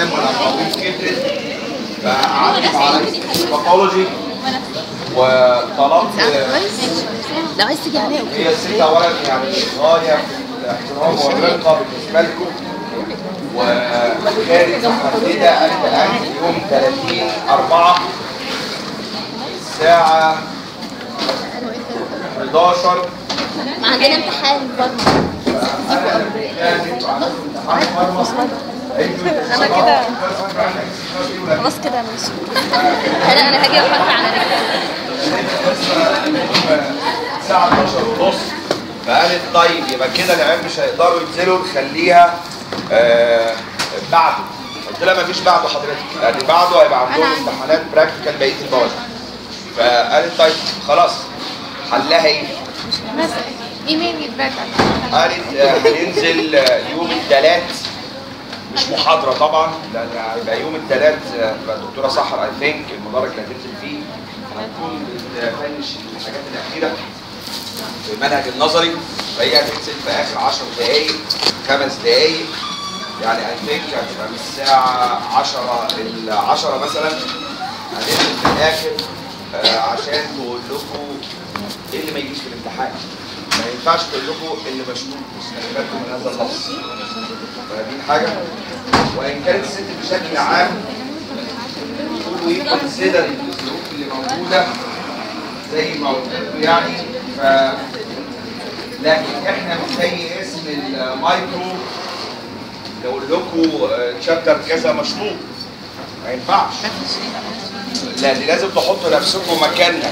الحمام والأقاويل كترت فقعدت مع رئيس الباثولوجي وطلبت لو عايز تيجي عليها هي الست اولا يعني غايه في الاحترام والرقه بالنسبه لكم وكانت محدده قالت الان يوم 30 4 الساعه 11 ما عندنا امتحان برضه انا كده. خلاص كده ماشي انا انا هاجي احط على رجلي الساعة 12 ونص فقالت طيب يبقى كده العيال مش هيقدروا ينزلوا نخليها آه بعده قلت لها مفيش بعده حضرتك يعني بعده هيبقى عندهم امتحانات براكتيكال بقيه المواد فقالت طيب خلاص حلها ايه؟ ايميل يتبعت قالت آه، هننزل آه، يوم الثلاث مش محاضرة طبعا لأن هيبقى يوم الثلاث الدكتورة سحر اي ثينك المدرج اللي هتنزل فيه هتكون بتفنش الحاجات الأخيرة في المنهج النظري فهي هتنزل في آخر 10 دقايق خمس دقايق يعني اي ثينك هتبقى من الساعة 10 ل 10 مثلا هتنزل في الآخر آه، عشان تقول لكم ايه اللي ما يجيش في الامتحان ما ينفعش تقول لكم اللي مشروط بس خلي بالكم من هذا اللفظ فاهمين حاجه وان كانت الست بشكل عام تقولوا ايه كونسيدر الظروف اللي موجوده زي ما قلت لكم يعني ف لكن احنا مش زي اسم المايكرو لو لكم تشابتر كذا مشروط ما ينفعش لا دي لازم تحطوا نفسكم مكاننا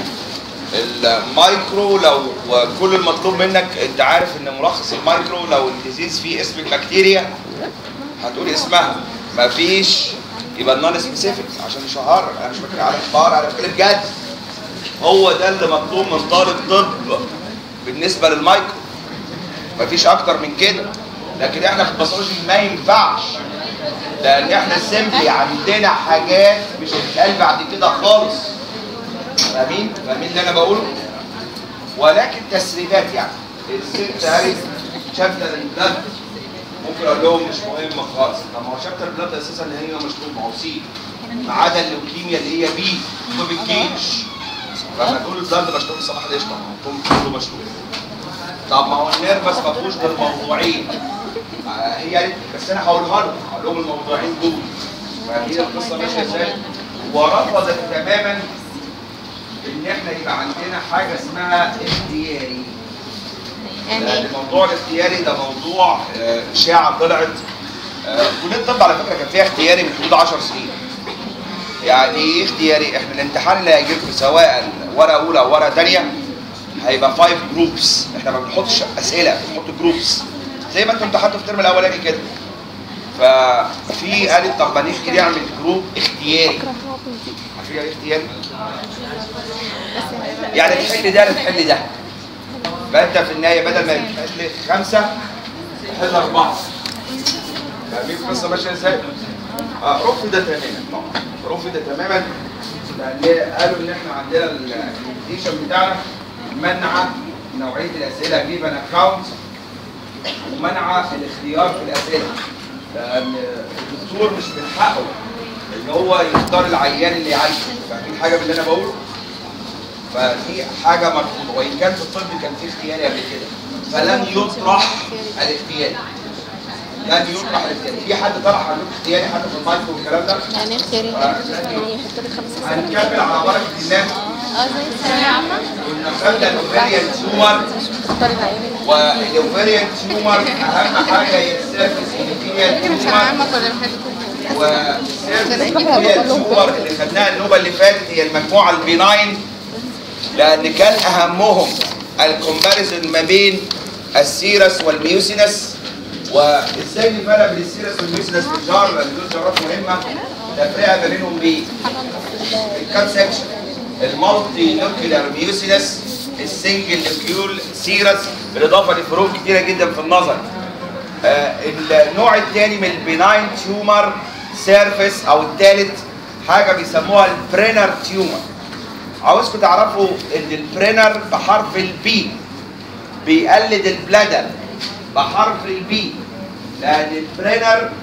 المايكرو لو كل المطلوب منك انت عارف ان ملخص المايكرو لو الديزيز فيه اسم البكتيريا هتقول اسمها مفيش يبقى النون سبيسيفيك عشان شهر انا مش بتكلم على شهر انا بتكلم جد هو ده اللي مطلوب من طالب طب بالنسبه للمايكرو مفيش اكتر من كده لكن احنا في الباثولوجي ما ينفعش لان احنا سيمبلي عندنا حاجات مش هتتقال بعد كده خالص فاهمين؟ فاهمين اللي انا بقوله؟ ولكن تسريبات يعني الست قالت شابتر البلاد ممكن اقول لهم مش مهم خالص طب ما هو شابتر البلاد اساسا اللي هي مشروط ما هو سي ما عدا اللوكيميا اللي هي بي ما بتجيش فلما تقول البلاد مشروط صباح القشطه ما هو كله مشروط طب ما هو النيرفس ما فيهوش غير موضوعين آه، هي قالت بس انا هقولها لهم هقول لهم الموضوعين دول فهي القصه ماشيه ازاي ورفضت تماما ان احنا يبقى عندنا حاجه اسمها اختياري يعني لان الموضوع الاختياري ده موضوع آه، اشاعه طلعت آه، كليه الطب على فكره كان فيها اختياري من حدود 10 سنين يعني ايه اختياري احنا الامتحان اللي هيجيلكم سواء ورقه اولى او ورقه ثانيه هيبقى 5 جروبس احنا ما بنحطش اسئله بنحط جروبس زي ما انتم امتحنتوا في الترم الاولاني كده ففي قالت طب ما نيجي نعمل جروب اختياري عارفين يعني ايه اختياري؟ يعني تحل ده تحل ده فانت في النهايه بدل ما تحل خمسه تحل اربعه فاهمين القصه ماشيه ازاي؟ اه رفض ده تماما طبعا رفض ده تماما لان قالوا ان احنا عندنا الكومبيتيشن بتاعنا منع نوعيه الاسئله جيف ان اكونت ومنع الاختيار في الاسئله لان الدكتور مش من حقه ان هو يختار العيان اللي عايزه فاهمين حاجه باللي انا بقوله؟ فدي حاجه مرفوضه وان كان في الطب كان في اختياري قبل كده فلن يطرح الاختياري لن يطرح الاختياري في حد طرح عندكم اختياري حد في المايكرو والكلام ده يعني اختياري يعني يحط لك خمس اسئله هنكمل على بركه الله اه زي الثانوية عامة كنا خدنا الاوفيريان تيومر تختار العيان والاوفيريان تيومر اهم حاجه هي السيرفيس ايبيثيليال كده مش تيومر عامة ولا محل والسيرفيس ايبيثيليال تيومر اللي خدناها النوبه اللي فاتت هي المجموعه البيناين لان كان اهمهم الكومباريزون ما بين السيرس والميوسينس وازاي نفرق بين السيرس والميوسينس في الجار لان دول جارات مهمه تفرقه ما بينهم بايه؟ الكاب سكشن المالتي نوكلير ميوسينس السنجل نوكيول سيرس بالاضافه لفروق كتيره جدا في النظر آه النوع الثاني من البناين تيومر سيرفيس او الثالث حاجه بيسموها البرينر تيومر عاوزكم تعرفوا ان البرينر بحرف البي بيقلد البلادر بحرف البي لان البرينر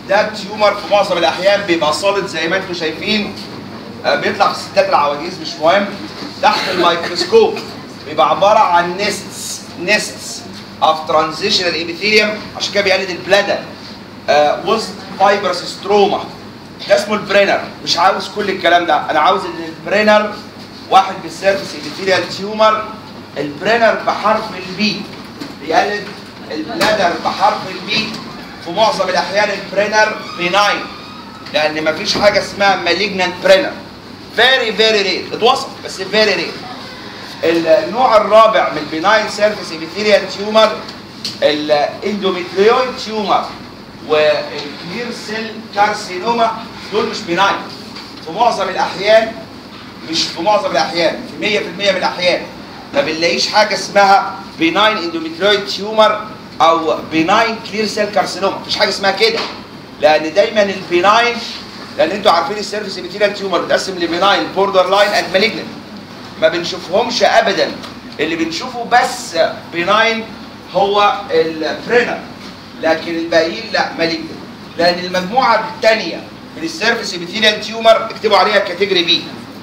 ده التيومر في معظم الاحيان بيبقى صالد زي ما انتم شايفين آه، بيطلع في الستات العواجيز مش مهم تحت الميكروسكوب بيبقى عباره عن نستس نستس اوف ترانزيشنال ابيثيليوم عشان كده بيقلد البلاده آه وسط فايبرس ستروما ده اسمه البرينر مش عاوز كل الكلام ده انا عاوز ان البرينر واحد بالسيرفس ابيثيليال تيومر البرينر بحرف البي بيقلد البلادر بحرف البي في معظم الاحيان البرينر بيناين لان مفيش حاجه اسمها مالجنانت برينر فيري فيري رير اتوصف بس فيري رير النوع الرابع من البيناين سيرفيس ابيثيليال تيومر الاندوميتريويد تيومر والكلير سيل كارسينوما دول مش بيناين في معظم الاحيان مش في معظم الاحيان في 100% من الاحيان ما بنلاقيش حاجه اسمها بيناين اندوميتريويد تيومر او بيناين كلير سيل كارسينوما مفيش حاجه اسمها كده لان دايما البيناين لان انتوا عارفين السيرفيس ابيثيليال تيومر بتقسم لبيناين بوردر لاين اند مالجنت ما بنشوفهمش ابدا اللي بنشوفه بس بيناين هو البرينر لكن الباقيين لا مالجنت لان المجموعه الثانيه من السيرفيس ابيثيليال تيومر اكتبوا عليها كاتيجوري بي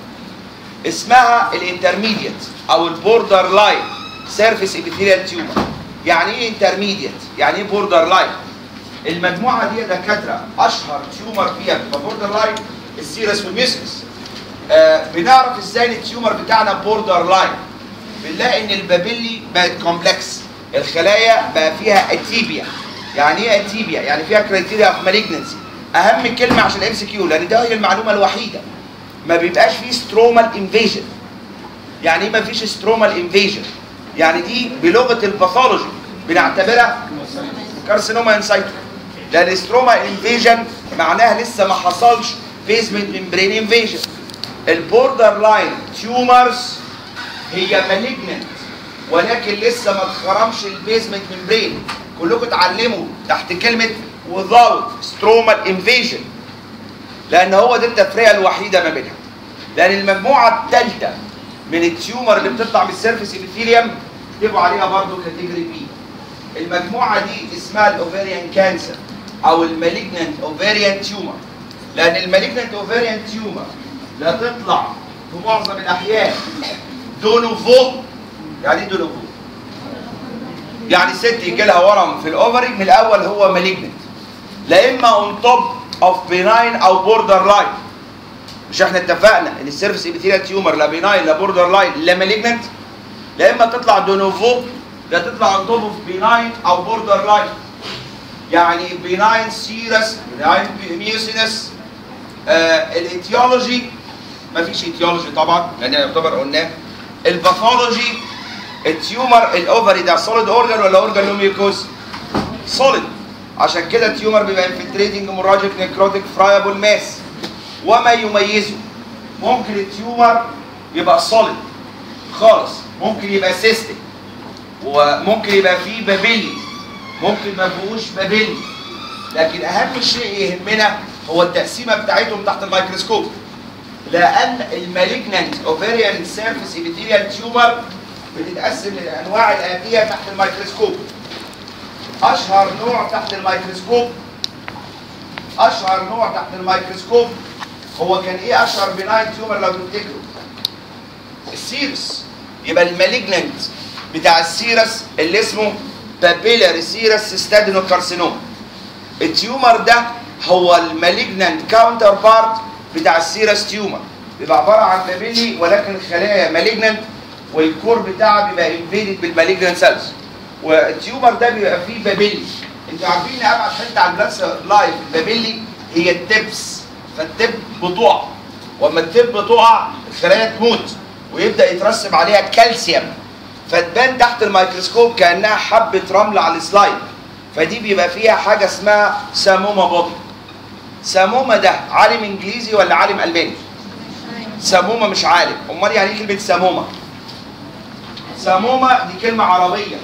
اسمها الانترميديت او البوردر لاين سيرفيس ابيثيليال تيومر يعني ايه انترميديت يعني ايه بوردر لاين المجموعه دي يا دكاتره اشهر تيومر فيها بتبقى بوردر لاين السيرس والميوسكس آه بنعرف ازاي ان التيومر بتاعنا بوردر لاين بنلاقي ان البابيلي بقت كومبلكس الخلايا بقى فيها اتيبيا يعني ايه اتيبيا يعني فيها كرايتيريا اوف مالجنسي اهم كلمه عشان الام سي كيو لان ده هي المعلومه الوحيده ما بيبقاش فيه سترومال انفيجن يعني ايه ما فيش سترومال انفيجن يعني دي بلغه الباثولوجي بنعتبرها كارسينوما انسايتو لان ستروما انفيجن معناها لسه ما حصلش بيزمنت ممبرين انفيجن البوردر لاين تيومرز هي مالجننت ولكن لسه ما اتخرمش البيزمنت ممبرين كلكم اتعلموا تحت كلمه without stromal invasion لان هو دي التفرقه الوحيده ما بينها لان المجموعه الثالثه من التيومر اللي بتطلع من السيرفيس ابيثيليوم اكتبوا عليها برضو كاتيجوري بي المجموعه دي اسمها الاوفيريان كانسر او المالجننت اوفيريان تيومر لان المالجننت اوفيريان تيومر لا تطلع في معظم الاحيان دونوفو يعني ايه دونوفو يعني ست يجي لها ورم في الاوفري من الاول هو مالجننت لا اما اون توب اوف بيناين او بوردر لاين مش احنا اتفقنا ان السيرفيس ابيثيليال تيومر لا بيناين لا بوردر لاين لا مالجننت لا اما تطلع دونوفو لا تطلع اون توب اوف بيناين او بوردر لاين يعني بيناين سيرس بيناين ميوسينس آه الايتيولوجي مفيش ايتيولوجي طبعا لان يعتبر قلناه الباثولوجي التيومر الاوفري ده سوليد اورجان ولا اورجان نوميوكوز سوليد عشان كده التيومر بيبقى انفلتريتنج هيموراجيك نيكروتيك فرايبل ماس وما يميزه ممكن التيومر يبقى سوليد خالص ممكن يبقى سيستم وممكن يبقى فيه بابيلي ممكن ما فيهوش بابيلي لكن اهم شيء يهمنا هو التقسيمه بتاعتهم تحت الميكروسكوب لان المالجنانت اوفيريان سيرفيس ابيثيليال تيومر بتتقسم للانواع الاتيه تحت الميكروسكوب اشهر نوع تحت الميكروسكوب اشهر نوع تحت الميكروسكوب هو كان ايه اشهر بناين تيومر لو تفتكروا السيرس يبقى المالجنانت بتاع السيرس اللي اسمه بابيلاري سيرس ستادينو كارسينوم التيومر ده هو المالجنانت كاونتر بارت بتاع السيرس تيومر بيبقى عباره عن بابيلي ولكن الخلايا مالجنانت والكور بتاعها بيبقى انفيدد بالمالجنانت سيلز والتيومر ده بيبقى فيه بابيلي انتوا عارفين ان ابعد حته على البلاد لايف البابيلي هي التبس فالتب بتقع واما التب بتقع الخلايا تموت ويبدا يترسب عليها كالسيوم فتبان تحت الميكروسكوب كانها حبه رمل على السلايد فدي بيبقى فيها حاجه اسمها ساموما بودي ساموما ده عالم انجليزي ولا عالم الماني ساموما مش عالم امال يعني ايه كلمه ساموما ساموما دي كلمه عربيه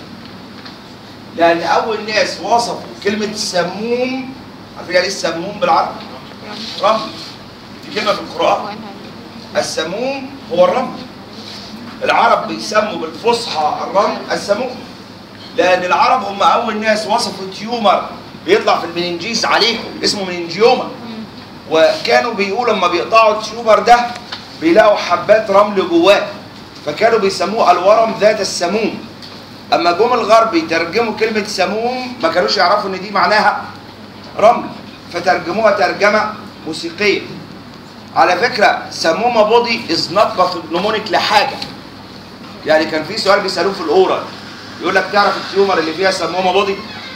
لان اول ناس وصفوا كلمه سموم عارفين يعني ايه السموم بالعربي رمل دي كلمه في القران السموم هو الرمل العرب بيسموا بالفصحى الرمل السموم لان العرب هم اول ناس وصفوا تيومر بيطلع في المننجيز عليكم اسمه مننجيوما وكانوا بيقولوا لما بيقطعوا التيومر ده بيلاقوا حبات رمل جواه فكانوا بيسموه الورم ذات السموم اما جم الغرب يترجموا كلمه سموم ما كانوش يعرفوا ان دي معناها رمل فترجموها ترجمه موسيقيه على فكره سمومه بودي از نوت باثوجنومونيك لحاجه يعني كان في سؤال بيسالوه في الاورال يقول لك تعرف التيومر اللي فيها سمومه بودي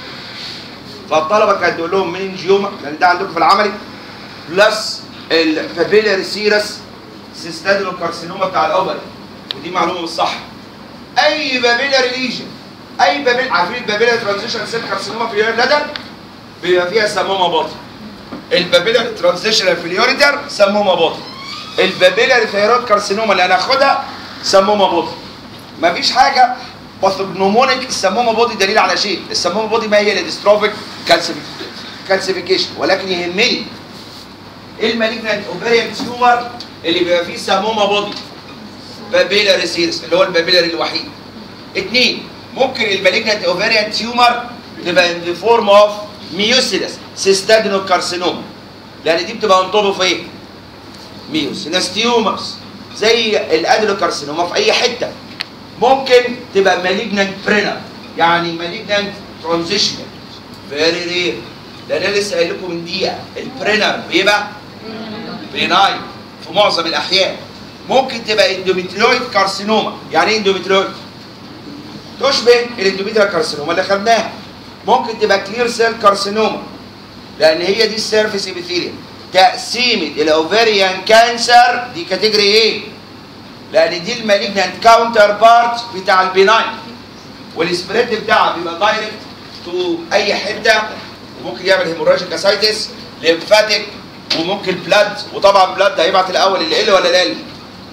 فالطلبه كانت تقول لهم مننجيوما لان ده عندكم في العملي بلس البابيلاري سيرس سيستادلو كارسينوما بتاع الاوفري ودي معلومه مش صح اي بابيلاري ليجن اي بابيل عارفين البابيلاري ترانزيشن سيل كارسينوما في اليوريتر بيبقى فيها سمومه بودي البابيلاري ترانزيشن في اليوريتر سمومه بودي البابيلاري ثيرويد كارسينوما اللي هناخدها سمومه بودي مفيش حاجه باثوجنومونيك السمومه بودي دليل على شيء السمومه بودي ما هي الديستروفيك كالسيفيكيشن ولكن يهمني ايه المالجنانت اوفريان تيومر اللي بيبقى فيه سمومه بودي بابيلاري سيرس اللي هو البابيلاري الوحيد اثنين ممكن المالجنانت اوفريان تيومر تبقى ان ذا فورم اوف ميوسيلس سيستادينو كارسينوما لان دي بتبقى انطبه في ايه؟ ميوسيلس تيومرز زي الادينوكارسينوما في اي حته ممكن تبقى مالجنانت برينر يعني مالجنانت ترانزيشنال فيري رير ده انا لسه قايل لكم من دقيقه البرينر بيبقى بيناين في معظم الاحيان ممكن تبقى اندوميتريويد كارسينوما يعني ايه اندوميتريويد تشبه الاندوميتريال كارسينوما اللي خدناها ممكن تبقى كلير سيل كارسينوما لان هي دي السيرفيس ابيثيليوم تقسيمه الاوفريان كانسر دي كاتيجوري ايه لان دي المالجنانت كاونتر بارت بتاع البيناين والسبريد بتاعها بيبقى دايركت تو اي حته وممكن يعمل هيموراجيك اسايتس ليمفاتيك وممكن بلاد وطبعا بلاد هيبعت الاول اللي ال ولا ال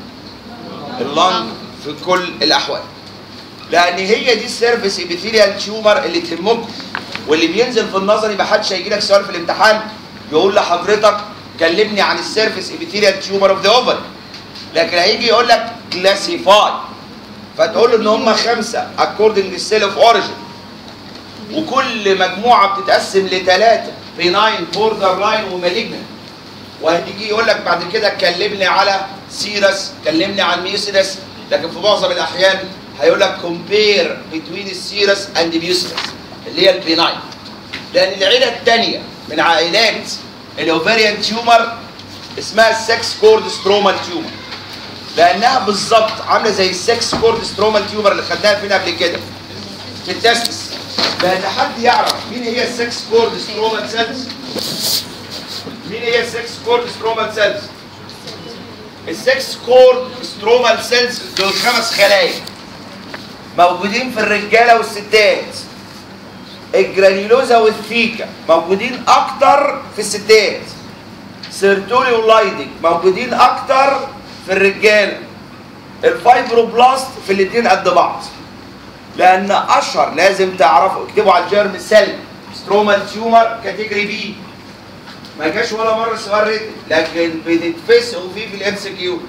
اللنج في كل الاحوال لان هي دي السيرفيس ابيثيليال تيومر اللي تهمكم واللي بينزل في النظري ما حدش هيجي لك سؤال في الامتحان يقول لحضرتك كلمني عن السيرفيس ابيثيليال تيومر اوف ذا اوفر لكن هيجي يقول لك كلاسيفاي فتقول له ان هم خمسه اكوردنج للسيل اوف اوريجن وكل مجموعه بتتقسم لثلاثه بيناين بوردر لاين ومالجنت وهتيجي يقول لك بعد كده كلمني على سيرس كلمني عن ميوسيلس لكن في معظم الاحيان هيقول لك كومبير بتوين السيرس اند ميوسيلس اللي هي البيناين لان العيله الثانيه من عائلات الاوفريان تيومر اسمها السكس كورد سترومال تيومر لانها بالظبط عامله زي السكس كورد سترومال تيومر اللي خدناها فينا قبل كده في التستس لان حد يعرف مين هي السكس كورد سترومال سيلز مين هي السكس كورد سترومال سيلز السكس كورد سترومال سيلز دول خمس خلايا موجودين في الرجاله والستات الجرانيولوزا والثيكا موجودين اكتر في الستات سيرتولي ولايدنج موجودين اكتر في الرجاله الفايبروبلاست في الاثنين قد بعض لان اشهر لازم تعرفوا اكتبوا على الجيرم سيل سترومال تيومر كاتيجوري بي ما جاش ولا مره سؤال ريتم لكن بتتفسقوا فيه في الام سي كيو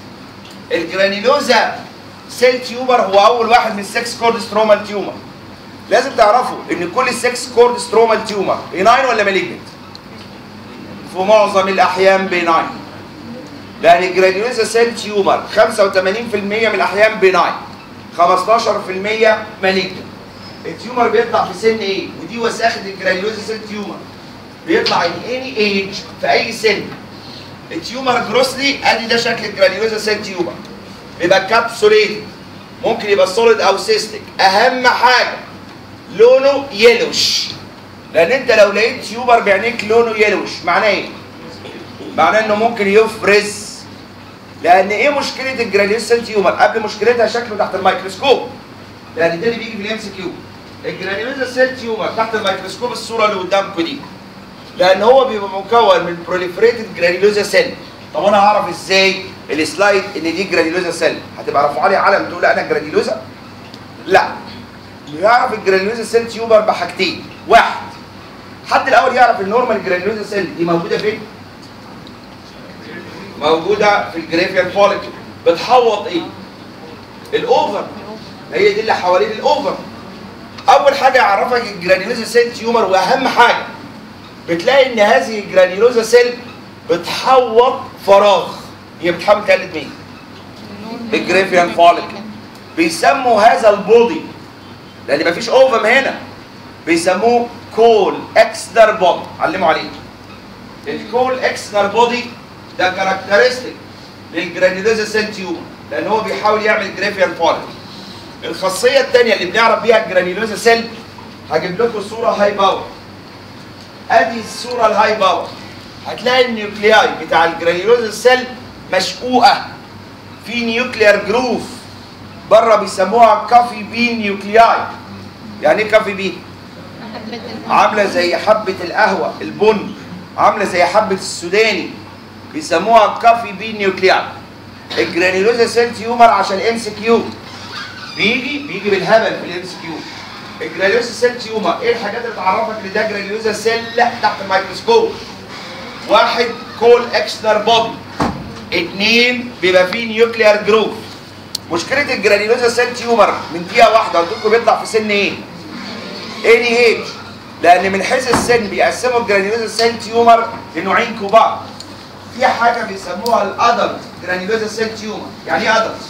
الجرانيلوزا سيل تيومر هو اول واحد من السكس كورد سترومال تيومر لازم تعرفوا ان كل السكس كورد سترومال تيومر بيناين ولا مالجنت في معظم الاحيان بيناين لان الجرانيولوزا سيل تيومر 85% من الاحيان بيناين 15% مالجنت التيومر بيطلع في سن ايه ودي وساخه الجرانيولوزا سيل تيومر بيطلع ان اني ايج في اي سن التيومر جروسلي ادي ده شكل الجرانيولوزا سيل تيومر بيبقى كابسوليتد ممكن يبقى سوليد او سيستيك اهم حاجه لونه يلوش لان انت لو لقيت تيومر بعينيك لونه يلوش معناه ايه معناه انه ممكن يفرز لان ايه مشكله الجرانيولوزا سيل تيومر قبل مشكلتها شكله تحت الميكروسكوب لان ده اللي بيجي في الام سي كيو الجرانيولوزا سيل تيومر تحت الميكروسكوب الصوره اللي قدامكم دي لان هو بيبقى مكون من بروليفريتد جرانيولوزا سيل طب انا هعرف ازاي السلايد ان دي جرانيولوزا سيل هتبقى رافعه لي علم تقول انا جرانيولوزا لا يعرف الجرانيولوزا سيل تيوبر بحاجتين واحد حد الاول يعرف النورمال جرانيولوزا سيل دي موجوده فين موجوده في الجريفيال فوليكل بتحوط ايه الاوفر هي دي اللي حوالين الاوفر اول حاجه يعرفك الجرانيولوزا سيل تيومر واهم حاجه بتلاقي ان هذه الجرانيولوزا سيل بتحوط فراغ هي بتحاول تقلد مين؟ الجريفيان فوليك بيسموا هذا البودي لان مفيش اوفم هنا بيسموه كول اكستر بودي علموا عليه الكول اكستر بودي ده كاركترستيك للجرانيولوزا سيل تيومر لان هو بيحاول يعمل جريفيان فوليك الخاصيه الثانيه اللي بنعرف بيها الجرانيولوزا سيل هجيب لكم صوره هاي باور ادي الصوره الهاي باور هتلاقي النيوكلياي بتاع الجرانيولوزا سيل مشقوقه في نيوكليار جروف بره بيسموها كافي بين نيوكلياي يعني ايه كافي بين حبة عامله زي حبه القهوه البن عامله زي حبه السوداني بيسموها كافي بين نيوكلياي الجرانيولوزا سيل تيومر عشان ام سي كيو بيجي بيجي بالهبل في الام سي كيو الجرانيولوزا سيل تيومر ايه الحاجات اللي تعرفك ان ده جرانيولوزا سيل تحت الميكروسكوب واحد كول اكستر بودي اتنين بيبقى فيه نيوكليار جروف مشكله الجرانيولوزا سيل تيومر من دقيقه واحده قلت لكم بيطلع في سن ايه؟ اني ايج لان من حيث السن بيقسموا الجرانيولوزا سيل تيومر لنوعين كبار في حاجه بيسموها الادلت جرانيولوزا سيل تيومر يعني ايه ادلت؟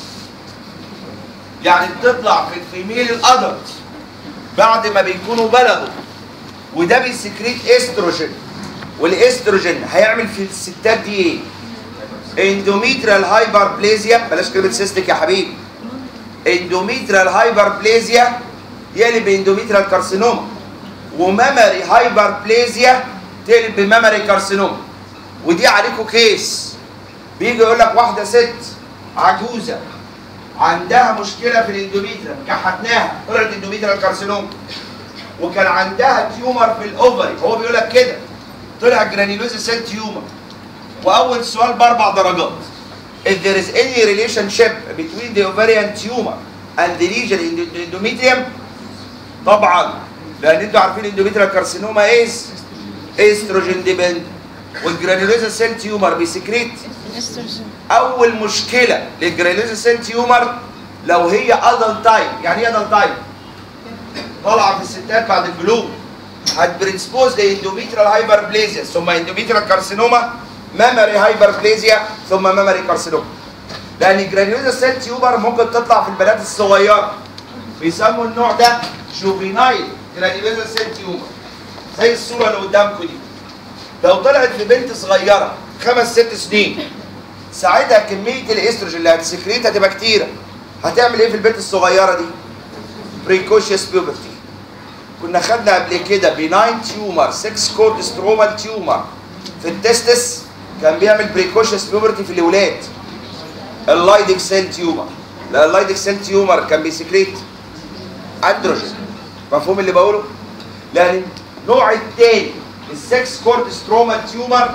يعني بتطلع في الفيميل الادلت بعد ما بيكونوا بلغوا وده بيسكريت استروجين والاستروجين هيعمل في الستات دي ايه؟ اندوميترال هايبربليزيا بلاش كلمه سيستك يا حبيبي اندوميترال هايبربليزيا يقلب اندوميترال كارسينوما وميموري هايبربليزيا تقلب بميموري كارسينوما ودي عليكم كيس بيجي يقول لك واحده ست عجوزه عندها مشكله في الاندوميترال كحتناها طلعت اندوميترال كارسينوما وكان عندها تيومر في الاوفري هو بيقول لك كده طلع جرانيولوزا سيل تيومر واول سؤال باربع درجات if there is any relationship between the ovarian tumor and the lesion in the endometrium طبعا لان انتوا عارفين الاندوميتريال كارسينوما ايز استروجين ديبند والجرانيولوزا سيل تيومر بيسكريت استروجين اول مشكله للجرانيولوزا سيل تيومر لو هي ادلت تايب يعني ايه ادلت تايب طالعه في الستات بعد البلوغ هتبريسبوز لاندوميتريال هايبربليزيا ثم اندوميتريال كارسينوما ميموري هايبربليزيا ثم ميموري كارسينوما لان الجرانيولوزا سيل تيومر ممكن تطلع في البنات الصغيره بيسموا النوع ده جوفينايل جرانيولوزا سيل تيومر زي الصوره اللي قدامكم دي لو طلعت في بنت صغيره خمس ست سنين ساعتها كميه الاستروجين اللي هتسكريت هتبقى كتيره هتعمل ايه في البنت الصغيره دي بريكوشيوس بيوبرتي كنا خدنا قبل كده بيناين تيومر 6 كورد سترومال تيومر في التستس كان بيعمل بريكوشيوس بيوبرتي في الاولاد اللايدك سيل تيومر لا اللايدك سيل تيومر كان بيسكريت اندروجين مفهوم اللي بقوله لان النوع الثاني السكس كورد سترومال تيومر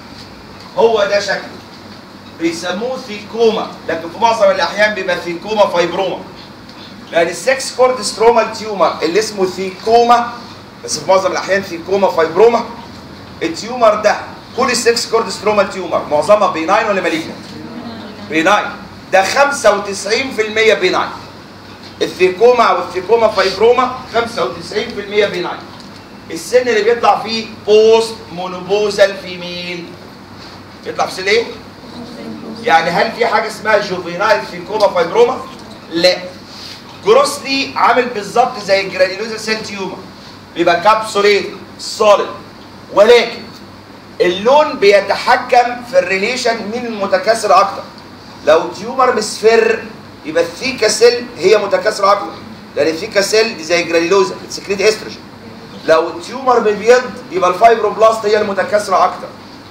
هو ده شكله بيسموه ثيكوما لكن في معظم الاحيان بيبقى ثيكوما فايبروما لان السكس كورد سترومال تيومر اللي اسمه ثيكوما بس في معظم الاحيان ثيكوما فايبروما التيومر ده كل السكس كورد سترومال تيومر معظمها بيناين ولا مالجنت بيناين ده 95% بيناين الثيكوما او الثيكوما فايبروما 95% بيناين السن اللي بيطلع فيه بوست مونوبوزال فيميل يطلع في سن ايه؟ يعني هل في حاجه اسمها جوفينايل ثيكوما فايبروما؟ لا جروسلي عامل بالظبط زي الجرانيولوزا سيل تيومر بيبقى كابسوليت سوليد ولكن اللون بيتحكم في الريليشن مين المتكاثر اكتر لو تيومر مصفر يبقى الثيكا سيل هي متكاثره اكتر لان الثيكا سيل دي زي الجرانيولوزا بتسكريت استروجين لو التيومر بيبيض يبقى الفايبروبلاست هي المتكاثره اكتر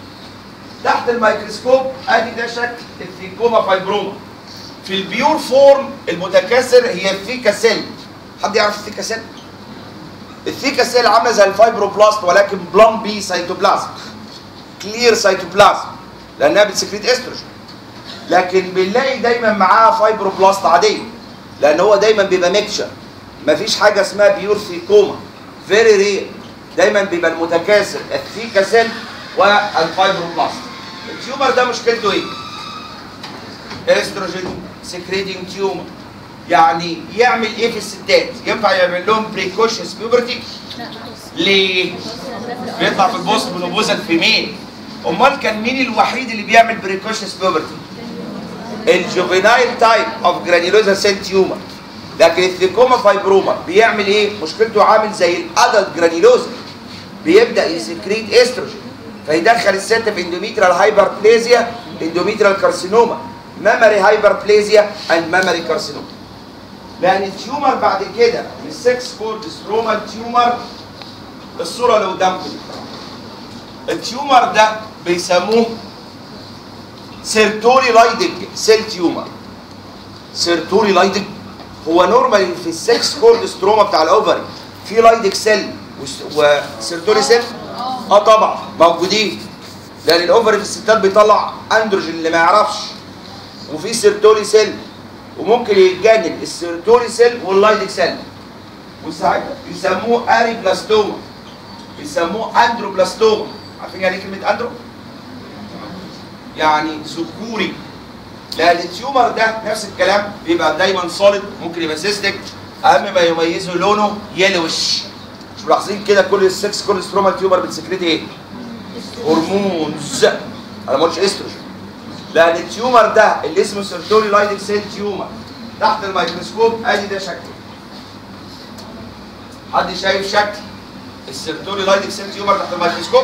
تحت الميكروسكوب ادي ده شكل الثيكوما فايبروما في البيور فورم المتكاثر هي الثيكا سيل حد يعرف الثيكا سيل الثيكا سيل عامله زي الفايبروبلاست ولكن بلام بي سيتوبلازم كلير سيتوبلازم لانها بتسكريت استروجين لكن بنلاقي دايما معاها فايبروبلاست عاديه لان هو دايما بيبقى ميكشر مفيش حاجه اسمها بيور ثيكوما فيري رير دايما بيبقى المتكاثر الثيكا سيل والفايبروبلاست التيومر ده مشكلته ايه؟ استروجين سكريتنج تيومر يعني يعمل ايه في الستات ينفع يعمل لهم بريكوشنز بيوبرتي ليه بيطلع في البوست منوبوزال في مين امال كان مين الوحيد اللي بيعمل بريكوشنز بيوبرتي الجوفينايل تايب اوف جرانيولوزا سيل تيومر لكن الثيكوما فايبروما بيعمل ايه مشكلته عامل زي الادلت جرانيولوزا بيبدا يسكريت استروجين فيدخل الست في اندوميترال هايبربليزيا اندوميترال كارسينوما مامري هايبربليزيا اند مامري كارسينوما لان التيومر بعد كده من السكس كورد ستروما تيومر الصوره اللي قدامكم دي التيومر ده بيسموه سيرتوري لايدنج سيل تيومر سيرتوري لايدنج هو نورمال في السكس كورد ستروما بتاع الاوفري في لايدنج سيل وسيرتوري سيل اه طبعا موجودين لان الاوفري في الستات بيطلع اندروجين اللي ما يعرفش وفي سيرتوري سيل وممكن يتجنن السيرتوري سيل واللايدنج سيل وساعتها بيسموه اري بلاستوما بيسموه اندروبلاستوما عارفين يعني ايه كلمه اندرو؟ يعني ذكوري لان التيومر ده نفس الكلام بيبقى دايما صالد ممكن يبقى سيستك اهم ما يميزه لونه يلوش مش ملاحظين كده كل السكس كل ستروما تيومر بتسكريت ايه؟ هرمونز انا ما قلتش استروجين لان التيومر ده اللي اسمه سيرتوري لايدنج سيل تيومر تحت الميكروسكوب ادي ده شكله حد شايف شكل السيرتوري لايدنج سيل تيومر تحت الميكروسكوب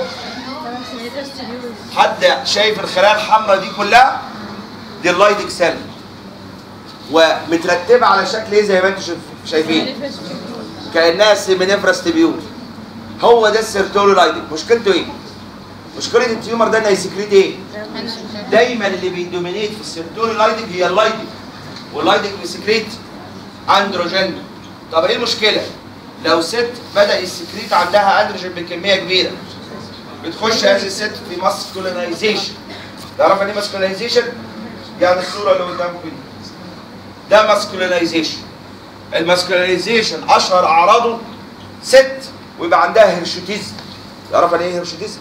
حد شايف الخلايا الحمراء دي كلها دي اللايدنج سيل ومترتبه على شكل ايه زي ما انتم شايف- شايفين كانها سيمينيفرس تبيول هو ده السيرتوري لايدنج مشكلته ايه مشكله التيومر ده انه يسكريت ايه دايما اللي بيدومينيت في السيرتوري لايدنج هي اللايدنج واللايدنج بيسكريت اندروجين طب ايه المشكله لو ست بدا السكريت عندها اندروجين بكميه كبيره بتخش هذه الست في ماسكولينايزيشن تعرف يعني ايه ماسكولينايزيشن يعني الصوره اللي قدامكم دي ده ماسكولينايزيشن الماسكولينايزيشن اشهر اعراضه ست ويبقى عندها هيرشوتيزم تعرف يعني ايه هيرشوتيزم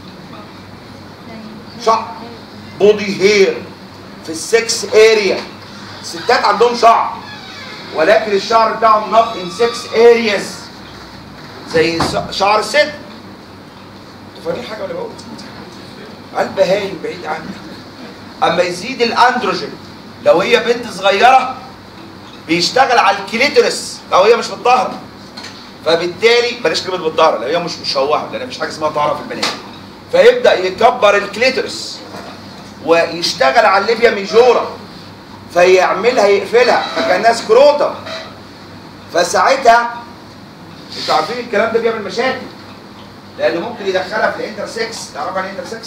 شعر بودي هير في السكس اريا الستات عندهم شعر ولكن الشعر بتاعهم نوت ان سكس ارياز زي س- شعر الست انتوا فاهمين حاجه ولا بقول؟ قلب هايل بعيد عنك اما يزيد الاندروجين لو هي بنت صغيره بيشتغل على الكليتورس لو هي مش متطهره فبالتالي بلاش كلمه متطهره لو هي مش مشوهه لان مفيش حاجه اسمها طهاره في البنات فيبدا يكبر الكليتورس ويشتغل على الليبيا ميجورا فيعملها يقفلها فكانها سكروتا فساعتها انتوا عارفين الكلام ده بيعمل مشاكل لان ممكن يدخلها في الانترسكس تعرفوا عن الانترسكس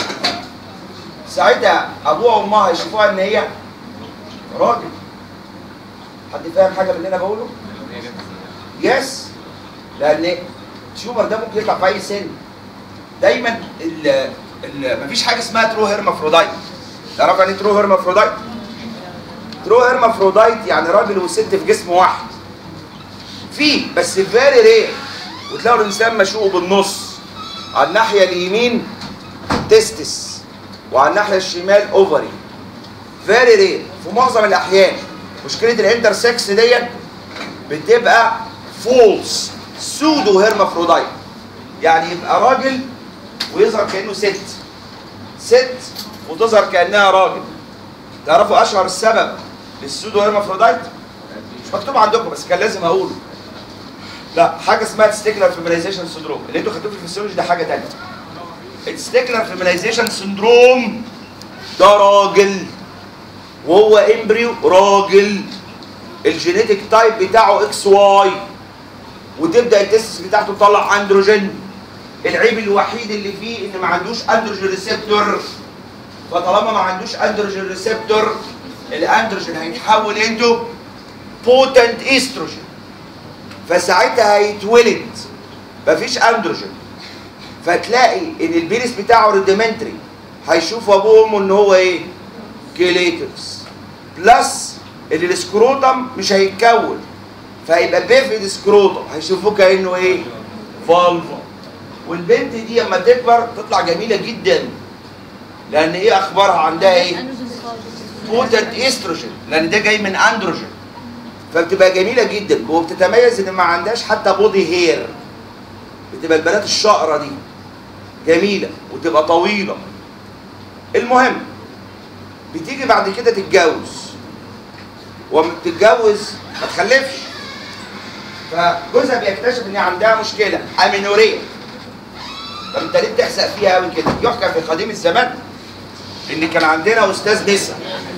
ساعتها ابوها وامها يشوفوها ان هي راجل حد فاهم حاجه من اللي انا بقوله يس لان التيومر ده ممكن يطلع في اي سن دايما ال ال مفيش حاجه اسمها ترو هيرمافرودايت تعرف يعني ايه ترو هيرمافرودايت ترو هيرمافرودايت يعني راجل وست في جسم واحد في بس فيري رير وتلاقوا الانسان مشقوق بالنص على الناحيه اليمين تستس وعلى الناحيه الشمال اوفري فيري رير في معظم الاحيان مشكله الانترسكس ديت بتبقى فولس سودو هيرمافرودايت يعني يبقى راجل ويظهر كانه ست ست وتظهر كانها راجل تعرفوا اشهر السبب للسودو هيرمافرودايت مش مكتوب عندكم بس كان لازم اقوله لا حاجه اسمها تستيكلر فيميلايزيشن سندروم اللي انتوا خدتوه في الفسيولوجي ده حاجه ثانيه التستيكلر فيميلايزيشن سندروم ده راجل وهو امبريو راجل الجينيتك تايب بتاعه اكس واي وتبدا التستس بتاعته تطلع اندروجين العيب الوحيد اللي فيه ان ما عندوش اندروجين ريسبتور فطالما ما عندوش اندروجين ريسبتور الاندروجين هيتحول انتو بوتنت استروجين فساعتها هيتولد مفيش اندروجين فتلاقي ان البيرس بتاعه ريديمنتري هيشوف ابوه وامه ان هو ايه كيليترز بلس ان السكروتم مش هيتكون فهيبقى بيفيد سكروتم هيشوفوه كانه ايه فالفا والبنت دي لما تكبر تطلع جميله جدا لان ايه اخبارها عندها ايه بوتنت استروجين لان ده جاي من اندروجين فبتبقى جميله جدا وبتتميز ان ما عندهاش حتى بودي هير بتبقى البنات الشقره دي جميله وتبقى طويله المهم بتيجي بعد كده تتجوز وما بتتجوز ما تخلفش فجوزها بيكتشف ان عندها مشكله امينوريه طب انت ليه بتحزق فيها قوي كده؟ يحكى في قديم الزمان ان كان عندنا استاذ نسا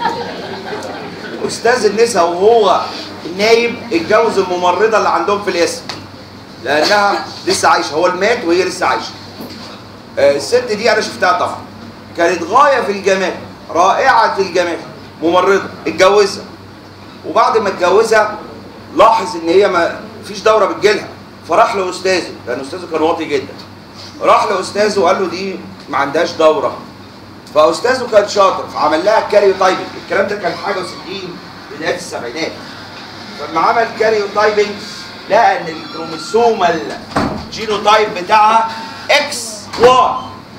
استاذ النسا وهو نايم اتجوز الممرضه اللي عندهم في الاسم لانها لسه عايشه هو مات وهي لسه عايشه آه، الست دي انا شفتها طبعا كانت غايه في الجمال رائعه الجمال ممرضه اتجوزها وبعد ما اتجوزها لاحظ ان هي ما فيش دوره بتجيلها فراح لاستاذه لان استاذه كان واطي جدا راح لاستاذه وقال له دي ما عندهاش دوره فاستاذه كان شاطر فعمل لها كاريو تايبنج الكلام ده كان حاجه و60 بدايه السبعينات فلما عمل كاريو تايبنج لقى ان الكروموسومال جينوتايب بتاعها اكس واي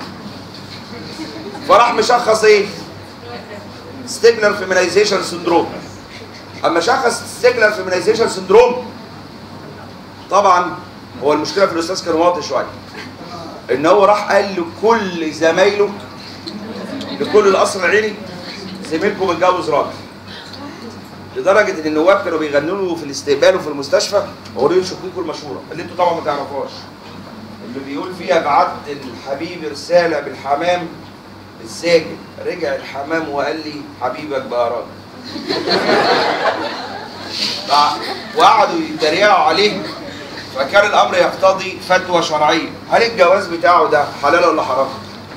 فراح مشخص ايه؟ ستيجلر فيمينايزيشن سندروم اما شخص ستيجلر فيمينايزيشن سندروم طبعا هو المشكله في الاستاذ كان واطي شويه ان هو راح قال لكل زمايله لكل القصر العيني زميلكم اتجوز راجل لدرجه ان النواب كانوا بيغنوا له في الاستقبال وفي المستشفى اغنيه شكوكو المشهوره اللي انتوا طبعا ما تعرفوهاش اللي بيقول فيها بعت الحبيب رساله بالحمام الساكن رجع الحمام وقال لي حبيبك بقى راجل بع- وقعدوا يتريقوا عليه فكان الامر يقتضي فتوى شرعيه هل الجواز بتاعه ده حلال ولا حرام؟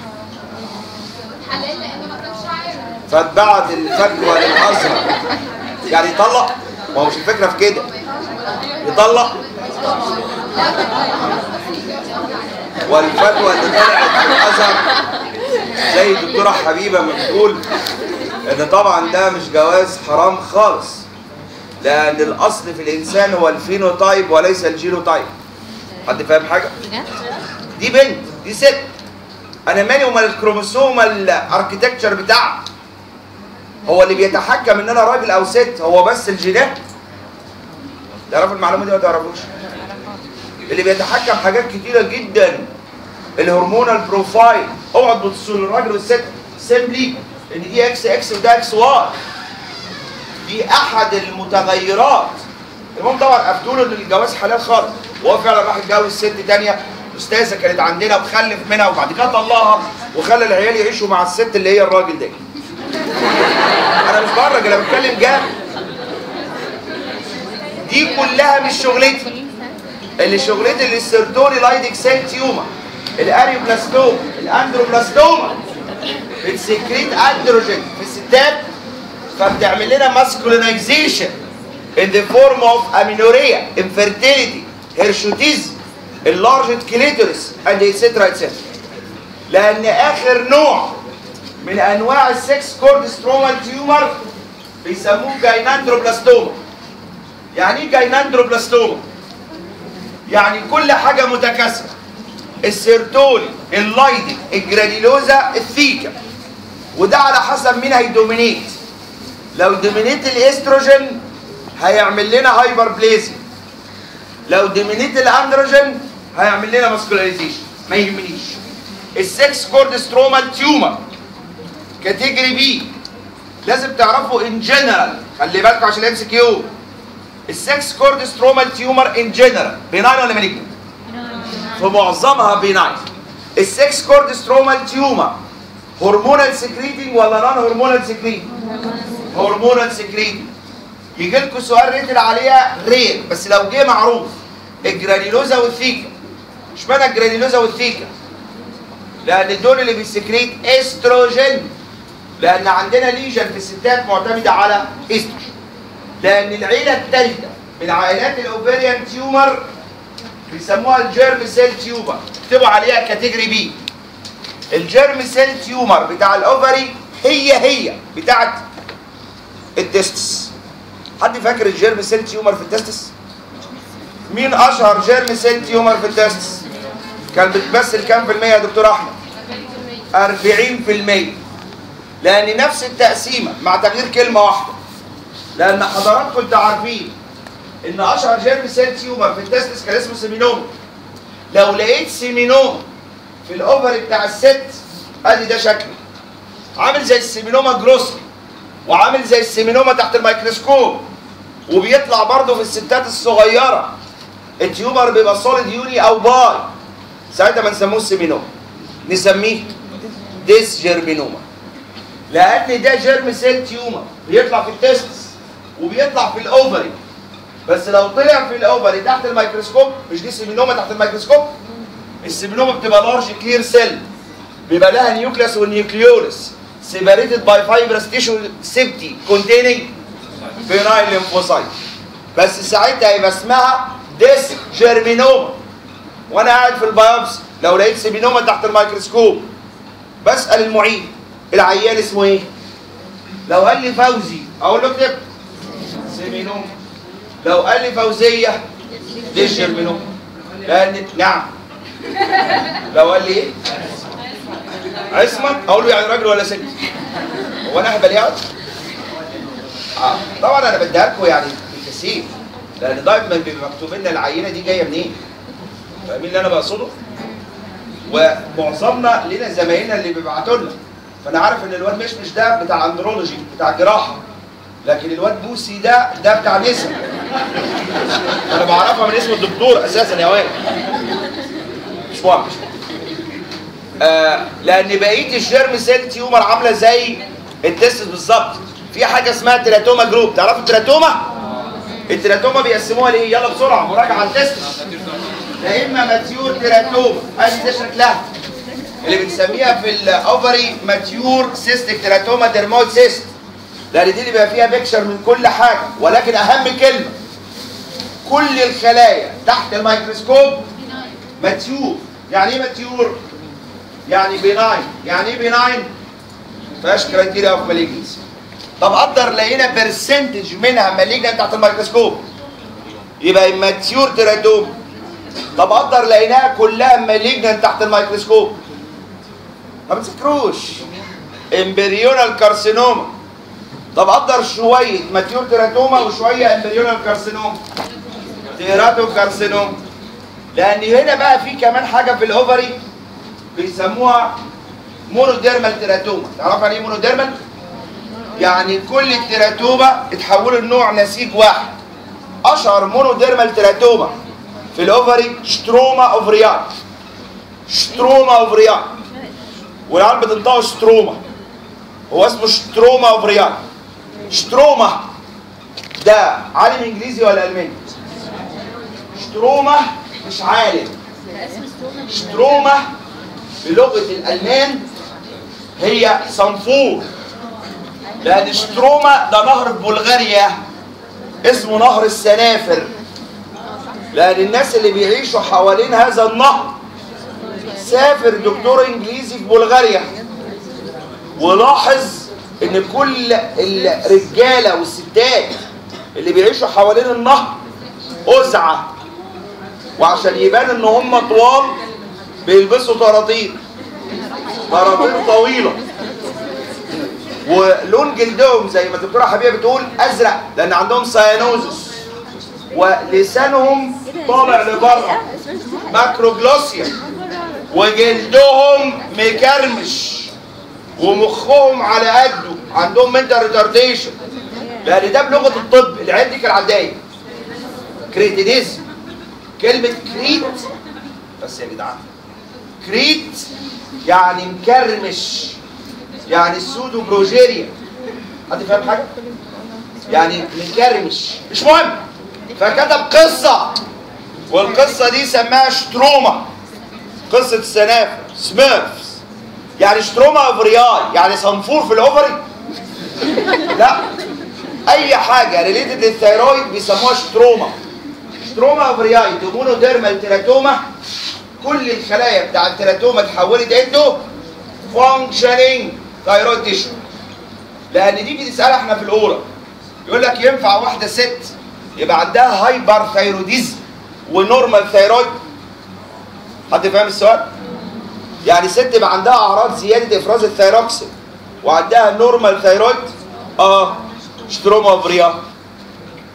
حلال لانه ما كانش عارف فاتبعت الفتوى للازهر يعني يطلق ما هو مش الفكره في كده يطلق والفتوى اللي طلعت في الازهر زي الدكتوره حبيبه ما بتقول ان طبعا ده مش جواز حرام خالص لان الاصل في الانسان هو الفينوتايب وليس الجينوتايب حد فاهم حاجه بجد؟ دي بنت دي ست انا مالي ومال الكروموسومال اركتكتشر بتاعها هو اللي بيتحكم ان انا راجل او ست هو بس الجينات تعرفوا المعلومه دي ولا تعرفوش اللي بيتحكم حاجات كتيره جدا الهرمونال بروفايل اوعوا تبصوا للراجل والست سيمبلي ان دي اكس اكس وده اكس واي دي احد المتغيرات المهم طبعا افتوا ان الجواز حلال خالص وهو فعلا راح يتجوز ست تانية استاذه كانت عندنا وخلف منها وبعد كده طلقها وخلى العيال يعيشوا مع الست اللي هي الراجل ده انا مش بهرج انا بتكلم جد دي كلها مش شغلتي اللي شغلتي اللي السيرتوني لايدك سيل تيومر الاريوبلاستوما الاندروبلاستوما بتسكريت اندروجين في الستات فبتعمل لنا ماسكولينايزيشن in the form of amenorrhea, infertility, hirsutism, enlarged clitoris, and etc. etc. لأن آخر نوع من أنواع السكس كورد سترومال تيومر بيسموه جايناندروبلاستوما. يعني إيه جايناندروبلاستوما؟ يعني كل حاجة متكاثرة. السيرتولي، اللايدك، الجرانيلوزا، الثيكا. وده على حسب مين هيدومينيت. لو دومينيت الاستروجين هيعمل لنا هايبر بليزي لو دومينيت الاندروجين هيعمل لنا ماسكولاريزيشن ما يهمنيش السكس كورد سترومال تيومر كاتيجوري بي لازم تعرفوا ان جنرال خلي بالكم عشان ام سي كيو السكس كورد سترومال تيومر ان جنرال بيناين ولا مالجنت في معظمها بيناين السكس كورد سترومال تيومر هرمونال سكريتنج ولا نون هرمونال سكريتنج هرمونال سكريتنج يجي لكم سؤال ريتل عليها رير بس لو جه معروف الجرانيلوزا والثيكا اشمعنى الجرانيلوزا والثيكا لان دول اللي بيسكريت استروجين لان عندنا ليجن في الستات معتمده على استروجين لان العيله الثالثه من عائلات الاوفيريان تيومر بيسموها الجيرم سيل تيومر اكتبوا عليها كاتيجوري بي الجيرم سيل تيومر بتاع الاوفري هي هي بتاعت التستس حد فاكر الجيرم سيل تيومر في التستس مين اشهر جيرم سيل تيومر في التستس كان بتمثل كام في المية يا دكتور احمد 40% لان نفس التقسيمه مع تغيير كلمه واحده لان حضراتكم انتوا عارفين ان اشهر جيرم سيل تيومر في التستس كان اسمه سيمينوما لو لقيت سيمينوما في الاوفري بتاع الست ادي ده شكله عامل زي السيمينوما جروسلي وعامل زي السيمينوما تحت الميكروسكوب وبيطلع برضه في الستات الصغيره التيومر بيبقى سوليد يوني او باي ساعتها ما نسموه سيمينوما نسميه ديس جيرمينوما لان ده جيرم سيل تيومر بيطلع في التستس وبيطلع في الاوفري بس لو طلع في الاوفري تحت الميكروسكوب مش دي سيمينوما تحت الميكروسكوب السيمينوما بتبقى لارج كلير سيل بيبقى لها نيوكليوس والنيوكليولس سيبريتد باي فايبرس تيشو سيبتي كونتيننج فينايل ليمفوسايت بس ساعتها يبقى اسمها ديس جيرمينوما وانا قاعد في البيوبسي لو لقيت سيمينوما تحت الميكروسكوب بسال المعيد العيان اسمه ايه؟ لو قال لي فوزي اقول له اكتب سيمينوما لو قال لي فوزيه ديس جيرمينوما لان نعم لو قال لي ايه؟ عصمت اقول له يعني راجل ولا ست؟ هو انا اهبل يعني؟ آه. طبعا انا بديها لكم يعني بالكثير لان دايما بيبقى مكتوب لنا العينه دي جايه منين؟ فاهمين اللي انا بقصده؟ ومعظمنا لنا زمايلنا اللي بيبعتوا لنا فانا عارف ان الواد مش مش ده بتاع اندرولوجي بتاع جراحه لكن الواد بوسي ده ده بتاع نسا انا بعرفها من اسم الدكتور اساسا يا واد مش مهم مش مهم آه لان بقيه الجيرم سيل تيومر عامله زي التست بالظبط في حاجه اسمها تيراتوما جروب تعرفوا التيراتوما التيراتوما بيقسموها لايه يلا بسرعه مراجعه على التست يا اما ماتيور تيراتوما ادي ده شكلها اللي بنسميها في الاوفري ماتيور سيستيك تيراتوما ديرمويد سيست لان دي اللي بيبقى فيها بيكشر من كل حاجه ولكن اهم كلمه كل الخلايا تحت الميكروسكوب ماتيور يعني ايه ماتيور يعني بيناين يعني ايه بيناين فيهاش كرايتيريا اوف مالجنسي طب قدر لقينا برسنتج منها مالجنت تحت الميكروسكوب يبقى ماتيور تيراتوما طب قدر لقيناها كلها مالجنت تحت الميكروسكوب ما بتفكروش امبريونال كارسينوما طب قدر شويه ماتيور تيراتوما وشويه امبريونال كارسينوما تيراتو كارسينوما لان هنا بقى في كمان حاجه في الاوفري بيسموها مونوديرمال تيراتوما تعرف يعني ايه مونوديرمال يعني كل التيراتوما اتحولوا لنوع نسيج واحد اشهر مونوديرمال تيراتوما في الاوفري شتروما اوفريان شتروما اوفريان والعيال بتنطقوا شتروما هو اسمه شتروما اوفريان شتروما ده عالم انجليزي ولا الماني شتروما مش عالم شتروما بلغه الالمان هي صنفور لان شتروما ده نهر في بلغاريا اسمه نهر السنافر لان الناس اللي بيعيشوا حوالين هذا النهر سافر دكتور انجليزي في بلغاريا ولاحظ ان كل الرجاله والستات اللي بيعيشوا حوالين النهر أزعة وعشان يبان ان هم طوال بيلبسوا طراطيل طراطيل طويله ولون جلدهم زي ما الدكتوره حبيبه بتقول ازرق لان عندهم ساينوزس ولسانهم طالع لبره ماكروجلوسيا وجلدهم مكرمش ومخهم على قده عندهم منتال ريتارديشن لان ده بلغه الطب العيال دي كان عندها كريتينيزم كلمه كريت بس يا جدعان كريت يعني مكرمش يعني السودو بروجيريا حد فاهم حاجه؟ يعني مكرمش مش مهم فكتب قصه والقصه دي سماها شتروما قصه السنافر سميرفز يعني شتروما اوفرياي يعني صنفور في الاوفري لا اي حاجه ريليتد للثيرويد بيسموها شتروما شتروما اوفرياي مونوديرمال تيراتوما كل الخلايا بتاع التيراتوما اتحولت انتو فانكشنينج ثايرويد تيشو لان دي بنسالها احنا في الاورا يقول لك ينفع واحده ست يبقى عندها هايبر ثايروديزم ونورمال ثايرويد حد فاهم السؤال يعني ست يبقى عندها اعراض زياده افراز الثايروكسين وعندها نورمال ثايرويد اه ستروما اوفريا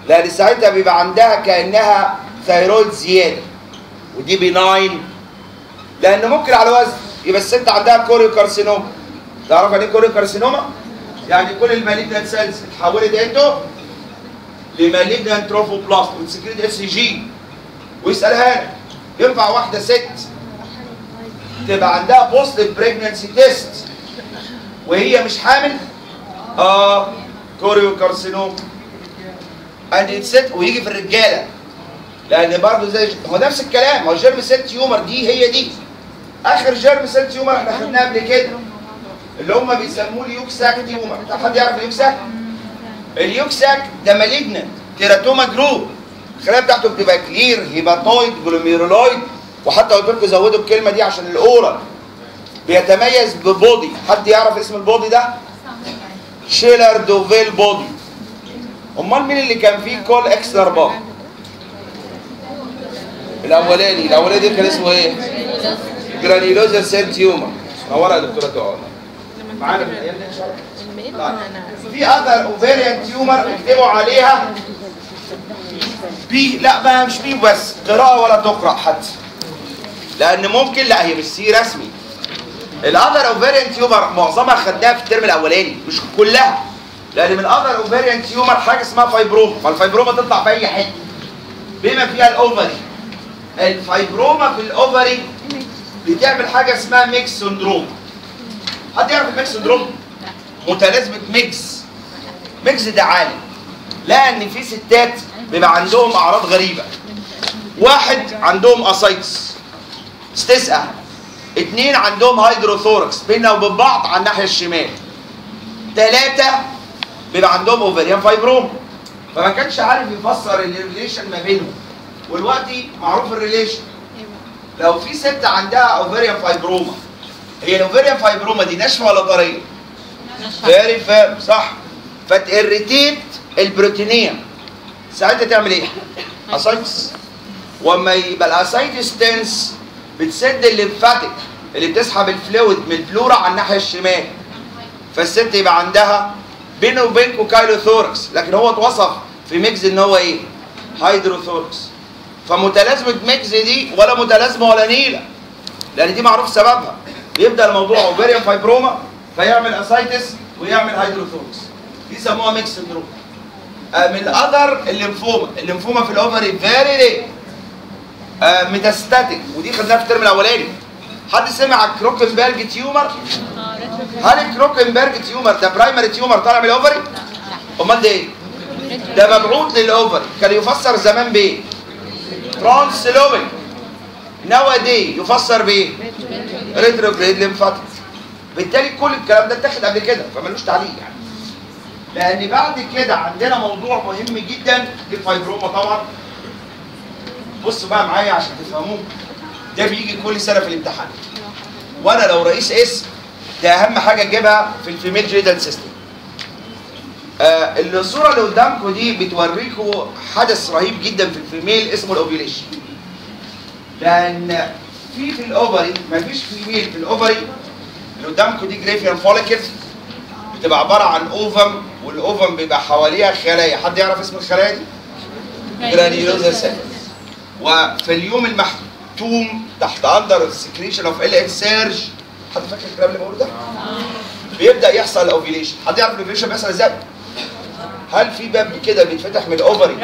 لان ساعتها بيبقى عندها كانها ثيرويد زياده ودي بناين لان ممكن على وزن يبقى الست عندها كوريو كارسينوما تعرف يعني ايه كوريو كارسينوما؟ يعني كل المالجنت سيلز اتحولت انتو لمالجنت تروفوبلاست وتسكريت اس جي ويسالها لك ينفع واحده ست تبقى عندها بوزيتيف بريجننسي تيست وهي مش حامل اه كوريو كارسينوما اند ست ويجي في الرجاله لان برضه زي هو نفس الكلام هو جيرم سيل تيومر دي هي دي اخر جيرم سيل تيومر احنا خدناه قبل كده اللي هم بيسموه اليوكساك تيومر طب حد يعرف اليوكساك؟ اليوكساك ده مالجنت تيراتوما جروب الخلايا بتاعته بتبقى كلير هيباتويد جلوميرولويد وحتى قلت لكم زودوا الكلمه دي عشان الاورال بيتميز ببودي حد يعرف اسم البودي ده؟ شيلر دوفيل بودي امال مين اللي كان فيه كول اكسترا بار؟ الاولاني الاولاني ده كان اسمه ايه؟ جرانيلوزا سيل تيومر نورها يا دكتوره تقعد معانا في الايام دي ان شاء الله في اذر اوفيريان تيومر اكتبوا عليها بي لا ما مش بي بس قراءه ولا تقرا حتى لان ممكن لا هي مش سي رسمي الاذر اوفيريان تيومر معظمها خدناها في الترم الاولاني مش كلها لان من الاذر اوفيريان تيومر حاجه اسمها فايبروما فالفايبروما تطلع في اي حته بما فيها الاوفري الفايبروما في الاوفري بتعمل حاجه اسمها ميكس سندروم حد يعرف الميكس سندروم متلازمه ميكس ميكس ده عالي لان في ستات بيبقى عندهم اعراض غريبه واحد عندهم اسايتس استسقى اتنين عندهم هيدروثوركس بيننا وبين بعض على الناحيه الشمال ثلاثه بيبقى عندهم اوفريان فايبروم فما كانش عارف يفسر الريليشن ما بينهم والوقتي معروف الريليشن لو في ست عندها اوفريان فايبروما هي الاوفريان فايبروما دي ناشفه ولا طريه؟ فيري فيرم صح فتirritate البروتينيه ساعتها تعمل ايه؟ اسايتس واما يبقى الاسايتس تنس بتسد الليمفاتيك اللي بتسحب الفلويد من البلورا على الناحيه الشمال فالست يبقى عندها بينه وبينكم كايلوثوركس لكن هو اتوصف في ميكس ان هو ايه؟ هيدروثوركس فمتلازمه ميكس دي ولا متلازمه ولا نيله لان دي معروف سببها بيبدا الموضوع اوفيريان فايبروما فيعمل اسايتس ويعمل هيدروثوركس دي سموها ميكس سندروم آه من الاذر الليمفوما الليمفوما في الاوفري فيري ليه آه ميتاستاتيك ودي خدناها في الترم الاولاني حد سمع عن كروكنبرج تيومر هل الكروكنبرج تيومر ده برايمري تيومر طالع من الاوفري امال ده ايه ده مبعوث للاوفري كان يفسر زمان بايه ترانسلوميك نوا دي يفسر بايه ريتروجريد ليمفاتيك بالتالي كل الكلام ده اتاخد قبل كده فمالوش تعليق يعني لان بعد كده عندنا موضوع مهم جدا الفايبروما طبعا بصوا بقى معايا عشان تفهموه ده بيجي كل سنه في الامتحان وانا لو رئيس اسم ده اهم حاجه تجيبها في الفيميل جيدال سيستم آه الصوره اللي قدامكم دي بتوريكم حدث رهيب جدا في الفيميل اسمه الاوفيليشن لان في في الاوفري مفيش فيميل في الاوفري اللي قدامكم دي جريفيان فوليكل بتبقى عباره عن اوفم والاوفم بيبقى حواليها خلايا حد يعرف اسم الخلايا دي؟ جرانيولوزا سيل وفي اليوم المحتوم تحت اندر سكريشن اوف ال اتش سيرج حد فاكر الكلام اللي بقوله ده؟ بيبدا يحصل الاوفيليشن حد يعرف الاوفيليشن بيحصل ازاي؟ هل في باب كده بيتفتح من الاوفري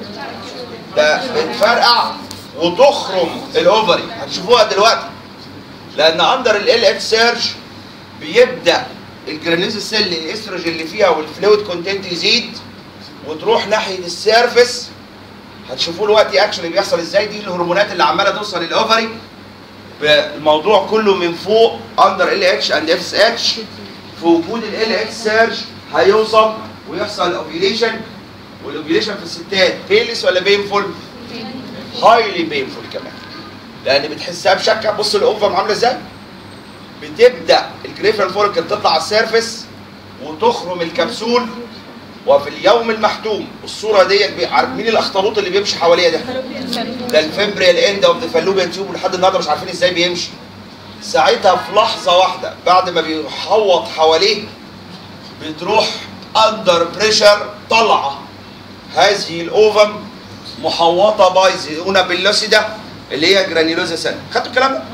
ده بتفرقع وتخرم الاوفري هتشوفوها دلوقتي لان اندر ال اتش سيرج بيبدا الجرانيز سيل الاستروجين اللي فيها والفلويد كونتنت يزيد وتروح ناحيه السيرفس هتشوفوا دلوقتي اكشن اللي بيحصل ازاي دي الهرمونات اللي عماله توصل للاوفري الموضوع كله من فوق اندر ال اتش اند اف اس اتش في وجود ال اتش سيرج هيوصل ويحصل اوفيليشن والاوفيليشن في الستات بيلس ولا بينفول؟ هايلي بينفول كمان لان بتحسها بشكه بص الاوفم عامله ازاي؟ بتبدا الجريفن فوليكل تطلع على السيرفس وتخرم الكبسول وفي اليوم المحتوم الصوره ديت بي- عارف مين الاخطبوط اللي بيمشي حواليها ده؟ ده الفيمبريال اند اوف ذا فالوبيان تيوب لحد النهارده مش عارفين ازاي بيمشي ساعتها في لحظه واحده بعد ما بيحوط حواليه بتروح اندر بريشر طالعه هذه الاوفم محوطه بايزيونا باللوسيدا اللي هي جرانيولوزا سيل خدتوا الكلام ده؟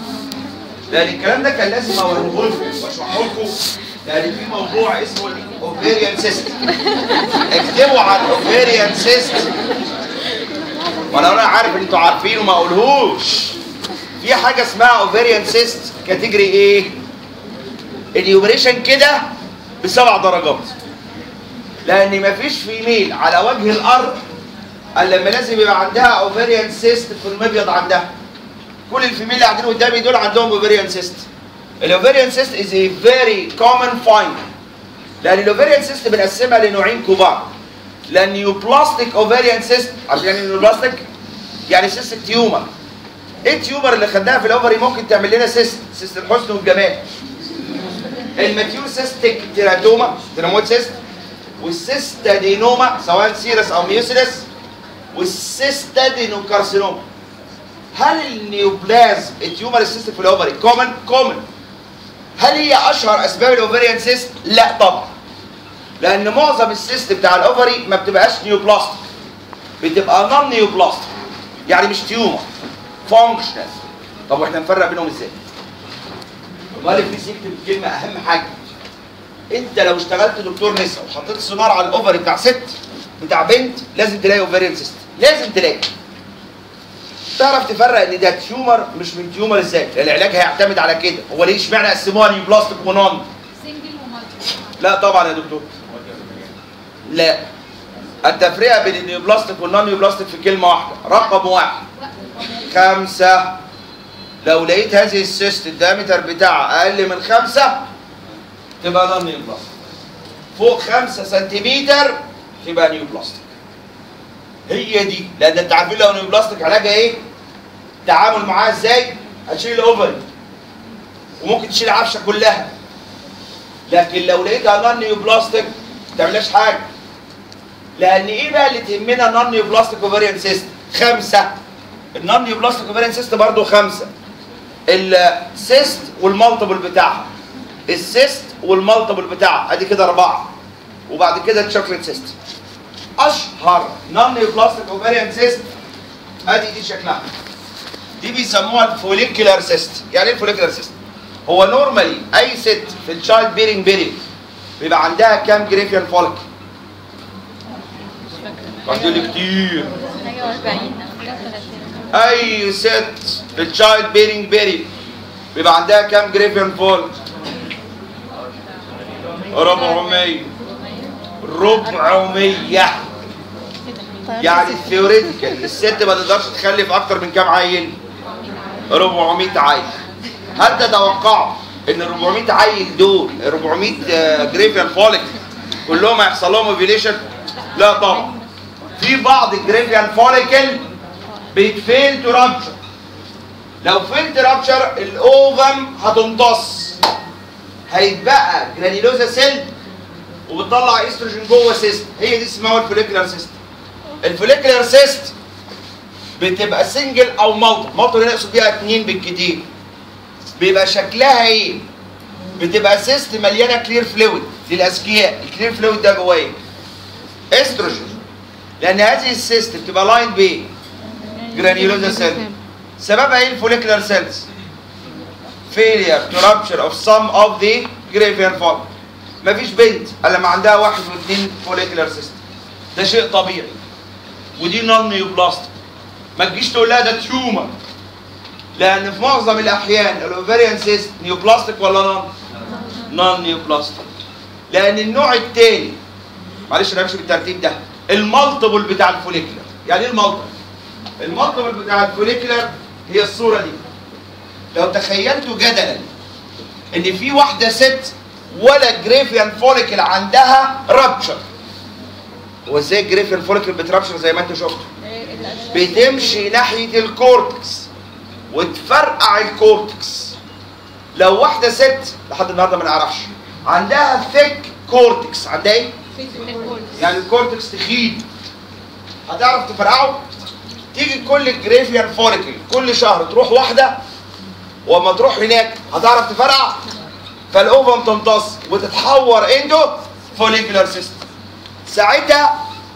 لان الكلام ده كان لازم اوريه لكم واشرحه لكم لان في موضوع اسمه الاوفيريان سيست اكتبوا على الاوفيريان سيست ولو انا عارف ان انتوا عارفين وما اقولهوش في حاجه اسمها اوفيريان سيست كاتيجوري ايه؟ اليوبريشن كده بسبع درجات لان مفيش فيميل على وجه الارض الا لما لازم يبقى عندها اوفيريان سيست في المبيض عندها كل الفيميل اللي قاعدين قدامي دول عندهم اوفيريان سيست الاوفيريان سيست از a very common find لان الاوفيريان سيست بنقسمها لنوعين كبار لان نيوبلاستيك اوفيريان سيست عارفين يعني نيوبلاستيك يعني سيست تيومر ايه التيومر اللي خدناها في الاوفري ممكن تعمل لنا سيست سيست الحسن والجمال الماتيور سيستيك تيراتوما تيرامويد سيست والسيستادينوما سواء سيرس او ميوسيلس والسيستادينوكارسينوما هل النيوبلازم التيومر السيستيك في الاوفري كومن كومن هل هي اشهر اسباب الاوفريان سيست لا طبعا لان معظم السيست بتاع الاوفري ما بتبقاش نيوبلاستيك بتبقى نون نيوبلاستيك يعني مش تيومر فانكشنال طب واحنا نفرق بينهم ازاي مالك نسي يكتب كلمه اهم حاجه انت لو اشتغلت دكتور نسا وحطيت سونار على الاوفري بتاع ست بتاع بنت لازم تلاقي اوفريان سيست لازم تلاقي تعرف تفرق ان ده تيومر مش من تيومر ازاي لان العلاج هيعتمد على كده هو ليه اشمعنى قسموها نيوبلاستيك ونون سنجل ومالتي لا طبعا يا دكتور لا التفرقه بين النيوبلاستيك والنون نيوبلاستيك في كلمه واحده رقم واحد خمسة لو لقيت هذه السيست الدايمتر بتاعها أقل من خمسة تبقى نون نيوبلاستيك فوق خمسة سنتيمتر تبقى نيوبلاستيك هي دي لأن أنت عارفين لو نيوبلاستيك علاجها إيه؟ التعامل معاها إزاي؟ هتشيل الأوفري وممكن تشيل العفشة كلها لكن لو لقيتها نون نيوبلاستيك ما تعملهاش حاجة لأن إيه بقى اللي تهمنا نون نيوبلاستيك اوفريان سيست؟ خمسة النون نيوبلاستيك اوفريان سيست برضه خمسه السيست والمالتيبل بتاعها السيست والمالتيبل بتاعها ادي كده اربعه وبعد كده الشوكليت سيست اشهر نون نيوبلاستيك اوفريان سيست ادي دي شكلها دي بيسموها الفوليكولار سيست يعني ايه الفوليكولار سيست هو نورمالي اي ست في الشايلد بيرنج بيريد بيبقى عندها كام جريفيان فوليك قلت لي كتير حاجة 40 حاجة 30 اي ست في الشايلد بيرنج بيري بيبقى عندها كام جريفن فولت 400 400 يعني ثيوريتيكال الست ما تقدرش تخلف اكتر من كام عيل 400 عيل هل تتوقعوا ان ال 400 عيل دول 400 جريفن فوليك كلهم هيحصل لهم اوفيليشن لا طبعا في بعض الجريفيان فوليكل بيتفيل تو رابتشر لو فيلت رابتشر الاوفم هتمتص هيتبقى جرانيلوزا سيل وبتطلع استروجين جوه سيست هي دي اسمها الفوليكولار سيست الفوليكولار سيست بتبقى سنجل او مالتي مالتي اللي نقصد بيها اتنين بالكتير بيبقى شكلها ايه بتبقى سيست مليانه كلير فلويد للاذكياء الكلير فلويد ده جواه ايه استروجين لان هذه السيست بتبقى لاين بايه جرانيولوزا سيل سببها ايه الفوليكولار سيلز failure to rupture of some of the Gravian follicle مفيش بنت الا لما عندها واحد واثنين فوليكولار سيستم ده شيء طبيعي ودي نون نيوبلاستيك ما تجيش تقول لها ده تيومر لان في معظم الاحيان الاوفريان سيست نيوبلاستيك ولا نون نون نيوبلاستيك لان النوع الثاني معلش انا همشي بالترتيب ده المالتيبل بتاع الفوليكولار يعني ايه المالتيبل المالتيبل بتاع الفوليكولار هي الصوره دي لو تخيلتوا جدلا ان في واحده ست ولا جريفيان فوليكل عندها رابتشر هو ازاي الجريفيان فوليكل بترابشر زي ما انتوا شفتوا بتمشي ناحيه الكورتكس وتفرقع الكورتكس لو واحده ست لحد النهارده ما نعرفش عندها ثيك كورتكس عندها ايه يعني الكورتكس تخين هتعرف تفرقعه تيجي كل الجريفيان فوليكل كل شهر تروح واحده وما تروح هناك هتعرف تفرقع فالاوفم تمتص وتتحور اندو فوليكولار سيستم ساعتها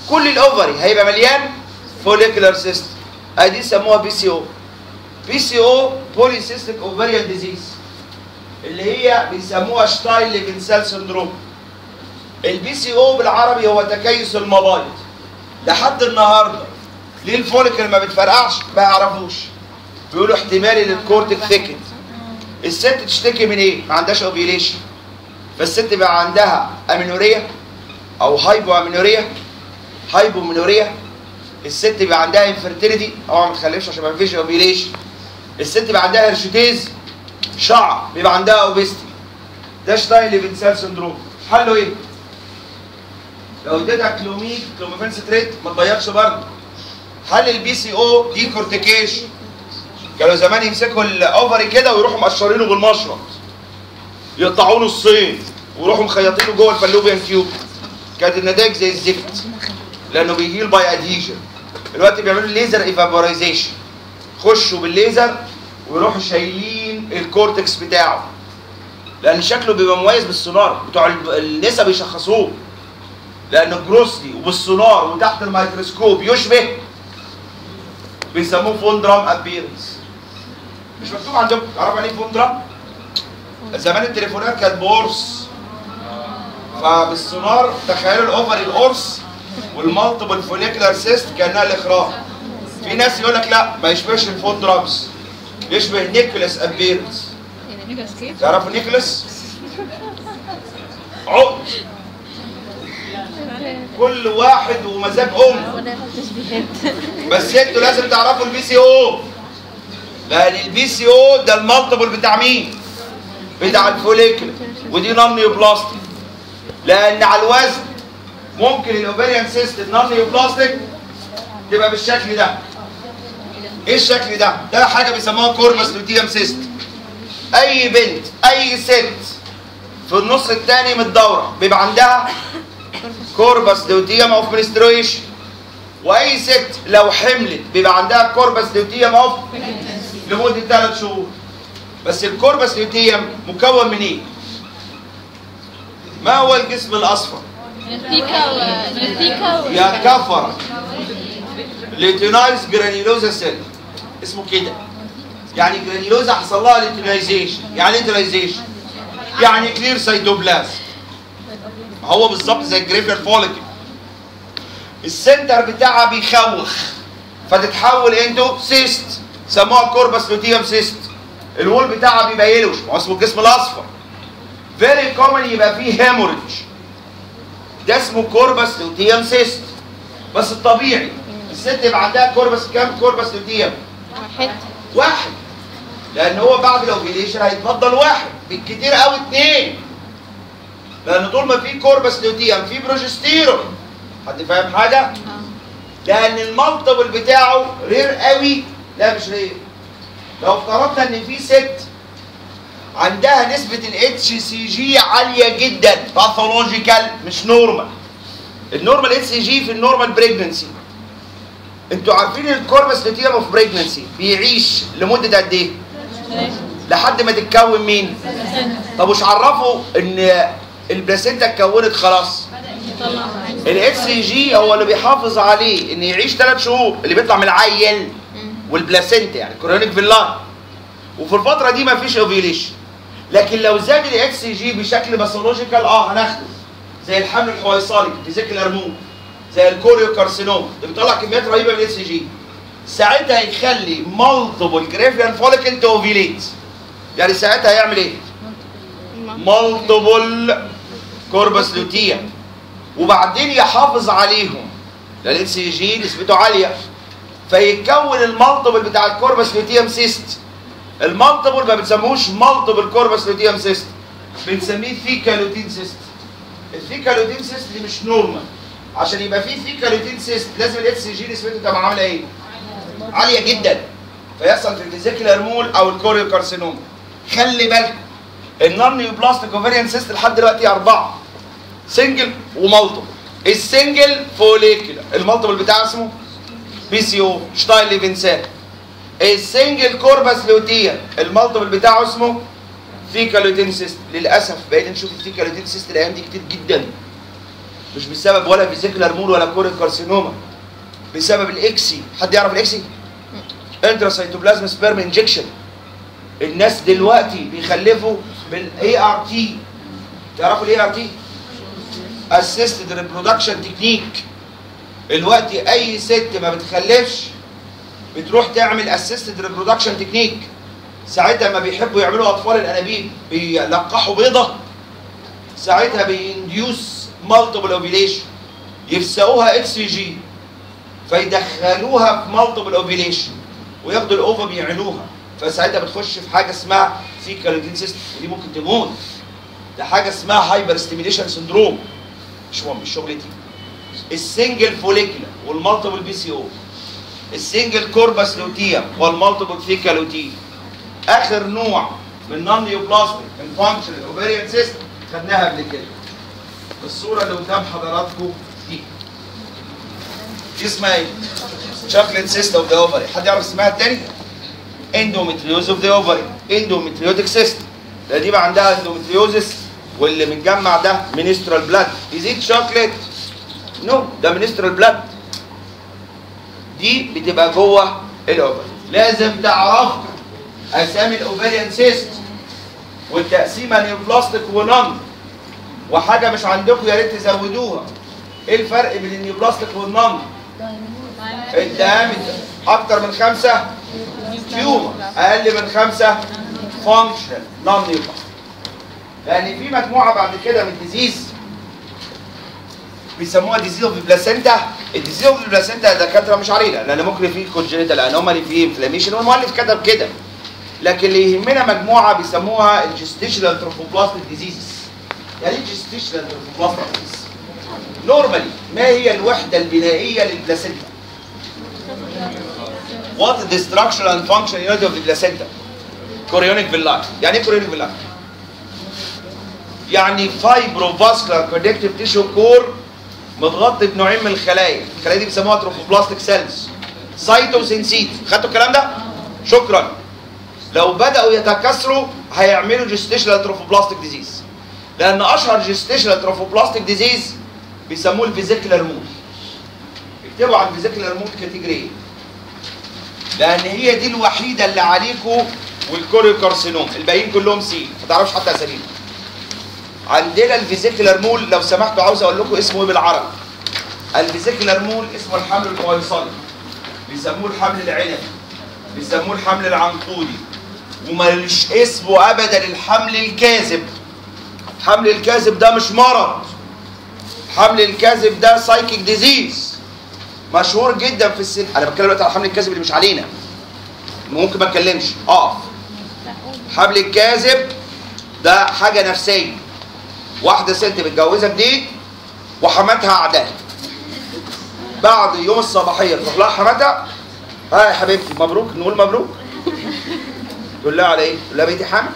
كل الاوفري هيبقى مليان فوليكولار سيست ادي يسموها بي سي او بي سي او بوليسيستيك اوفريان ديزيز اللي هي بيسموها شتاين ليفنسال سندروم البي سي او بالعربي هو تكيس المبايض لحد النهارده ليه الفوليكل ما بتفرقعش ما يعرفوش بيقولوا احتمالي للكورتك ثيكن الست تشتكي من ايه ما عندهاش اوفيليشن فالست بقى عندها امينوريا او هايبو امينوريا هايبو منوريا الست بقى عندها انفيرتيليتي او ما تخلفش عشان ما فيش اوفيليشن الست بقى عندها هرشوتيز شعر بيبقى عندها اوبستي ده شتاين ليفنسال سندروم حله ايه؟ لو اديتها كلوميد كلوميفين ستريت ما تضيعش برضه حل البي سي او دي كورتيكيشن كانوا زمان يمسكوا الاوفري كده ويروحوا مقشرينه بالمشرط يقطعوه نصين ويروحوا مخيطينه جوه الفالوبيان تيوب كانت النتائج زي الزفت لانه بيهيل باي ادهيجن دلوقتي بيعملوا ليزر ايفابورايزيشن خشوا بالليزر ويروحوا شايلين الكورتكس بتاعه لان شكله بيبقى مميز بالسونار بتوع ال- النسا بيشخصوه لانه جروسلي وبالسونار وتحت الميكروسكوب يشبه بيسموه فوندرام ابيرنس مش مكتوب عندكم تعرفوا يعني ايه فوندرام؟ زمان التليفونات كانت بقرص فبالسونار تخيلوا الاوفري القرص والمالتيبل فوليكولار سيست كانها الاخراج في ناس يقول لك لا ما يشبهش الفوندرامز يشبه نيكولاس ابيرنس تعرفوا نيكولاس؟ عقد كل واحد ومزاج ام ولا تشبيهات بس انتوا لازم تعرفوا البي سي او لان البي سي او ده المالتيبل بتاع مين؟ بتاع الفوليكل ودي نون نيوبلاستيك لان على الوزن ممكن الاوفريان سيست النون نيوبلاستيك تبقى بالشكل ده ايه الشكل ده؟ ده حاجه بيسموها كوربس لوتيوم سيست اي بنت اي ست في النص الثاني من الدوره بيبقى عندها كوربس لوتيوم اوف منسترويشن واي ست لو حملت بيبقى عندها كوربس لوتيوم اوف لمده ثلاث شهور بس الكوربس لوتيوم مكون من ايه؟ ما هو الجسم الاصفر؟ نتيكا و نتيكا و يا كفر ليتينايز جرانيلوزا سيل اسمه كده يعني جرانيلوزا حصل لها ليتينايزيشن يعني ايه ليتينايزيشن؟ يعني كلير سيتوبلازم هو بالظبط زي الجريفير فوليكل السنتر بتاعها بيخوخ فتتحول انتو سيست سموها كوربس لوتيوم سيست الوول بتاعها بيبقى يلوش ما هو اسمه الجسم الاصفر فيري كومن يبقى فيه هيموريدج ده اسمه كوربس لوتيوم سيست بس الطبيعي الست يبقى عندها كوربس كام كوربس لوتيوم واحد واحد لان هو بعد الاوفيليشن هيتفضل واحد بالكتير قوي اتنين لان طول ما في كوربس لوتيوم في بروجستيرون حد فاهم حاجه لان المالتيبل بتاعه رير قوي لا مش رير لو افترضنا ان في ست عندها نسبة الاتش سي جي عالية جدا باثولوجيكال مش نورمال النورمال اتش سي جي في النورمال بريجننسي انتوا عارفين الكوربس لوتيوم اوف بريجننسي بيعيش لمدة قد ايه؟ لحد ما تتكون مين؟ طب وش عرفوا ان البلاسينتا اتكونت خلاص؟ الاف سي جي هو اللي بيحافظ عليه ان يعيش ثلاث شهور اللي بيطلع من العيل والبلاسينتا يعني كرونيك فيلاي وفي الفتره دي مفيش اوفيليشن لكن لو زاد الاف سي جي بشكل باثولوجيكال اه هناخده زي الحمل الحويصلي فيزيكال مون زي الكوريو كارسينوم اللي بيطلع كميات رهيبه من الاف سي جي ساعتها يخلي مالتيبل جريفيان فوليكل تو اوفيليت يعني ساعتها هيعمل ايه؟ مالتيبل كوربس لوتيوم وبعدين يحافظ عليهم لان ال سي جي نسبته عاليه فيتكون المالتيبل بتاع الكوربس لوتيوم سيست المالتيبل ما بنسموهوش مالتيبل كوربس لوتيوم سيست بنسميه ثيكالوتين سيست الثيكالوتين سيست دي مش نورمال عشان يبقى فيه ثيكالوتين سيست لازم الاف سي جي نسبته تبقى عامله ايه؟ عاليه جدا فيحصل في الفيزيكال مول او الكوريو كارسينوم خلي بالك النون نيوبلاستيك اوفريان سيست لحد دلوقتي اربعه سنجل ومالتيبل السنجل فوليكولا المالتيبل بتاعه اسمه بي سي او شتاين ليفنسان السنجل كوربس لوتيا المالتيبل بتاعه اسمه ثيكالوتين سيست للاسف بقينا نشوف الثيكالوتين سيست الايام دي كتير جدا مش بسبب ولا فيزيكولار مول ولا كوريك كارسينوما بسبب الاكسي حد يعرف الاكسي انتراسيتوبلازم سبيرم انجكشن الناس دلوقتي بيخلفوا بالاي ار تي تعرفوا الاي ار تي اسيستد ريبرودكشن تكنيك دلوقتي اي ست ما بتخلفش بتروح تعمل اسيستد ريبرودكشن تكنيك ساعتها ما بيحبوا يعملوا اطفال الانابيب بيلقحوا بيضه ساعتها بينديوس مالتيبل اوفيليشن يفسقوها اكس جي فيدخلوها في مالتيبل اوفيليشن وياخدوا الاوفا بيعينوها فساعتها بتخش في حاجه اسمها سيكالوتين سيستم ودي ممكن تموت ده حاجه اسمها هايبر ستيميليشن سندروم مش مهم مش شغلتي السنجل فوليكولا والمالتيبل بي سي او السنجل كوربس لوتيوم والمالتيبل فيكالوتيوم اخر نوع من نون نيوبلازميك من فانكشنال اوفيريان سيستم خدناها قبل كده الصوره اللي قدام حضراتكم دي دي اسمها ايه؟ شوكليت سيست اوف ذا اوفري حد يعرف اسمها التاني؟ اندومتريوز اوف ذا اوفري اندومتريوتيك سيست ده دي بقى عندها اندومتريوزس واللي متجمع ده منسترال بلاد يزيد شوكليت نو ده منسترال بلاد دي بتبقى جوه الاوفري لازم تعرفوا اسامي الاوفريان سيست والتقسيمه نيوبلاستيك ونون وحاجه مش عندكم يا ريت تزودوها ايه الفرق بين النيوبلاستيك والنون الديامتر اكتر من خمسة تيومر اقل من خمسة فانكشنال نون نيوبلاستيك لان في مجموعه بعد كده من الديزيز بيسموها ديزيز اوف البلاسينتا الديزيز اوف البلاسينتا يا دكاتره مش علينا لان ممكن في كونجنتال انومالي في انفلاميشن والمؤلف كتب كده لكن اللي يهمنا مجموعه بيسموها الجستيشنال تروفوبلاستيك ديزيزز يعني ايه جستيشنال تروفوبلاستيك ديزيز نورمالي ما هي الوحده البنائيه للبلاسينتا What is the structural and functional unit of the placenta? Chorionic villi. يعني ايه chorionic villi؟ يعني فايبروفاسكولار كونكتيف تيشو كور متغطي بنوعين من الخلايا، الخلايا دي بيسموها تروفوبلاستيك سيلز. سايتوسينسيت، خدتوا الكلام ده؟ شكرا. لو بدأوا يتكاثروا هيعملوا جستيشنال تروفوبلاستيك ديزيز. لأن أشهر جستيشنال تروفوبلاستيك ديزيز بيسموه الفيزيكولار مول. اكتبوا عن الفيزيكولار مول كاتيجوري لان هي دي الوحيده اللي عليكم والكوريو كارسينوم الباقيين كلهم سي ما تعرفش حتى اساميهم عندنا الفيزيكولار مول لو سمحتوا عاوز اقول لكم اسمه ايه بالعربي الفيزيكولار مول اسمه الحمل القيصري بيسموه الحمل العنبي بيسموه الحمل العنقودي ومالش اسمه ابدا الحمل الكاذب الحمل الكاذب ده مش مرض الحمل الكاذب ده سايكيك ديزيز مشهور جدا في السن انا بتكلم دلوقتي على الحمل الكاذب اللي مش علينا ممكن ما اتكلمش اقف الحمل الكاذب ده حاجه نفسيه واحده ست متجوزه جديد وحماتها عداها بعد يوم الصباحيه تروح لها حماتها ها يا حبيبتي مبروك نقول مبروك تقول لها على ايه؟ تقول لها بقيتي حامل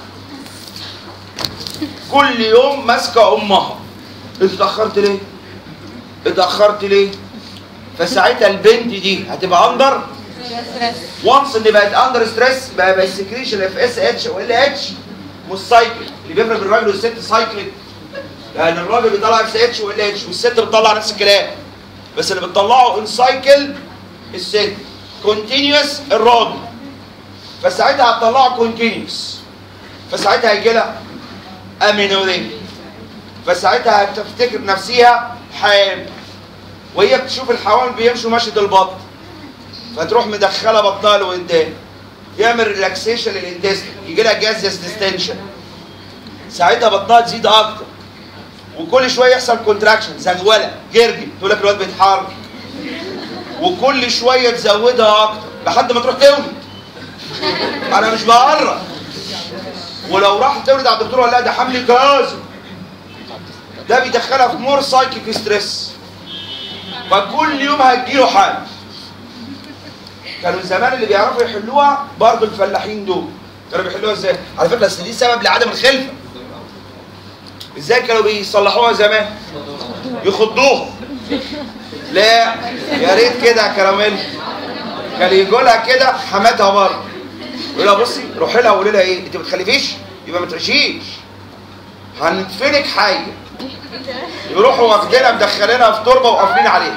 كل يوم ماسكه امها انت اتاخرت ليه؟ اتاخرت ليه؟ فساعتها البنت دي هتبقى اندر وانس ان بقت اندر ستريس بقى بقى السكريشن اف اس اتش وال اتش مش سايكل اللي بيفرق بين الراجل والست سايكل لان الراجل بيطلع اف اس اتش وال اتش والست بتطلع نفس الكلام بس اللي بتطلعه ان سايكل الست كونتينيوس الراجل فساعتها هتطلعه كونتينيوس فساعتها هيجي لها امينوريا فساعتها هتفتكر نفسيها حامل وهي بتشوف الحيوان بيمشوا مشية البطن فتروح مدخله بطنها لقدام يعمل ريلاكسيشن للانتستين يجي لها جازيس ديستنشن ساعتها بطنها تزيد اكتر وكل شويه يحصل كونتراكشن زغوله جرجل تقول لك الواد بيتحرك وكل شويه تزودها اكتر لحد ما تروح تولد انا مش بقرب ولو راحت تولد على الدكتور ولا لا ده حمل كاذب ده بيدخلها في مور سايكيك ستريس فكل يوم هتجيله حل كانوا زمان اللي بيعرفوا يحلوها برضه الفلاحين دول كانوا بيحلوها ازاي؟ على فكره اصل دي سبب لعدم الخلفه ازاي كانوا بيصلحوها زمان؟ يخضوها لا يا ريت كده يا كراميل كان يجوا لها كده حماتها بره يقول لها بصي روحي لها وقولي لها ايه؟ انت ما بتخلفيش؟ يبقى ما تعيشيش هندفنك حيه يروحوا واخدينها مدخلينها في تربه وقافلين عليها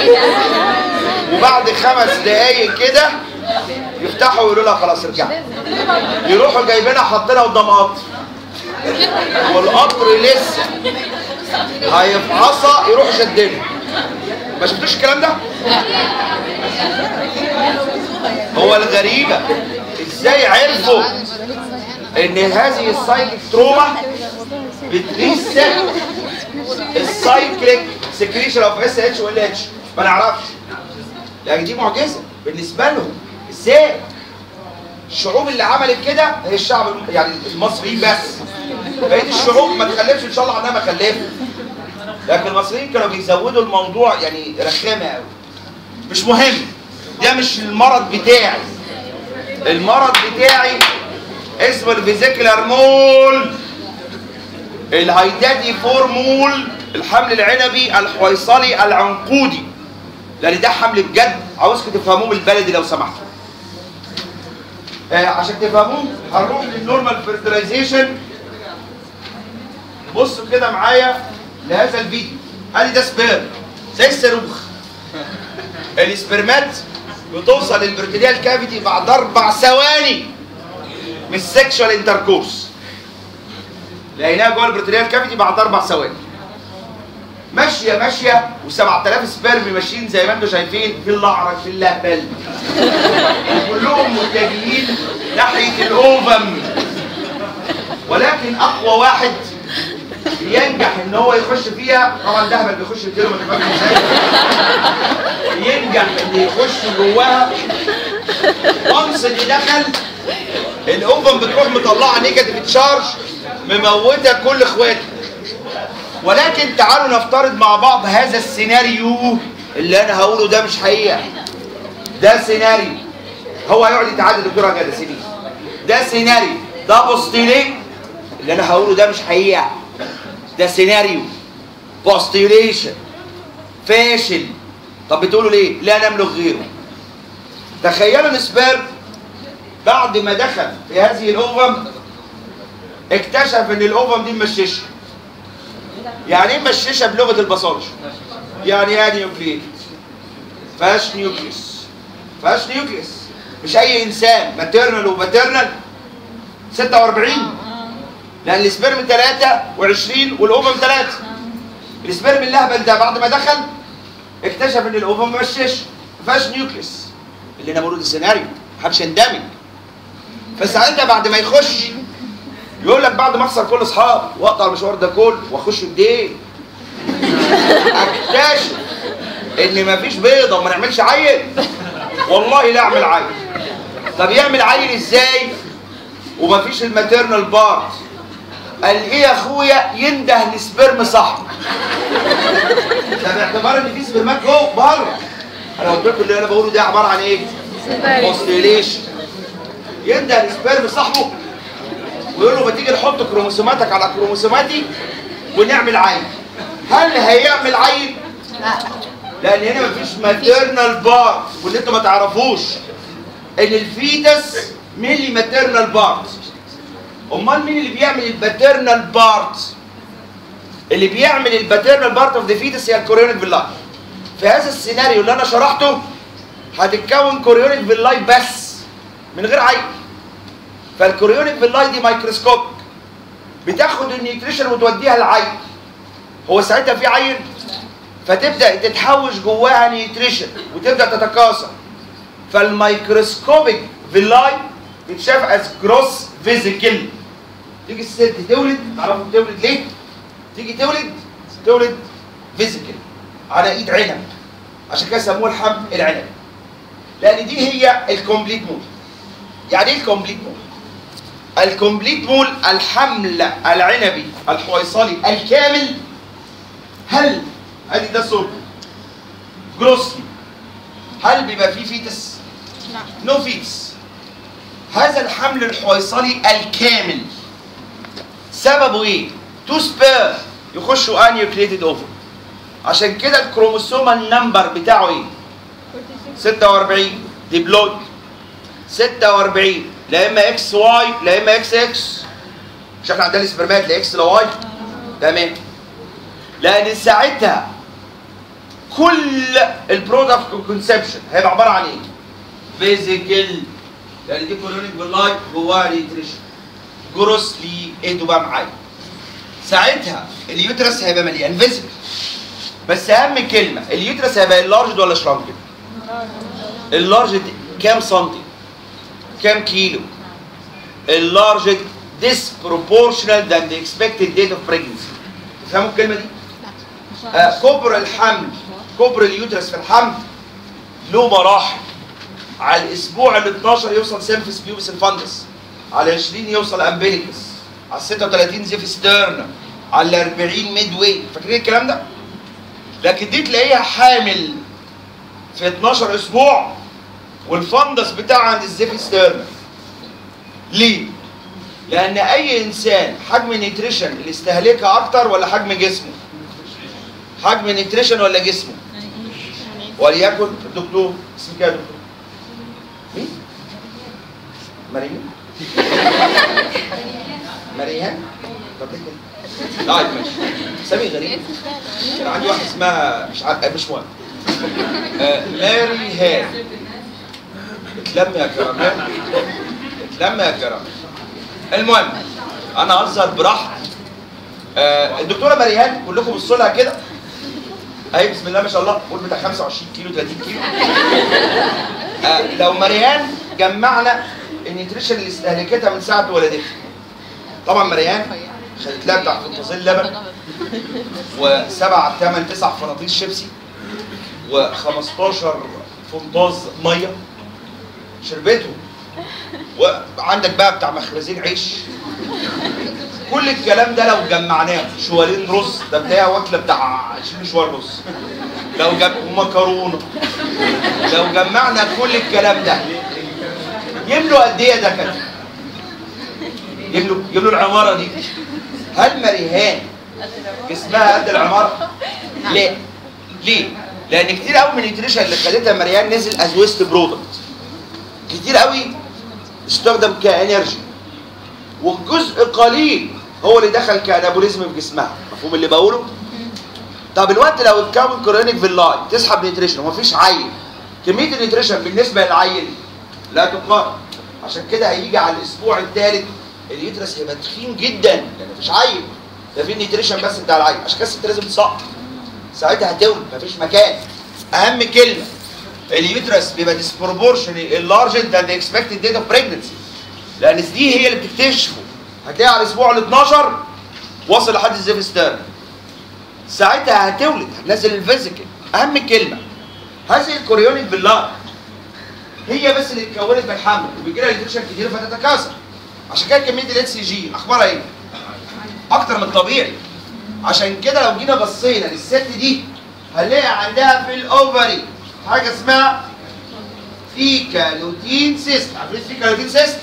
وبعد خمس دقايق كده يفتحوا ويقولوا لها خلاص ارجعي يروحوا جايبينها حاطينها قدام قطر والقطر لسه هيفعصها يروحوا شدينها ما شفتوش الكلام ده؟ هو الغريبة ازاي عرفوا ان هذه السايكليك تروما بتريست السايكليك سكريشن اوف اس اتش وال اتش ما نعرفش يعني دي معجزه بالنسبه لهم ازاي الشعوب اللي عملت كده هي الشعب الم- يعني المصري بس بقيه الشعوب ما تخلفش ان شاء الله عنها ما خلفت لكن المصريين كانوا بيزودوا الموضوع يعني رخامه قوي مش مهم ده مش المرض بتاعي المرض بتاعي اسمه الفيزيكولار مول الهيدادي فورمول الحمل العنبي الحويصلي العنقودي لان ده حمل بجد عاوزكم تفهموه من البلدي لو سمحتوا آه عشان تفهموه هنروح للنورمال فيرتلايزيشن بصوا كده معايا لهذا الفيديو ادي ده سبيرم زي الصاروخ السبرمات بتوصل للبرتليال كافيتي بعد اربع ثواني من السكشوال انتركورس لقيناها جوه البرتليال كافيتي بعد اربع ثواني ماشيه ماشيه و7000 سبرم ماشيين زي ما انتم شايفين في الاعرج في اللهبل كلهم متجهين ناحيه الاوفم ولكن اقوى واحد ينجح ان هو يخش فيها طبعا دهبل بيخش كتير ما تفهمش ازاي ينجح ان يخش جواها وانس اللي دخل الاوفن بتروح مطلعه نيجاتيف تشارج مموته كل اخواته ولكن تعالوا نفترض مع بعض هذا السيناريو اللي انا هقوله ده مش حقيقه ده سيناريو هو هيقعد يتعدى دكتور هجاده سنين ده سيناريو ده بوستيليت اللي انا هقوله ده مش حقيقه ده سيناريو بوستيليشن فاشل طب بتقولوا ليه؟ لا نملك غيره تخيلوا ان سبيرم بعد ما دخل في هذه الاوفم اكتشف ان الاوفم دي ممششه يعني ايه ممششه بلغه الباثولوجي يعني ايه نيوكليت فاش نيوكليس فاش نيوكليس مش اي انسان ماتيرنال وباترنال 46 لان السبرم 23 والاوفم 3 السبرم اللهبل ده بعد ما دخل اكتشف ان الاوفم ممشش ما فيهاش نيوكليس اللي انا بقوله ده سيناريو محدش يندمج فساعتها بعد ما يخش يقول لك بعد ما اخسر كل اصحابي واقطع المشوار ده كله واخش الدين اكتشف ان مفيش بيضه وما نعملش عيل والله لا اعمل عيل طب يعمل عيل ازاي ومفيش الماتيرنال بارت قال ايه يا اخويا ينده لسبرم صاحبه ده باعتبار ان في سبرمات جوه بره انا قلت لكم اللي انا بقوله ده عباره عن ايه؟ اوستيليشن ينده لسبرم صاحبه ويقول له ما تيجي نحط كروموسوماتك على كروموسوماتي ونعمل عيل هل هيعمل عيل؟ لان هنا مفيش ماتيرنال بارت واللي انتوا ما تعرفوش ان الفيتس ميلي ماتيرنال بارت امال مين اللي بيعمل الباترنال بارت اللي بيعمل الباترنال بارت اوف ذا فيتس هي الكوريونيك فيلاي في هذا السيناريو اللي انا شرحته هتتكون كوريونيك فيلاي بس من غير عين فالكوريونيك فيلاي دي مايكروسكوب بتاخد النيوتريشن وتوديها العين هو ساعتها في عين فتبدا تتحوش جواها نيوتريشن وتبدا تتكاثر فالميكروسكوبيك فيلاي بتشاف از جروس فيزيكال تيجي الست تولد تعرفوا بتولد ليه؟ تيجي تولد تولد فيزيكال على ايد عنب عشان كده سموه الحمل العنب لان دي هي الكومبليت مول يعني ايه الكومبليت مول؟ الكومبليت مول الحمل العنبي الحويصلي الكامل هل ادي ده صوت جروسلي هل بيبقى فيه فيتس؟ نو فيتس هذا الحمل الحويصلي الكامل سببه ايه؟ تو سبير يخشوا انيوكليتد اوفر عشان كده الكروموسوم النمبر بتاعه ايه؟ 46 ديبلويد 46 لا اما اكس واي لا اما اكس اكس مش احنا عندنا السبرمات لا اكس لا واي تمام لان ساعتها كل البرودكت كونسبشن هيبقى عباره عن ايه؟ فيزيكال لان دي كولونيك باللايف جواها نيوتريشن جروسلي ايدوا بقى معايا ساعتها اليوترس هيبقى مليان فيزيكال بس اهم كلمه اليوترس هيبقى اللارج ولا شرانكد؟ اللارج دي كام سنتي؟ كام كيلو؟ اللارج disproportional than the expected date of pregnancy تفهموا الكلمه دي؟ آه كبر الحمل كبر اليوترس في الحمل له مراحل على الاسبوع ال 12 يوصل سيمفيس بيوبس الفندس على 20 يوصل امبيليكس على 36 زيف ستيرن على 40 ميد واي فاكرين الكلام ده؟ لكن دي تلاقيها حامل في 12 اسبوع والفندس بتاعها عند الزيف ستيرن ليه؟ لان اي انسان حجم النيتريشن اللي استهلكها اكتر ولا حجم جسمه؟ حجم النيتريشن ولا جسمه؟ وليكن الدكتور اسمك ايه يا دكتور؟ مين؟ مريم؟ مريم؟ طب ليه كده؟ طيب ماشي سامي غريب كان عندي واحده اسمها مش عارف مش مهم آه، ماري هان اتلم يا كرامات اتلم يا كرامات المهم انا هظهر براحتي آه، الدكتوره مريهان كلكم بصوا لها كده اهي بسم الله ما شاء الله قول بتاع 25 كيلو 30 كيلو آه، لو مريهان جمعنا النيوتريشن اللي استهلكتها من ساعه ولادتها طبعا مريهان خدت لها بتاع فنطازين لبن وسبع ثمان تسع فراطيس شيبسي و15 فنطاز ميه شربتهم وعندك بقى بتاع مخبزين عيش كل الكلام ده لو جمعناه شوالين رز ده بتاع واكله بتاع 20 شوال رز لو جم... ومكرونه لو جمعنا كل الكلام ده يملوا قد ايه ده كده يملوا يملوا العماره دي هل مريهان جسمها قد العماره؟ لا ليه؟ لان كتير قوي من النيوتريشن اللي خدتها مريان نزل از ويست برودكت كتير قوي استخدم كانرجي والجزء قليل هو اللي دخل كانابوليزم في جسمها مفهوم اللي بقوله طب الوقت لو اتكون كورونيك فيلاي تسحب نيوتريشن ومفيش عيل كميه النيوتريشن بالنسبه للعيل لا تقارن عشان كده هيجي على الاسبوع الثالث اليوترس هيبقى تخين جدا لان مفيش عيل ده في النيوتريشن بس بتاع العيل عشان كده الست لازم تسقط ساعتها هتولد مفيش مكان اهم كلمه اليوترس بيبقى disproportionally enlarged than the expected date of pregnancy لان دي هي اللي بتكتشفه هتلاقي على الاسبوع ال 12 واصل لحد الزيف ستيرن ساعتها هتولد هتنزل الفيزيكال اهم كلمه هذه الكوريونيك بالله هي بس اللي اتكونت من الحمل وبيجي لها نيوتريشن كتير فتتكاثر عشان كده كميه الاتش سي جي اخبارها ايه؟ اكتر من الطبيعي عشان كده لو جينا بصينا للست دي هنلاقي عندها في الاوفري حاجه اسمها فيكالوتين سيست عارفين فيكالوتين سيست؟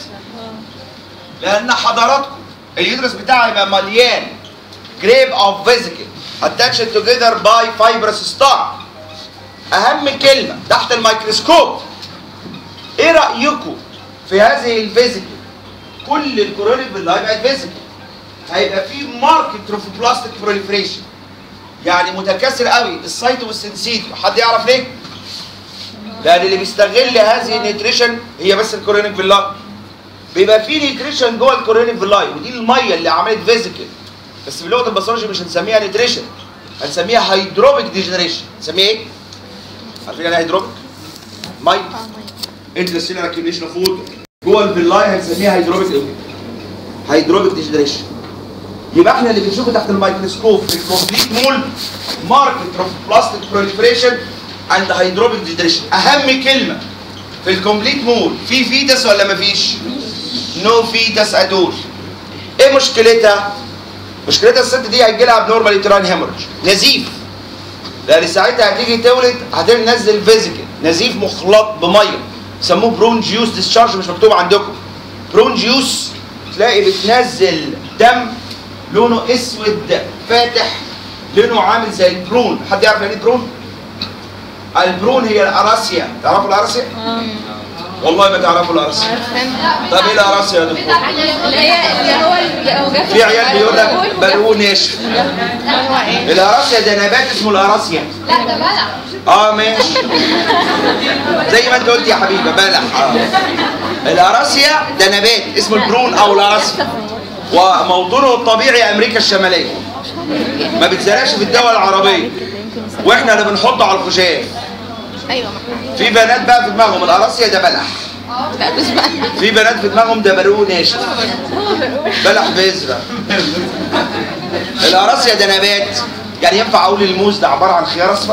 لان حضراتكم اليوترس بتاعها يبقى مليان جريب اوف فيزيكال اتاتشد توجذر باي فايبرس ستار اهم كلمه تحت الميكروسكوب ايه رايكم في هذه الفيزيكال كل الكورونيك باللاي بقت فيزيكال هيبقى في ماركت تروفوبلاستيك بروليفريشن يعني متكاثر قوي السايتو والسنسيتيو حد يعرف ليه؟ لان اللي بيستغل هذه النيوتريشن هي بس الكورونيك فيلاي بيبقى في نيوتريشن جوه الكورونيك فيلاي ودي الميه اللي عملت فيزيكال بس بلغه الباثولوجي مش هنسميها نيوتريشن هنسميها هيدروبيك ديجنريشن نسميها ايه؟ عارفين يعني هيدروبيك؟ ميه انترستيلر اكيوميشن اوف ووتر جوه الفيلاي هنسميها هيدروبيك هيدروبيك ديجنريشن يبقى احنا اللي بنشوفه تحت الميكروسكوب في الكومبليت مول ماركت اوف بلاستيك بروليفريشن اند هيدروبيك ديجنريشن اهم كلمه في الكومبليت مول في فيتس ولا مفيش؟ نو فيتس ادول ايه مشكلتها؟ مشكلتها الست دي هيجي لها ابنورمال يوتراين هيموريج نزيف لان ساعتها هتيجي تولد هتنزل فيزيكال نزيف مخلط بميه يسموه برون جيوس ديسشارج مش مكتوب عندكم برون جيوس تلاقي بتنزل دم لونه اسود فاتح لونه عامل زي البرون حد يعرف يعني ايه برون؟ البرون هي الاراسيا تعرفوا الاراسيا؟ والله ما تعرفوا القراصية عارفين طب ايه القراصية يا دكتور؟ اللي هي اللي هو اللي هو جاب في عيال بيقول لك بلقوه ناشف هو ايه القراصية ده نبات اسمه القراصية لا ده بلع اه ماشي زي ما انت قلت يا حبيبي بلح اه القراصية ده نبات اسمه البرون او القراصية وموطنه الطبيعي امريكا الشمالية ما بتزرعش في الدول العربية واحنا اللي بنحطه على الخشاف ايوه محمود في بنات بقى في دماغهم القراصية ده بلح لا مش بقى في بنات في دماغهم ده بلقوه ناشف بلح بذرة القراصية ده نبات يعني ينفع اقول الموز ده عبارة عن خيار اصفر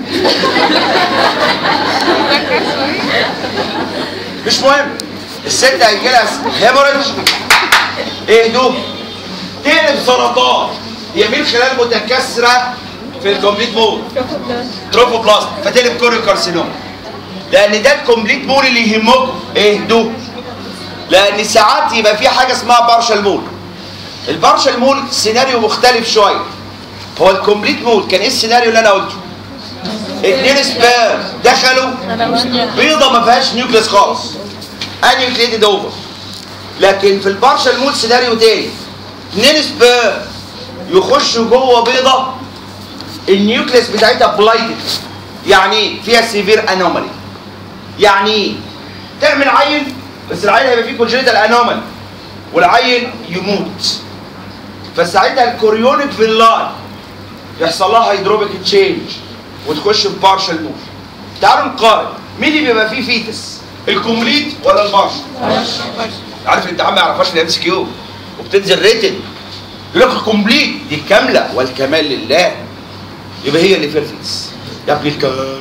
مش مهم الست هيجي لها هيموريدج ايه دوب تقلب سرطان هي من خلال متكسره في الكومبليت مول تروفوبلاست فتقلب كوريو كارسينوم لان ده الكومبليت مول اللي يهمكم ايه دوب لان ساعات يبقى في حاجه اسمها بارشال مول البارشال مول سيناريو مختلف شويه هو الكومبليت مول كان ايه السيناريو اللي انا قلته اتنين سبير دخلوا بيضه ما فيهاش نيوكليس خالص انيوكليتد اوفر لكن في البارشال مول سيناريو تاني اتنين سبير يخشوا جوه بيضه النيوكليس بتاعتها بلايتد يعني ايه فيها سيفير انومالي يعني ايه تعمل عيل بس العيل هيبقى فيه كونجنتال انومالي والعيل يموت فساعتها الكوريونيك فيلاي يحصل لها هيدروبيك تشينج وتخش في بارشال مول تعالوا نقارن مين اللي بيبقى فيه فيتس الكومبليت ولا البارشل عارف الامتحان ما يعرفهاش في الام سي كيو وبتنزل ريتن يقول لك الكومبليت دي كامله والكمال لله يبقى هي اللي فيها الفيتس يا ابني الكلام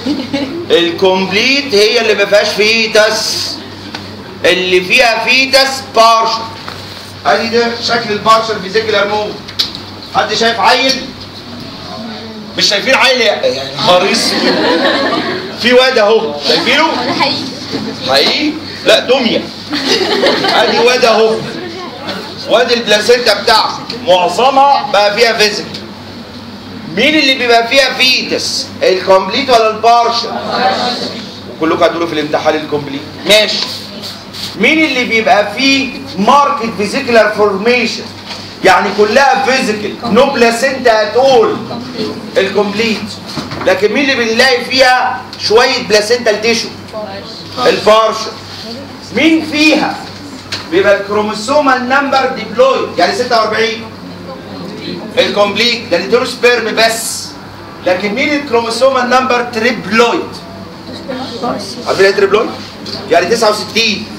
الكومبليت هي اللي ما فيهاش فيتس اللي فيها فيتس بارشل ادي ده شكل البارشل فيزيكولار مود حد شايف عيل مش شايفين عيل يعني خريص في واد اهو شايفينه ده حقيقي حقيقي لا دميه ادي واد اهو وادي البلاسينتا بتاعته معظمها بقى فيها فيزيك مين اللي بيبقى فيها فيتس الكومبليت ولا البارشل وكلكم هتقولوا في الامتحان الكومبليت ماشي مين اللي بيبقى فيه ماركت فيزيكولار فورميشن يعني كلها فيزيكال نو بلاسينتا اتول الكومبليت لكن مين اللي بنلاقي فيها شويه بلاسينتال تيشو البارشل مين فيها بيبقى الكروموسومال نمبر ديبلويد يعني 46 الكومبليت ده اللي سبيرم بس لكن مين الكروموسومال نمبر تريبلويد عارفين ايه تريبلويد يعني 69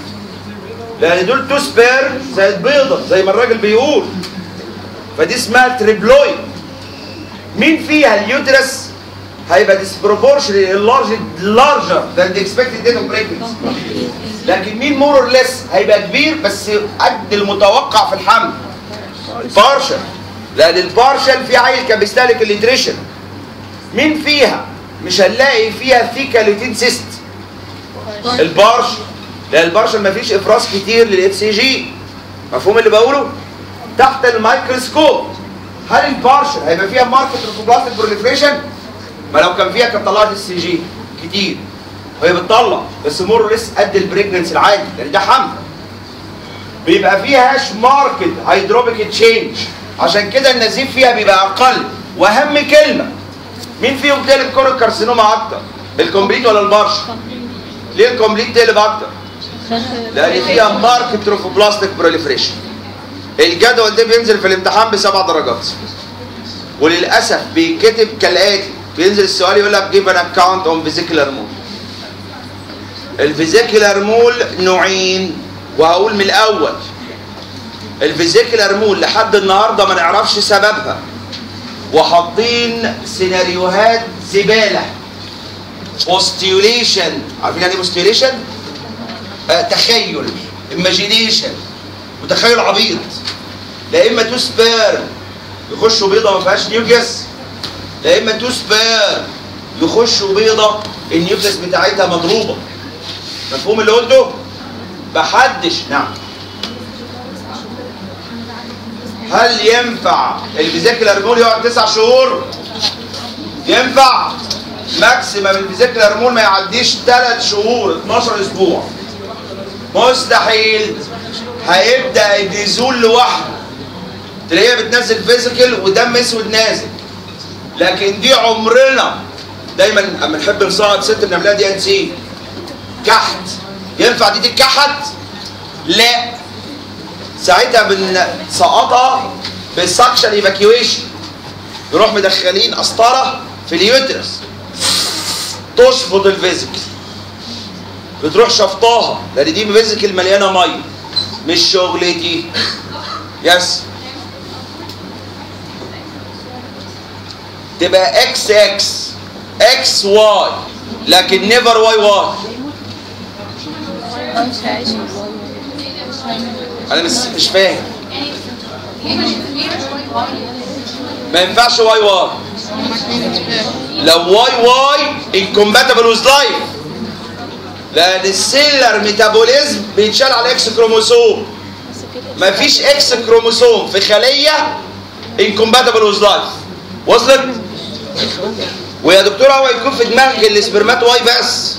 لان دول تو سبير زي البيضه زي ما الراجل بيقول فدي اسمها تريبلويد مين فيها اليوترس هيبقى disproportionately enlarged larger than the expected date of pregnancy لكن مين مور اور ليس هيبقى كبير بس قد المتوقع في الحمل بارشل لان البارشل في عيل كان بيستهلك النيوتريشن مين فيها مش هنلاقي فيها ثيكا لوتين سيست البارشل لان البارشل ما فيش افراز كتير للاف سي جي مفهوم اللي بقوله تحت الميكروسكوب هل البارشل هيبقى فيها ماركت روبلاستيك بروليفريشن ما لو كان فيها كانت طلعت السي جي كتير وهي بتطلع بس مور لسه قد البريجننس العادي لان ده حمل بيبقى فيهاش ماركت هيدروبيك تشينج عشان كده النزيف فيها بيبقى اقل واهم كلمه مين فيهم تقلب كورو كارسينوما اكتر الكومبليت ولا البارش ليه الكومبليت تقلب اكتر لان فيها ماركت تروفوبلاستيك بروليفريشن الجدول ده بينزل في الامتحان بسبع درجات وللاسف بيتكتب كالاتي بينزل السؤال يقول لك جيب ان اكونت اون فيزيكولار مول الفيزيكولار مول نوعين وهقول من الاول الفيزيكولار مول لحد النهارده ما نعرفش سببها وحاطين سيناريوهات زباله اوستيوليشن عارفين يعني ايه اوستيوليشن؟ آه تخيل ايماجينيشن وتخيل عبيط لا اما تو سبيرم يخشوا بيضه ما فيهاش نيوكليس لا اما تو سبيرم يخشوا بيضه النيوكليس بتاعتها مضروبه مفهوم اللي قلته؟ محدش نعم هل ينفع الفيزيكال هرمون يقعد تسع شهور؟ ينفع؟ ماكسيمم الفيزيكال مول ما يعديش 3 شهور 12 اسبوع مستحيل هيبدا يزول لوحده تلاقيها بتنزل فيزيكال ودم اسود نازل لكن دي عمرنا دايما اما نحب نصعد ست بنعملها دي ان سي كحت ينفع دي تتكحت؟ لا ساعتها بنسقطها بالسكشن ايفاكيويشن نروح مدخلين قسطره في اليوترس تشفط الفيزيكال بتروح شفطاها لان دي فيزيكال مليانه ميه مش شغلتي يس تبقى اكس اكس اكس واي لكن نيفر واي واي مش عايش انا مش مش فاهم ما ينفعش واي واي لو واي واي انكومباتبل ويز لايف لان السيلر ميتابوليزم بيتشال على اكس كروموسوم مفيش اكس كروموسوم في خليه انكومباتبل ويز لايف وصلت ويا دكتور هو يكون في دماغك الاسبرمات واي بس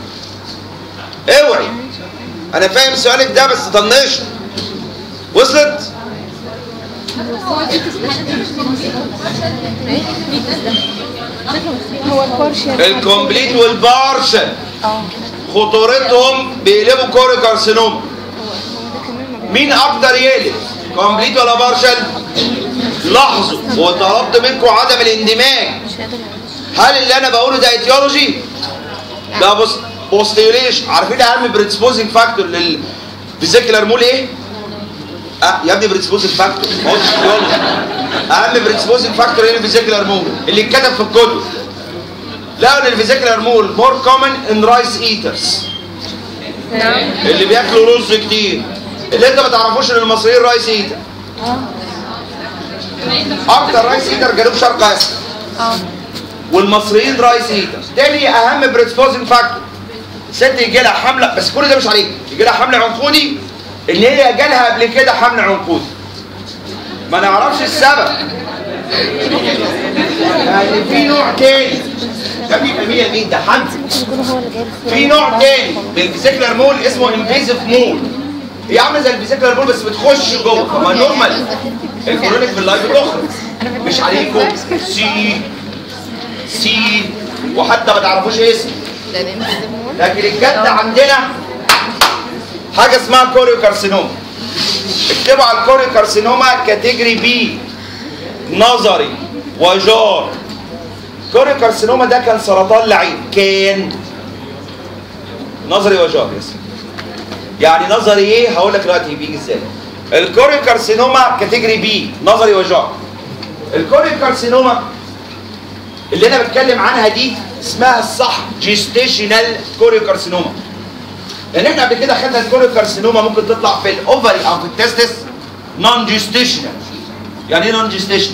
اوعي انا فاهم سؤالك ده بس طنشه وصلت هو البارشل الكومبليت والبارشل خطورتهم بيقلبوا كوري كارسينوم مين اكتر يقلب كومبليت ولا بارشل لاحظوا وطلبت منكم عدم الاندماج هل اللي انا بقوله ده ايتيولوجي ده بص بوستيوليشن عارفين اهم بريدسبوزنج فاكتور للفيزيكولار مول ايه أه يا ابني بريدسبوزنج فاكتور ما قلتش ايتيولوجي اهم بريدسبوزنج فاكتور ايه الفيزيكولار مول اللي اتكتب في الكتب لقوا ان الفيزيكولار مول مور كومن ان رايس ايترز نعم اللي بياكلوا رز كتير اللي انت ما تعرفوش ان المصريين رايس ايتر اكتر رايس ايتر جنوب شرق اسيا والمصريين رايس ايتر تاني اهم بريسبوزنج فاكتور ست يجي لها حمله بس كل ده مش عليك يجي لها حمل عنقودي ان هي جالها قبل كده حمل عنقودي ما نعرفش السبب يعني في نوع تاني ده بيبقى مين مين ده حمل يكون هو اللي جايب في نوع تاني من الفيزيكولار مول اسمه انفيزيف مول هي عامله زي الفيزيكولار مول بس بتخش جوه فما نورمال الكرونيك في اللايف بتخرج مش عليكم سي سي وحتى ما تعرفوش اسم ده الانفيزيبل لكن الجد عندنا حاجه اسمها كوريو كارسينوما اكتبوا على الكوريو كارسينوما كاتيجوري بي نظري وجار كوريو كارسينوما ده كان سرطان لعين كان نظري وجار يس يعني نظري ايه هقول لك دلوقتي بيجي ازاي الكوريو كارسينوما كاتيجوري بي نظري وجار الكوريو كارسينوما اللي انا بتكلم عنها دي اسمها الصح جيستيشنال كوريو كارسينوما لان احنا قبل كده خدنا الكوريو كارسينوما ممكن تطلع في الاوفري او في التستس نون جيستيشنال يعني ايه نون جيستيشنال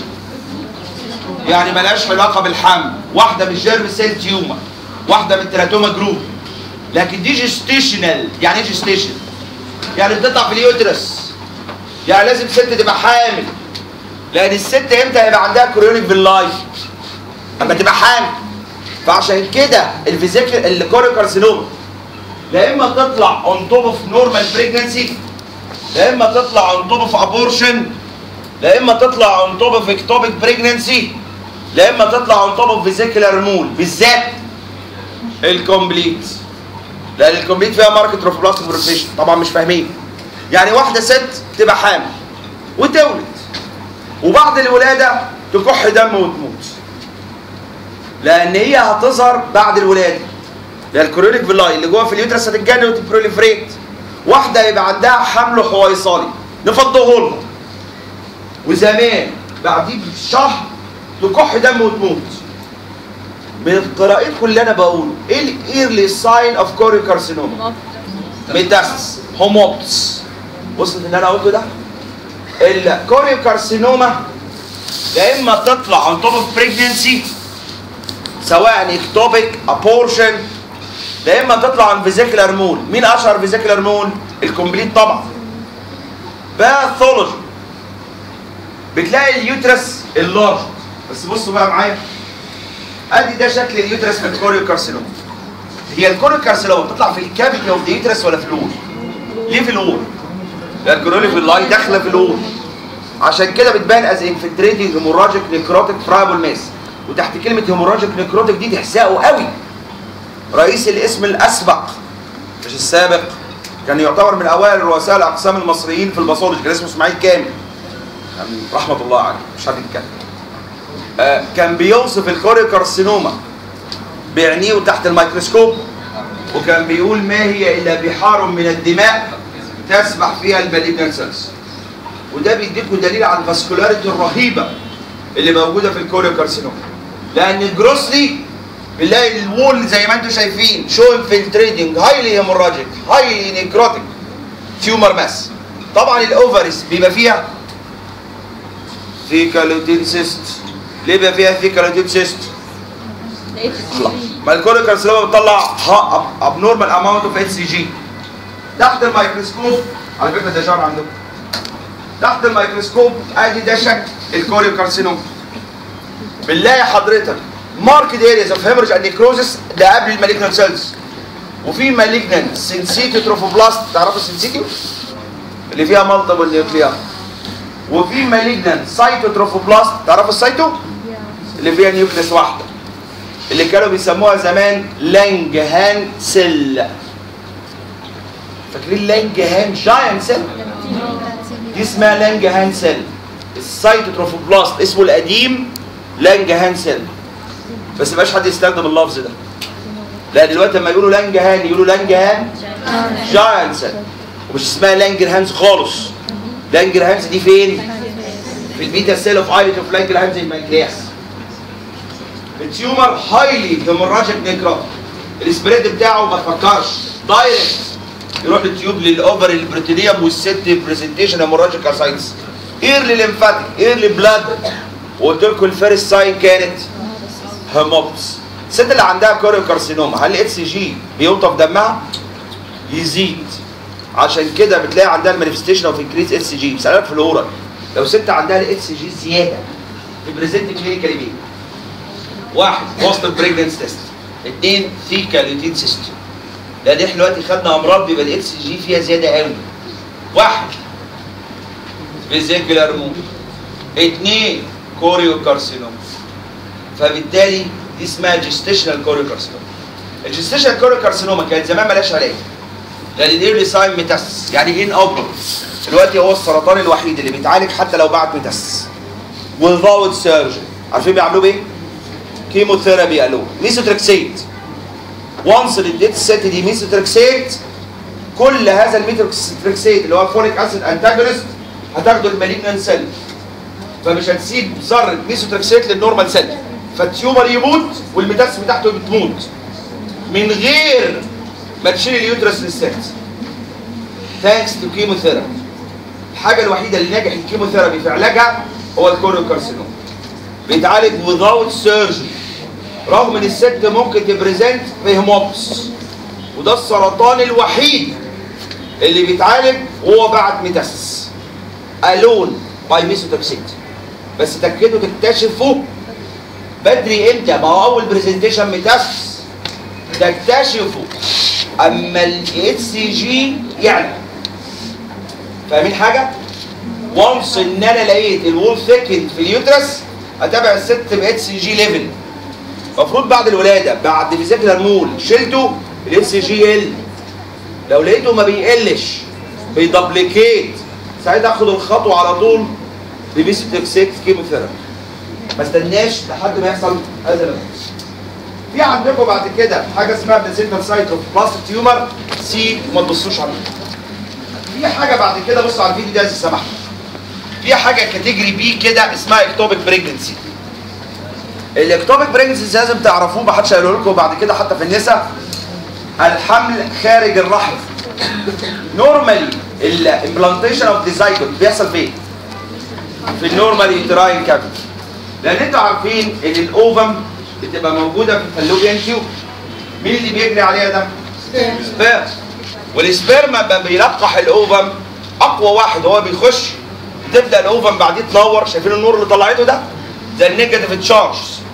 يعني ملهاش علاقه بالحمل واحده من جيرم سيل تيومر واحده من تيراتوما جروب لكن دي جيستيشنال يعني ايه جيستيشن يعني بتطلع في اليوترس يعني لازم ست تبقى حامل لان الست امتى هيبقى عندها كوريونيك باللايف اما تبقى حامل فعشان كده الفيزيكال الكوريو كارسينوما لا اما تطلع اون توب اوف نورمال بريجنسي لا اما تطلع اون توب اوف ابورشن لا اما تطلع اون توب اوف اكتوبيك بريجنسي لا اما تطلع اون توب اوف فيزيكولار مول بالذات الكومبليت لان الكومبليت فيها ماركت روفبلاستيك بروفيشن طبعا مش فاهمين يعني واحده ست تبقى حامل وتولد وبعد الولاده تكح دم وتموت لان هي هتظهر بعد الولاده ده الكوريونيك فيلاي اللي جوه في اليوترس هتتجنن وتبروليفريت واحده يبقى عندها حمل حويصلي نفضه لها وزمان بعديه بشهر تكح دم وتموت من قراءتكم اللي انا بقوله ايه الايرلي ساين اوف كوريو كارسينوما ميتاستس هوموبتس وصلت اللي انا قلته ده الكوريو كارسينوما يا اما تطلع عن توب اوف بريجنسي سواء اكتوبيك ابورشن يا اما تطلع عن فيزيكولار مول مين اشهر فيزيكولار مول الكومبليت طبعا باثولوجي بتلاقي اليوترس اللارج بس بصوا بقى معايا ادي ده شكل اليوترس من الكوريو كارسينوما هي الكوريو كارسينوما بتطلع في الكافيتي اوف ذا يوترس ولا في الول؟ ليه في الول؟ لان الكوريو في اللاي داخله في الول عشان كده بتبان از انفلتريتنج هيموراجيك نيكروتيك فرايبل ماس وتحت كلمه هيموراجيك نيكروتيك دي تحسقه قوي رئيس الاسم الاسبق مش السابق كان يعتبر من اوائل رؤساء الاقسام المصريين في الباثولوجي كان اسمه اسماعيل كامل يعني رحمه الله عليه مش حد يتكلم آه كان بيوصف الكوريوكارسينوما بعينيه تحت الميكروسكوب وكان بيقول ما هي الا بحار من الدماء تسبح فيها المالجنان سيلز وده بيديكوا دليل على الفاسكولاريتي الرهيبه اللي موجوده في الكوريوكارسينوما لان جروسلي بنلاقي الوول زي ما انتم شايفين شو انفلتريتنج هايلي هيموراجيك هايلي نيكروتيك تيومر ماس طبعا الاوفرز بيبقى فيها فيكالوتين سيست ليه بيبقى فيها فيكالوتين سيست؟ ما الكوريوكارسينوما بتطلع ابنورمال اماونت اوف اتش سي جي تحت الميكروسكوب على فكره ده شعر عندكم تحت الميكروسكوب ادي ده شكل الكوريوكارسينوما بنلاقي حضرتك ماركت ارياز اوف هيموريج اند نيكروزس ده قبل المالجنان سيلز وفي مالجنان سنسيتي تروفوبلاست تعرفوا السنسيتي اللي فيها مالتيبل نيوكليار وفي مالجنان سايتو تروفوبلاست تعرفوا السايتو اللي فيها نيوكليس واحده اللي كانوا بيسموها زمان لانجهان سيل فاكرين لانجهان جاينت سيل دي اسمها لانجهان سيل السايتوتروفوبلاست اسمه القديم لانجهان سيل بس مبقاش حد يستخدم اللفظ ده لا دلوقتي لما يقولوا لانجهان يقولوا لانجهان جاينت سيل ومش اسمها لانجرهانز خالص لانجرهانز دي فين؟ في البيتا سيل اوف ايلت اوف لانجرهانز البنكرياس التيومر هايلي هيموراجيك نيكروت السبريد بتاعه ما تفكرش دايركت يروح للتيوب للاوفر البروتينيوم والست برزنتيشن هيموراجيك اسايتس ايرلي ليمفاتيك ايرلي بلاد وقلت لكم الفيرست ساين كانت هيموبس الست اللي عندها كوريوكارسينوما هل الاتش سي جي بينطف دمها؟ يزيد عشان كده بتلاقي عندها المانيفستيشن اوف انكريز اتش سي جي بسالك في الاورال لو ست عندها الاتش سي جي زياده بريزنت كلينيكالي بيه واحد بوست بريجننس تيست اثنين ثيكا لوتين سيستم لان احنا دلوقتي خدنا امراض بيبقى الاتش سي جي فيها زياده قوي واحد فيزيكولار مود اثنين كوريو كارسينوما فبالتالي دي اسمها جيستيشنال كوريو كارسينوما الجيستيشنال كوريو كارسينوما كانت زمان مالهاش علاج لان الايرلي ساين ميتاس يعني ايه اوبرا دلوقتي هو السرطان الوحيد اللي بيتعالج حتى لو بعد ميتاس without surgery عارفين بيعملوه بايه؟ كيموثيرابي قالوا ميثوتريكسيت وانس اللي اديت الست دي ميثوتريكسيت كل هذا الميثوتريكسيت اللي هو فوليك اسيد انتاجونست هتاخده المالجنان سيل فمش هتسيب ذره ميثوتريكسيت للنورمال سيل فالتيومر يموت والميتاس بتاعته بتموت من غير ما تشيل اليوترس للست ثانكس تو كيموثيرابي الحاجه الوحيده اللي ناجح الكيموثيرابي في علاجها هو الكوريوكارسينوم بيتعالج without surgery رغم ان الست ممكن تبريزنت في هيموبس وده السرطان الوحيد اللي بيتعالج وهو بعد ميتاسيس الون باي ميثوتوكسيت بس تاكدوا تكتشفوا بدري امتى ما هو اول برزنتيشن ميتاسيس تكتشفوا اما الاتش سي جي يعني فاهمين حاجه؟ وانس ان انا لقيت الوول ثيكند في اليوترس اتابع الست باتش سي جي ليفل المفروض بعد الولاده بعد فيزيكال مول شلته الاتش سي جي يقل لو لقيته ما بيقلش بيدبليكيت ساعتها اخد الخطوه على طول بميثوتريكسيت كيموثيرابي ما استناش لحد ما يحصل هذا الامر في عندكم بعد كده حاجه اسمها بلاسينتال سايت اوف بلاستيك تيومر سي وما تبصوش عليها في حاجه بعد كده بصوا على الفيديو ده اذا سمحتوا في حاجه كاتيجري بي كده اسمها اكتوبيك بريجنسي الاكتوبيك بريجنسي لازم تعرفوه ما حدش هيقول لكم بعد كده حتى في النساء الحمل خارج الرحم نورمالي الامبلانتيشن اوف ديزايجوت بيحصل فين؟ في النورمال يوتراين كافيتي لان انتوا عارفين ان الاوفم بتبقى موجوده في الفالوبيان تيوب مين اللي بيجري عليها ده؟ سبيرم والسبيرم لما بيلقح الاوفم اقوى واحد هو بيخش تبدا الاوفم بعديه تنور شايفين النور اللي طلعته ده؟ ده النيجاتيف تشارج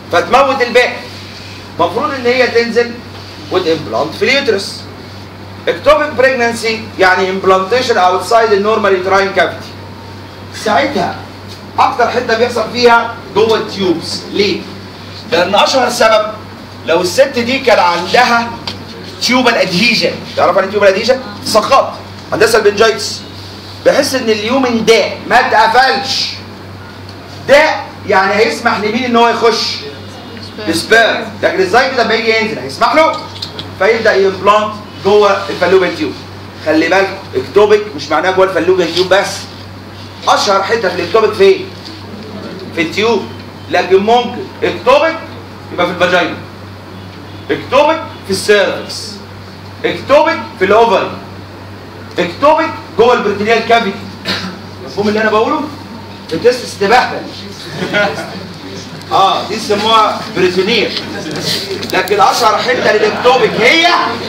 فتموت الباقي المفروض ان هي تنزل وتمبلانت في اليوترس اكتوبيك بريجنانسي يعني امبلانتيشن اوتسايد النورمال يوتراين كافيتي ساعتها اكتر حته بيحصل فيها جوه التيوبس ليه؟ لان اشهر سبب لو الست دي كان عندها تيوبال ادهيجن تعرف يعني تيوبال ادهيجن؟ سقط عندها سلبنجايتس بحس ان اليومن ده ما اتقفلش ده يعني هيسمح لمين ان هو يخش السبيرم لكن الزايد لما يجي ينزل هيسمح له فيبدا يمبلانت جوه الفالوبيان تيوب خلي بالك اكتوبيك مش معناه جوه الفالوبيان تيوب بس اشهر حته في الاكتوبيك فين؟ في التيوب لكن ممكن اكتوبيك يبقى في الفاجينا اكتوبيك في السيرفكس اكتوبيك في الاوفري اكتوبيك جوه البريتينيال كافيتي مفهوم اللي انا بقوله؟ التست تبهدل اه دي يسموها بريتونير لكن اشهر حته للاكتوبيك هي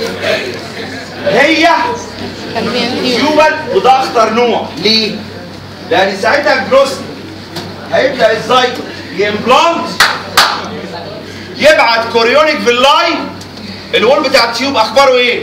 هي فالبيان تيوب تيوبال وده اخطر نوع ليه؟ لان ساعتها الجروس هيبدا الزايت يمبلانت يبعت كوريونيك فيلاي الوول بتاع التيوب اخباره ايه؟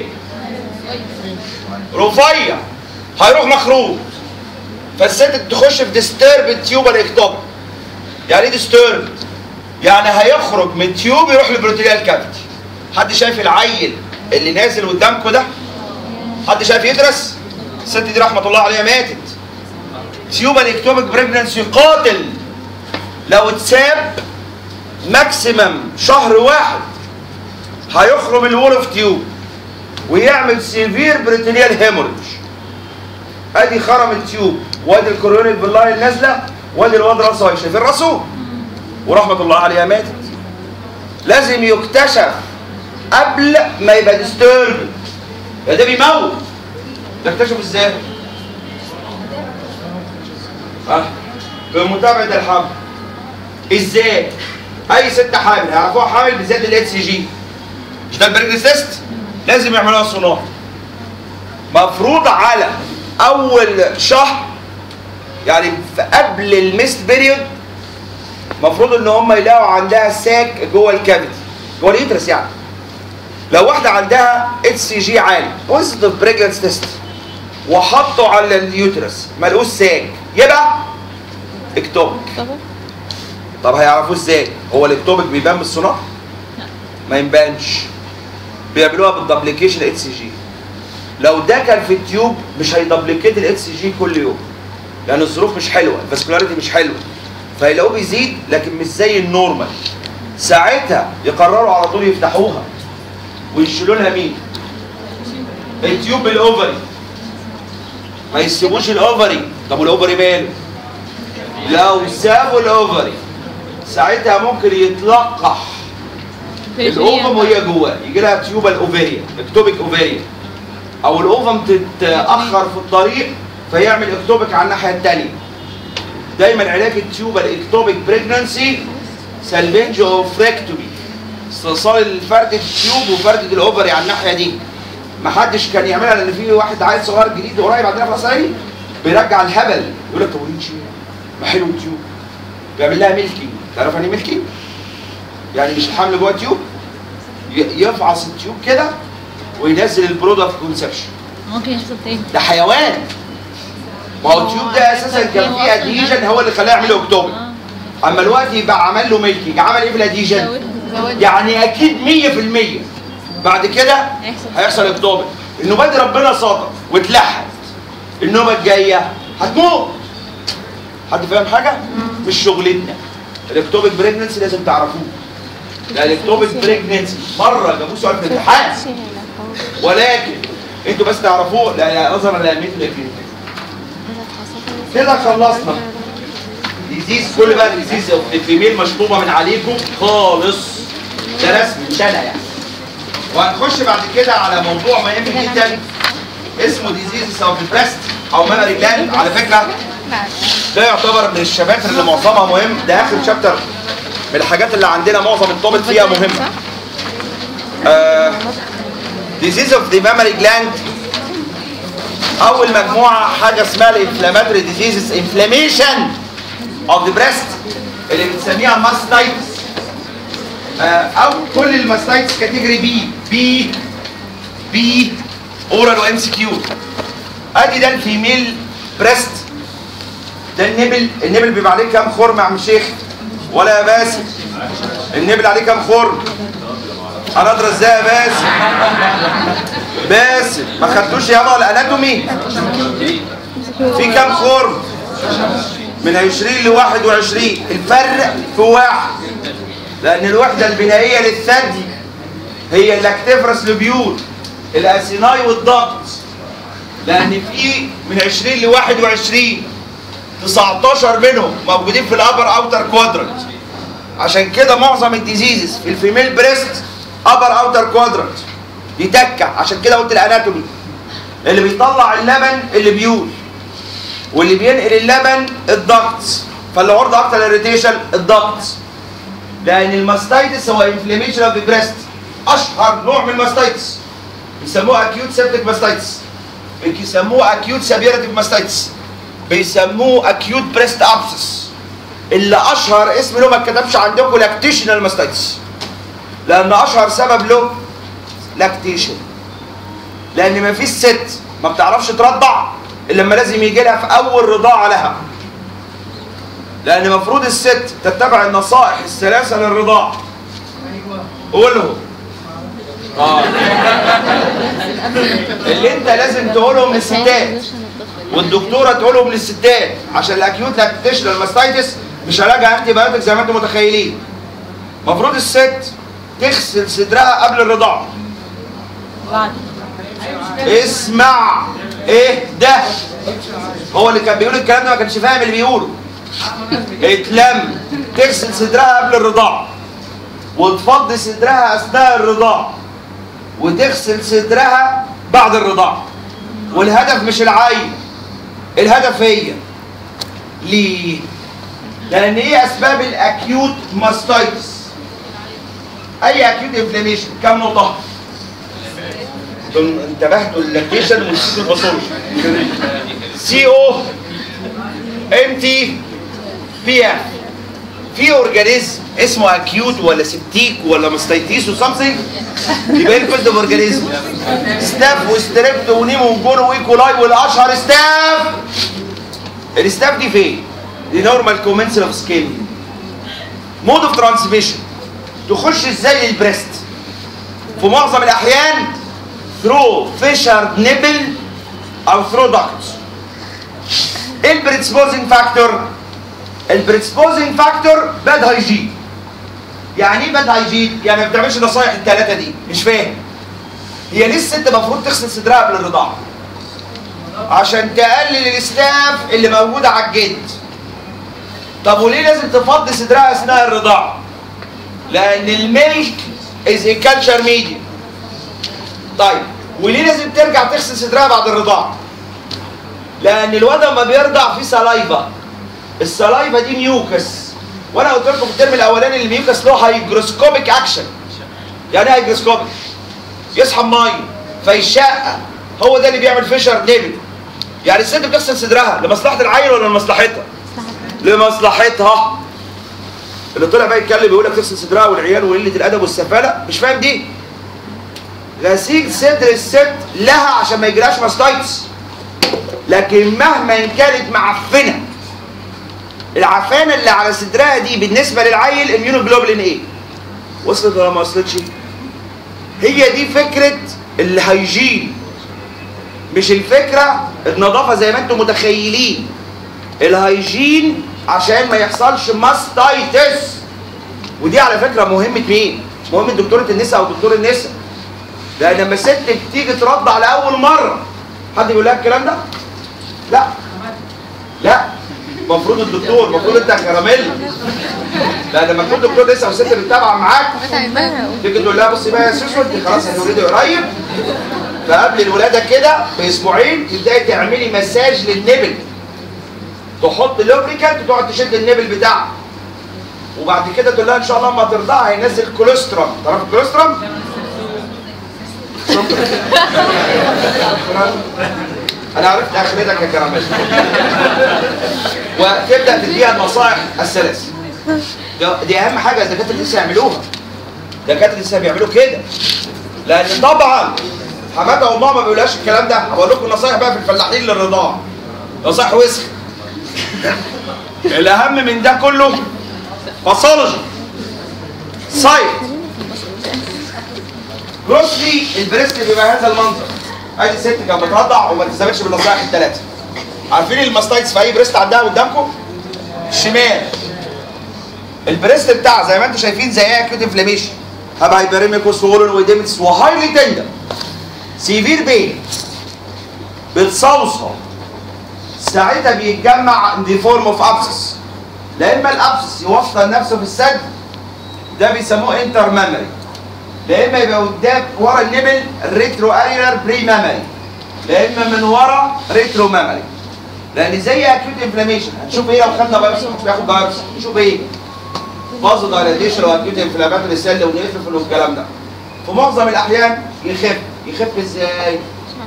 رفيع هيروح مخروط فالست تخش في ديسترب تيوبال اكتوبيك يعني ايه ديسترب؟ يعني هيخرج من تيوب يروح للبروتينيال كافيتي حد شايف العيل اللي نازل قدامكم ده؟ حد شايف يدرس؟ الست دي رحمه الله عليها ماتت تيوبال اكتوبيك بريجننسي قاتل لو اتساب ماكسيمم شهر واحد هيخرم الوول اوف تيوب ويعمل سيفير بريتينيال هيموريج ادي خرم التيوب وادي الكورونيك بالله النازله وادي الواد راسه هي شايفين راسه ورحمه الله عليها ماتت لازم يكتشف قبل ما يبقى ديسترب ده بيموت ده اكتشفه ازاي؟ اه بمتابعه الحمل ازاي؟ اي ست حامل هيعرفوها حامل بالذات الاتش سي جي مش ده البريجنس تيست لازم يعملوها سونار مفروض على اول شهر يعني في قبل الميست بيريود مفروض ان هم يلاقوا عندها ساك جوه الكافيتي جوه اليوترس يعني لو واحده عندها اتش سي جي عالي بوزيتيف بريجنس تيست وحطوا على اليوترس ما لقوش ساك يبقى اكتوبك طبعا طب هيعرفوه ازاي؟ هو الاكتوبك بيبان بالسونار؟ ما يبانش بيعملوها بالدبليكيشن اتش سي جي لو ده كان في التيوب مش هيدبليكيت الاتش سي جي كل يوم لان الظروف مش حلوه الفاسكولاريتي مش حلوه فيلاقوه بيزيد لكن مش زي النورمال ساعتها يقرروا على طول يفتحوها ويشيلوا لها مين؟ التيوب الاوفري ما يسيبوش الاوفري طب والاوفري ماله؟ لو سابوا الاوفري ساعتها ممكن يتلقح الاوفم وهي جواه يجي لها تيوبال اوفيريا اكتوبيك اوفيريا او الاوفم تتاخر في الطريق فيعمل اكتوبيك على الناحيه الثانيه دايما علاج التيوبال اكتوبيك بريجنانسي سالفنج اوفريكتومي استئصال الفردة التيوب وفردة الاوفري على الناحيه دي ما حدش كان يعملها لان في واحد عيل صغير جديد قريب عندنا في الاسرائيلي بيرجع الهبل يقول لك طب وليه نشيل؟ ما حلو التيوب بيعمل لها ميلكينج تعرف يعني ايه ميلكينج؟ يعني مش الحمل جوه التيوب ي- يفعص التيوب كده وينزل البرودكت كونسبشن ممكن يحصل تاني ده حيوان ما هو التيوب ده اساسا كان فيه ادهيجن هو اللي خلاه يعمل اكتوبر اما الوقت يبقى عمل له ميلكينج عمل ايه في الادهيجن؟ زود يعني اكيد 100% بعد كده هيحصل. هيحصل اكتوبر النوبات دي ربنا صادق واتلحت النوبه الجايه هتموت حد فاهم حاجه؟ مش شغلتنا الاكتوبيك بريجننسي لازم تعرفوه ده الاكتوبيك بريجننسي مره جابوه سؤال في الامتحان ولكن انتوا بس تعرفوه لا نظرا لاهميه الاكلينيك كده خلصنا ديزيز كل بقى ديزيز الفيميل مشطوبه من عليكم خالص ده رسمي مش انا يعني وهنخش بعد كده على موضوع مهم جدا اسمه ديزيز اوف البريست او ميموري جلاند على فكره ده يعتبر من الشباتر اللي معظمها مهم ده اخر شابتر من الحاجات اللي عندنا معظم التوبك فيها مهمه ديزيز اوف ذا ميموري جلاند اول مجموعه حاجه اسمها الانفلاماتوري ديزيزز انفلاميشن اوف ذا بريست اللي بنسميها ماستايتس آه، او كل الماستايتس كاتيجوري بي بي بي اورال وام سي كيو ادي ده الفيميل بريست ده النبل النبل بيبقى عليه كام خرم يا عم شيخ ولا يا باسم النبل عليه كام خرم انا ادرى ازاي يا باسم باسم ما خدتوش يابا الاناتومي في كام خرم من 20 ل 21 الفرق في واحد لان الوحده البنائيه للثدي هي اللاكتيفرس لوبيول الاسيناي والضغط لان في من 20 ل 21 19 منهم موجودين في الابر اوتر كوادرنت عشان كده معظم الديزيزز في الفيميل بريست ابر اوتر كوادرنت دي تكه عشان كده قلت الاناتومي اللي بيطلع اللبن اللي بيول واللي بينقل اللبن الضغط فاللي عرضه اكتر للريتيشن الضغط لان الماستايتس هو انفلاميشن اوف ذا بريست اشهر نوع من الماستايتس بيسموه اكيوت سيبتيك ماستايتس بيسموه اكيوت سابيرتيف ماستايتس بيسموه اكيوت بريست ابسس اللي اشهر اسم له ما اتكتبش عندكم لاكتيشنال ماستايتس لان اشهر سبب له لاكتيشن لان ما فيش ست ما بتعرفش ترضع الا لما لازم يجي لها في اول رضاعه لها لان المفروض الست تتبع النصائح الثلاثه للرضاعه قولهم اه اللي انت لازم تقولهم للستات والدكتوره تقولهم للستات عشان الاكيوت لاكتيشنال ماستايتس مش علاجها انتي بايوتيك زي ما انتم متخيلين المفروض الست تغسل صدرها قبل الرضاعه بعد اسمع ايه ده هو اللي كان بيقول الكلام ده ما كانش فاهم اللي بيقوله اتلم تغسل صدرها قبل الرضاعه وتفضي صدرها اثناء الرضاعه وتغسل صدرها بعد الرضاعه والهدف مش العين الهدف هي ليه لان ايه اسباب الاكيوت ماستايتس اي اكيوت انفلاميشن كام نقطه انتم انتبهتوا للاكتيشن ونسيتوا الباثولوجي سي او ام تي بي اف في اورجانيزم اسمه اكيوت ولا سبتيك ولا ماستيتيس وسامثينج يبقى الفيلد اوف اورجانيزم ستاف وستريبت ونيمو وجونو وايكولاي والاشهر ستاف الستاف دي فين؟ دي نورمال كومنسل اوف سكين مود اوف ترانسميشن تخش ازاي للبريست في معظم الاحيان ثرو فيشر نيبل او ثرو داكت ايه البريدسبوزنج فاكتور البريدسبوزنج فاكتور باد هايجين يعني ايه باد هايجين يعني ما بتعملش نصايح الثلاثه دي مش فاهم هي ليه الست المفروض تغسل صدرها قبل الرضاعه عشان تقلل الاستاف اللي موجوده على الجلد طب وليه لازم تفضي صدرها اثناء الرضاعه لان الميلك از كالتشر ميديا طيب وليه لازم ترجع تغسل صدرها بعد الرضاعه لان الواد لما بيرضع فيه سلايفا السلايفا دي ميوكس وانا قلت لكم في الترم الاولاني الميوكس له هيجروسكوبيك اكشن يعني ايه هيجروسكوبيك يسحب ميه فيشقق هو ده اللي بيعمل فيشر نيبل يعني الست بتغسل صدرها لمصلحه العيل ولا لمصلحتها لمصلحتها اللي طلع بقى يتكلم يقول لك تغسل صدرها والعيال وقله الادب والسفاله مش فاهم دي غسيل صدر الست لها عشان ما يجيلهاش ماستايتس لكن مهما كانت معفنه العفانه اللي على صدرها دي بالنسبه للعيل اميونوجلوبولين ايه وصلت ولا ما وصلتش هي دي فكره الهيجين مش الفكره النظافه زي ما انتم متخيلين الهيجين عشان ما يحصلش ماستايتس ودي على فكره مهمه مين مهمه دكتوره النساء او دكتور النساء لان لما الست بتيجي ترضع لاول مره حد يقول لها الكلام ده لا لا المفروض الدكتور المفروض انت يا كراميل لا لما تكون دكتور لسه والست بتتابع معاك تيجي تقول لها بصي بقى يا سوسو انت خلاص هتولدي قريب فقبل الولاده كده باسبوعين تبداي تعملي مساج للنبل تحط لوبريكانت وتقعد تشد النبل بتاعها وبعد كده تقول لها ان شاء الله لما ترضعها هينزل كوليسترول تعرف الكوليسترول؟ شكرا شكرا انا عرفت اخرتك يا كراميل وتبدا تديها النصائح الثلاث دي- دي اهم حاجه الدكاتره لسه يعملوها دكاتره لسه بيعملوا كده لان طبعا حماتها وامها ما بيقولهاش الكلام ده هقول لكم نصايح بقى في الفلاحين للرضاعه نصايح وسخ الاهم من ده كله باثولوجي سايت جروسلي البريست بيبقى هذا المنظر ادي ست كانت بترضع وما تستمرش بالنصايح الثلاثه عارفين الماستايتس في اي بريست عندها قدامكم الشمال البريست بتاعها زي ما انتم شايفين زيها كيوت انفلاميشن هاب هايبريميك وسولن ويديمتس وهايلي تندر سيفير بين بتصوصها ساعتها بيتجمع ان دي فورم اوف ابسس لا اما الابسس يوصل نفسه في السد ده بيسموه انتر ميموري لا اما يبقى قدام ورا النبل الريترو اريلر بري ميموري لا اما من ورا ريترو ميموري لان زي اكيوت انفلاميشن هنشوف ايه لو خدنا بايوبسي مش بياخد بايوبسي نشوف ايه باظ دايلاتيشن واكيوت انفلاماتوري سيل ونقفل والكلام ده في معظم الاحيان يخف يخف ازاي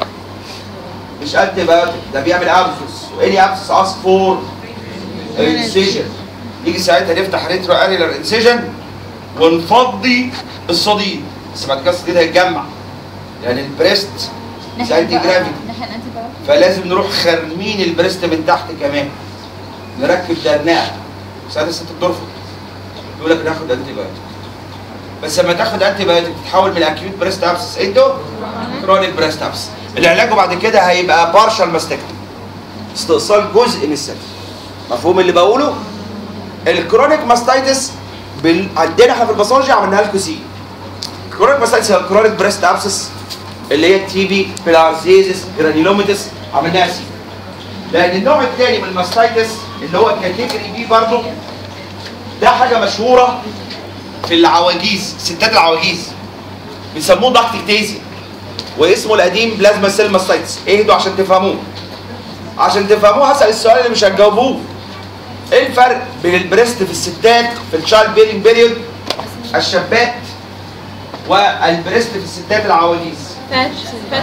مش انتي بايوتيك ده بيعمل ابسس واني ابسس اس فور انسيجن نيجي ساعتها نفتح ريترو اريلر انسيجن ونفضي الصديد بس بعد كده الصديد هيتجمع يعني البريست زي انتي جرافيتي ناحية الانتي بايوتيك فلازم نروح خارمين البريست من تحت كمان نركب درناء ساعتها الست بترفض يقول لك ناخد انتي بايوتيك بس لما تاخد انتي بايوتيك تتحول من اكيوت بريست ابسس انتو كرونيك بريست ابسس العلاج بعد كده هيبقى بارشال ماستكتومي استئصال جزء من السد مفهوم اللي بقوله الكرونيك ماستايتس بال... عندنا احنا في الباثولوجي عملناها لكم سي الكرونيك ماستايتس هي الكرونيك بريست ابسس اللي هي التي بي بلارزيزس جرانيلوميتس عملناها سي لان النوع الثاني من الماستايتس اللي هو الكاتيجوري بي برضه ده حاجه مشهوره في العواجيز ستات العواجيز بيسموه ضغط اكتيزي واسمه القديم بلازما سيل ماستايتس اهدوا عشان تفهموه عشان تفهموه هسال السؤال اللي مش هتجاوبوه ايه الفرق بين البريست في الستات في الشايلد بيرنج بيريود الشابات والبريست في الستات العواجيز فات فات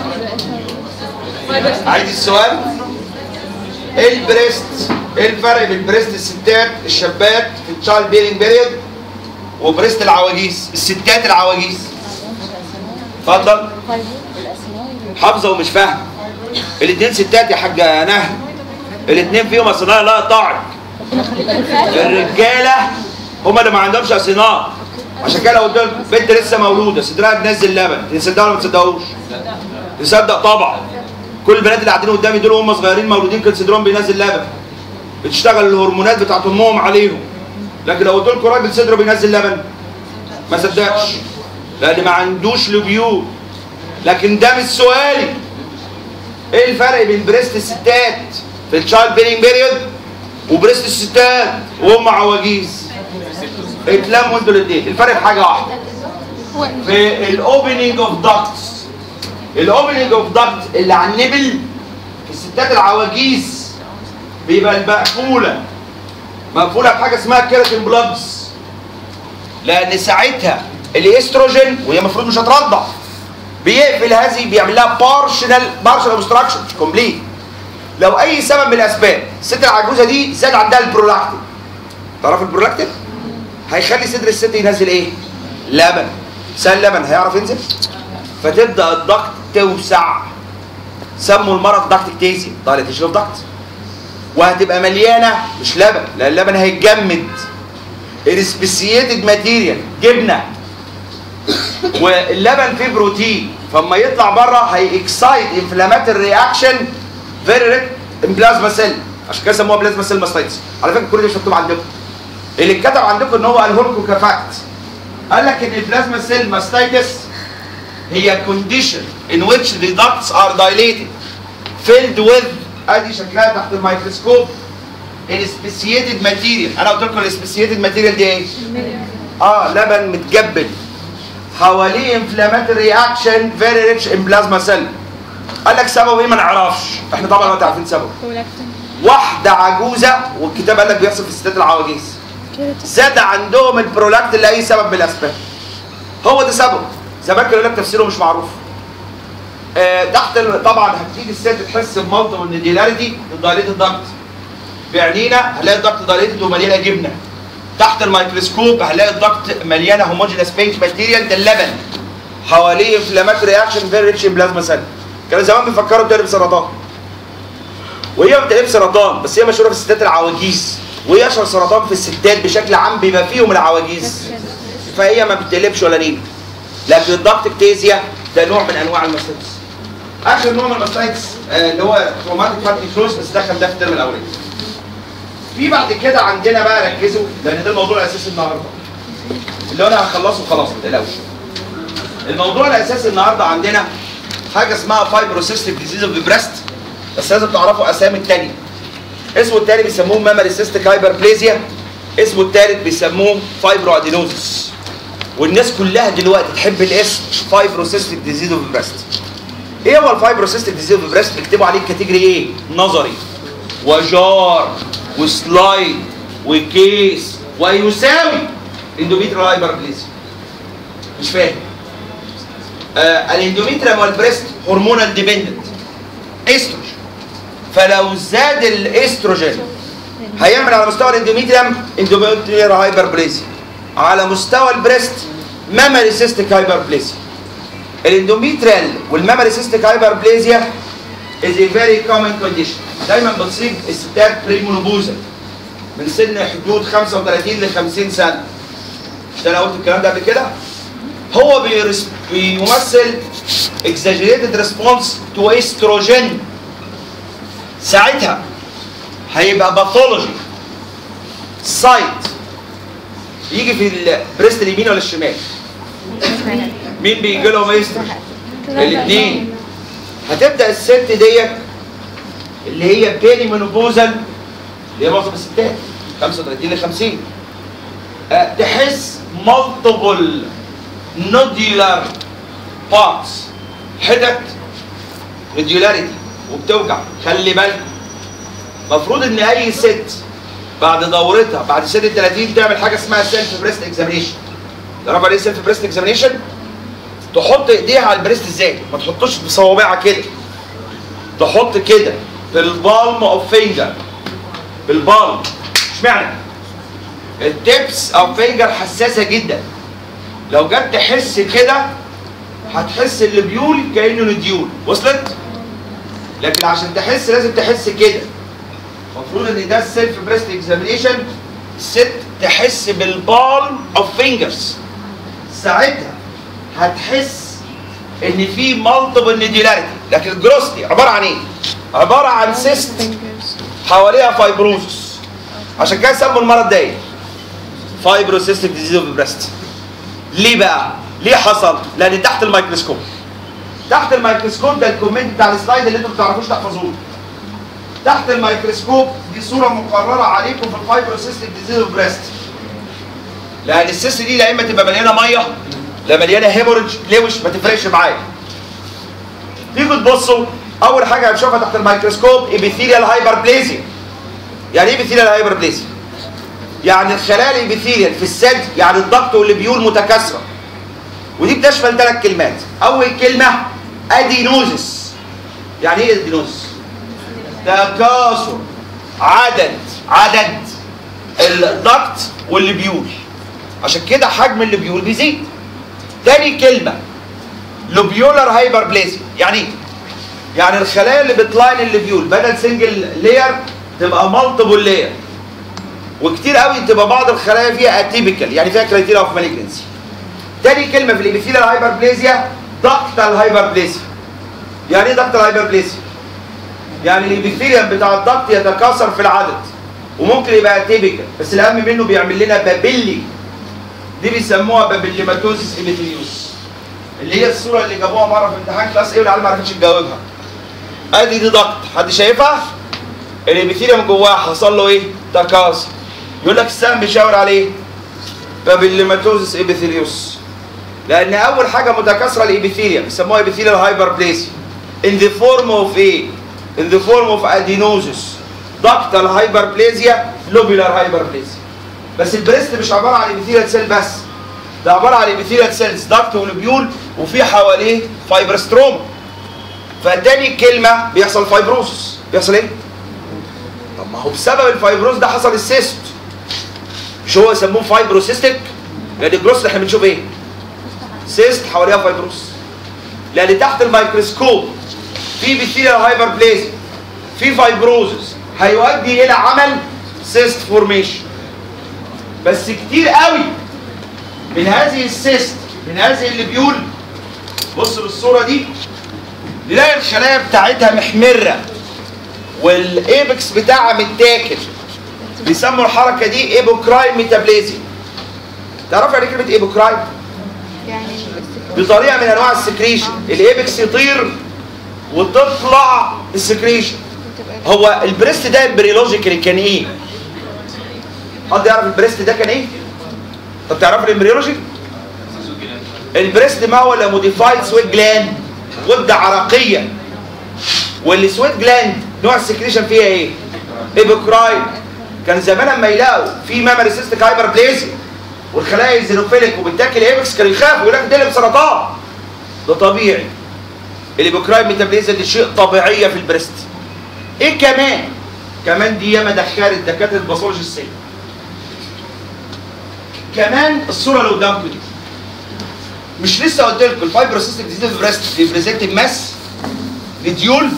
بيبقى عايز السؤال ايه البريست ايه الفرق بين بريست الستات الشابات في الشايلد بيرنج بيريود وبريست العواجيز الستات العواجيز اتفضل حافظه ومش فاهم الاثنين ستات يا حاجه نهل الاثنين فيهم اصناع لا طاعن الرجاله هم اللي ما عندهمش اصناع عشان كده لو قلت لك بنت لسه مولوده صدرها بتنزل لبن تصدقوا ولا ما تصدقوش؟ تصدق طبعا كل البنات اللي قاعدين قدامي دول وهم صغيرين مولودين كان صدرهم بينزل لبن بتشتغل الهرمونات بتاعت امهم عليهم لكن لو قلت لكم راجل صدره بينزل لبن ما صدقش لان ما عندوش لبيوت لكن ده مش سؤالي ايه الفرق بين بريست الستات في الشايلد بيرنج بيريود وبريست الستات وهم عواجيز اتلموا انتوا الاثنين الفرق في حاجه واحده في الاوبننج اوف داكتس الاوبننج اوف داكت اللي على النبل في الستات العواجيز بيبقى المقفوله مقفوله بحاجه اسمها كيراتين بلادز لان ساعتها الاستروجين وهي المفروض مش هترضع بيقفل هذه بيعمل لها بارشنال بارشنال اوبستراكشن مش كومبليت لو اي سبب من الاسباب الست العجوزه دي زاد عندها البرولاكتين تعرف البرولاكتين هيخلي صدر الست ينزل ايه لبن سال لبن هيعرف ينزل فتبدا الضغط توسع سموا المرض ضغط اكتيزي دايليتيشن اوف ضغط وهتبقى مليانه مش لبن لان اللبن هيتجمد السبيسييتد ماتيريال جبنه واللبن فيه بروتين فاما يطلع بره هيكسايد انفلاماتوري رياكشن فيري ريت بلازما سيل عشان كده سموها بلازما سيل ماستايتس على فكره كل ده مش مكتوب عندكم اللي اتكتب عندكم ان هو قاله لكم كفاكت قال لك ان البلازما سيل ماستايتس هي condition in which the ducts are dilated filled with ادي شكلها تحت الميكروسكوب السبيسييتد ماتيريال انا قلت لكم السبيسييتد ماتيريال دي ايه؟ اه لبن متجبل حواليه انفلاماتوري رياكشن فيري ريتش ان بلازما سيل قال لك سببه ايه ما نعرفش احنا طبعا ما عارفين سببه واحده عجوزه والكتاب قال لك بيحصل في الستات العواجيز زاد عندهم البرولاكت لاي سبب من الاسباب هو ده سببه زمان كانوا يقول لك تفسيره مش معروف آه تحت ال- طبعا هتيجي الست تحس بمالتي والنديلاريتي الدايليت الضغط بعينينا هنلاقي الضغط دايليتد ومليانه جبنه تحت الميكروسكوب هنلاقي الضغط مليانه هوموجينس بينك ماتيريال ده اللبن حواليه انفلاماتوري رياكشن فيري ريتش بلازما سيل كانوا زمان بيفكروا بتقلب سرطان وهي ما بتقلبش سرطان بس هي مشهوره في الستات العواجيز وهي اشهر سرطان في الستات بشكل عام بما فيهم العواجيز فهي ما بتقلبش ولا نيل لكن الضغط اكتيزيا ده نوع من انواع الماستيتس اخر نوع من الماستيتس آه، اللي هو تروماتيك فاتي فلوس بس دخل ده في الترم الاولاني في بعد كده عندنا بقى ركزوا لان ده الموضوع الاساسي النهارده اللي انا هخلصه خلاص ما تقلقوش الموضوع الاساسي النهارده عندنا حاجه اسمها فايبروسيستيك ديزيز اوف بريست بس لازم تعرفوا اسامي التاني اسمه التاني بيسموه ميموري سيستيك هايبربليزيا اسمه التالت بيسموه فايبرو ادينوزس والناس كلها دلوقتي تحب الاسم فايبروسيستيك ديزيز اوف بريست ايه هو الفايبروسيستيك ديزيز اوف بريست بيكتبوا عليه كاتيجوري ايه نظري وجار وسلايد وكيس ويساوي اندوميتريال هايبربليزيا مش فاهم آه الاندوميتريال والبريست هرمونال ديبندنت استروجين فلو زاد الاستروجين هيعمل على مستوى الاندوميتريوم اندوميتريال هايبربليزيا على مستوى البريست مامري سيستيك هايبربليزيا الاندوميتريال والمامري سيستيك هايبربليزيا is a very common condition دايما بتصيب الستات بريمونوبوزا من سن حدود 35 ل 50 سنه مش انا قلت الكلام ده قبل كده هو بيرس بيمثل exaggerated response to estrogen ساعتها هيبقى باثولوجي سايت يجي في البريست اليمين ولا الشمال مين بيجي لهم استروجين الاثنين هتبدا الست ديت اللي هي بيري منوبوزال اللي هي معظم الستات 35 ل 50 أه تحس مالتيبل نوديولار بارتس حتت نوديولاريتي وبتوجع خلي بالكم المفروض ان اي ست بعد دورتها بعد سن ال 30 تعمل حاجه اسمها سيلف بريست اكزامينيشن تعرف يعني ايه سيلف بريست اكزامينيشن؟ تحط ايديها على البريست ازاي؟ ما تحطش بصوابعها كده تحط كده في البالم اوف فينجر بالبالم اشمعنى؟ التبس او فينجر حساسه جدا لو جت تحس كده هتحس الليبيول كانه نديول وصلت؟ لكن عشان تحس لازم تحس كده المفروض ان ده السيلف بريست اكزامينيشن الست تحس بالبالم اوف فينجرز ساعتها هتحس ان في مالتيبل نديولاريتي لكن الجروستي عباره عن ايه؟ عباره عن سيست حواليها فايبروزس عشان كده سموا المرض ده ايه؟ فايبروسيستيك ديزيز اوف بريست ليه بقى؟ ليه حصل؟ لان تحت الميكروسكوب تحت الميكروسكوب ده الكومنت بتاع السلايد اللي انتوا ما بتعرفوش تحفظوه تحت الميكروسكوب دي صوره مقرره عليكم في الفايبروسيستيك ديزيز اوف بريست لان السيست دي لا اما تبقى مليانه ميه لا مليانه هيموريدج لوش ما تفرقش معايا تيجوا تبصوا اول حاجه هنشوفها تحت الميكروسكوب ابيثيريال هايبربليزيا يعني ايه ابيثيريال هايبربليزيا يعني الخلايا الابيثيريال في الثدي يعني الضغط والليبيول متكاثره ودي بتشمل ثلاث كلمات اول كلمه ادينوزس يعني ايه ادينوزس تكاثر عدد عدد الضغط والليبيول عشان كده حجم الليبيول بيزيد تاني كلمه لوبيولار هايبربليزيا يعني ايه يعني الخلايا اللي بتلاين الليبيول بدل سنجل لير تبقى مالتيبل لير وكتير قوي تبقى بعض الخلايا فيها اتيبيكال يعني فيها كرايتيريا اوف مالجنسي تاني كلمه في الابيثيليال هايبربليزيا دكتال هايبربليزيا يعني ايه دكتال هايبربليزيا يعني الابيثيليوم بتاع الضغط يتكاثر في العدد وممكن يبقى اتيبيكال بس الاهم منه بيعمل لنا بابيلي دي بيسموها بابيليماتوزيس ابيثيليوس اللي هي الصوره اللي جابوها مره في امتحان كلاس ايه والعيال ما عرفتش تجاوبها ادي دي ضغط حد شايفها الابيثيليوم جواها حصل له ايه تكاثر يقول لك السهم بيشاور عليه بابيليماتوزيس ابيثيليوس لان اول حاجه متكاثره الابيثيليوم بيسموها ابيثيليال هايبربليسيا in the form of ايه in the form of adenosis ductal hyperplasia lobular hyperplasia بس البريست مش عباره عن ابيثيليال سيل بس ده عباره عن ابيثيليال سيلز دكت ولوبيول وفي حواليه فايبرستروم فتاني كلمه بيحصل فايبروسس بيحصل ايه؟ طب ما هو بسبب الفايبروز ده حصل السيست مش هو يسموه فايبروسيستيك لان الجروس اللي احنا بنشوف ايه سيست حواليها فايبروس لان تحت الميكروسكوب في بيثيريال هايبربليزيا في فايبروزس هيؤدي الى عمل سيست فورميشن بس كتير قوي من هذه السيست من هذه اللي بيقول بص للصوره دي نلاقي الخلايا بتاعتها محمره والايبكس بتاعها متاكل بيسموا الحركه دي ايبوكراين ميتابليزيا تعرف يعني كلمه ايبوكراين يعني بطريقه من انواع السكريشن الايبكس يطير وتطلع السكريشن هو البريست ده امبريولوجيكالي كان ايه حد يعرف البريست ده كان ايه طب تعرف الامبريولوجي البريست ما هو الا موديفايد سويت جلاند غده عرقيه والسويت جلاند نوع السكريشن فيها ايه ايبوكراين كان زمان لما يلاقوا في مامري سيستيك هايبر بليزيا والخلايا الزينوفيليك وبتاكل ايبكس كانوا يخافوا يقول لك ده سرطان ده طبيعي الايبوكراين ميتابليزيا دي شيء طبيعيه في البريست ايه كمان كمان دي ياما دخلت دكاتره الباثولوجي السن كمان الصوره اللي قدامكم دي مش لسه قلت لكم الفايبروسيستيك ديزيز في بريست ريبريزنتيف ماس لديول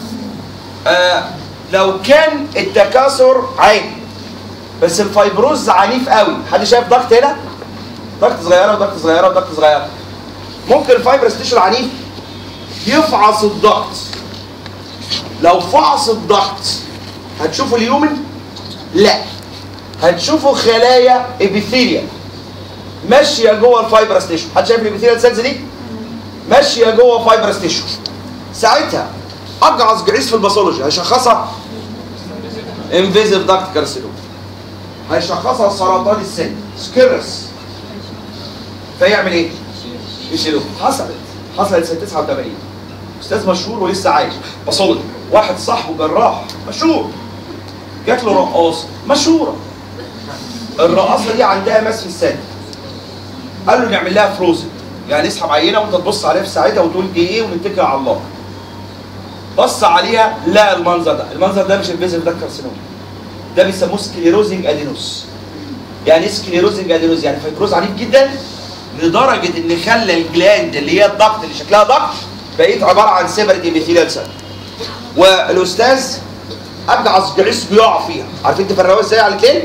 آه لو كان التكاثر عادي بس الفايبروز عنيف قوي حد شايف ضغط هنا ضغط صغيره وضغط صغيره وضغط صغيره ممكن الفايبرس تيشو العنيف يفعص الضغط لو فعص الضغط هتشوفوا اليومن لا هتشوفوا خلايا ابيثيليا ماشيه جوه الفايبرس تيشو حد شايف الابيثيليا سيلز دي ماشيه جوه فايبرس تيشو ساعتها اجعص جعيس في الباثولوجي هيشخصها انفيزيف داكت كارسينوم هيشخصها سرطان السن سكيرس فيعمل ايه؟ يشيلوه حصلت حصلت سنه 89 استاذ مشهور ولسه عايش باثولوجي واحد صاحبه جراح مشهور جات له رقاصه مشهوره الرقاصه دي عندها مس في السن قال له نعمل لها فروزن يعني نسحب عينه وانت تبص عليها في ساعتها وتقول دي ايه ونتكل على الله بص عليها لا المنظر ده المنظر ده مش الفيزيف ده كارسينوم ده بيسموه سكليروزنج ادينوس يعني ايه سكليروزنج ادينوس يعني فيبروز عنيف جدا لدرجه ان خلى الجلاند اللي هي الضغط اللي شكلها ضغط بقيت عباره عن سيبرت ايبيثيليال سيل والاستاذ ابجعص جعيس بيقع فيها عارفين تفرقوها ازاي على الاثنين؟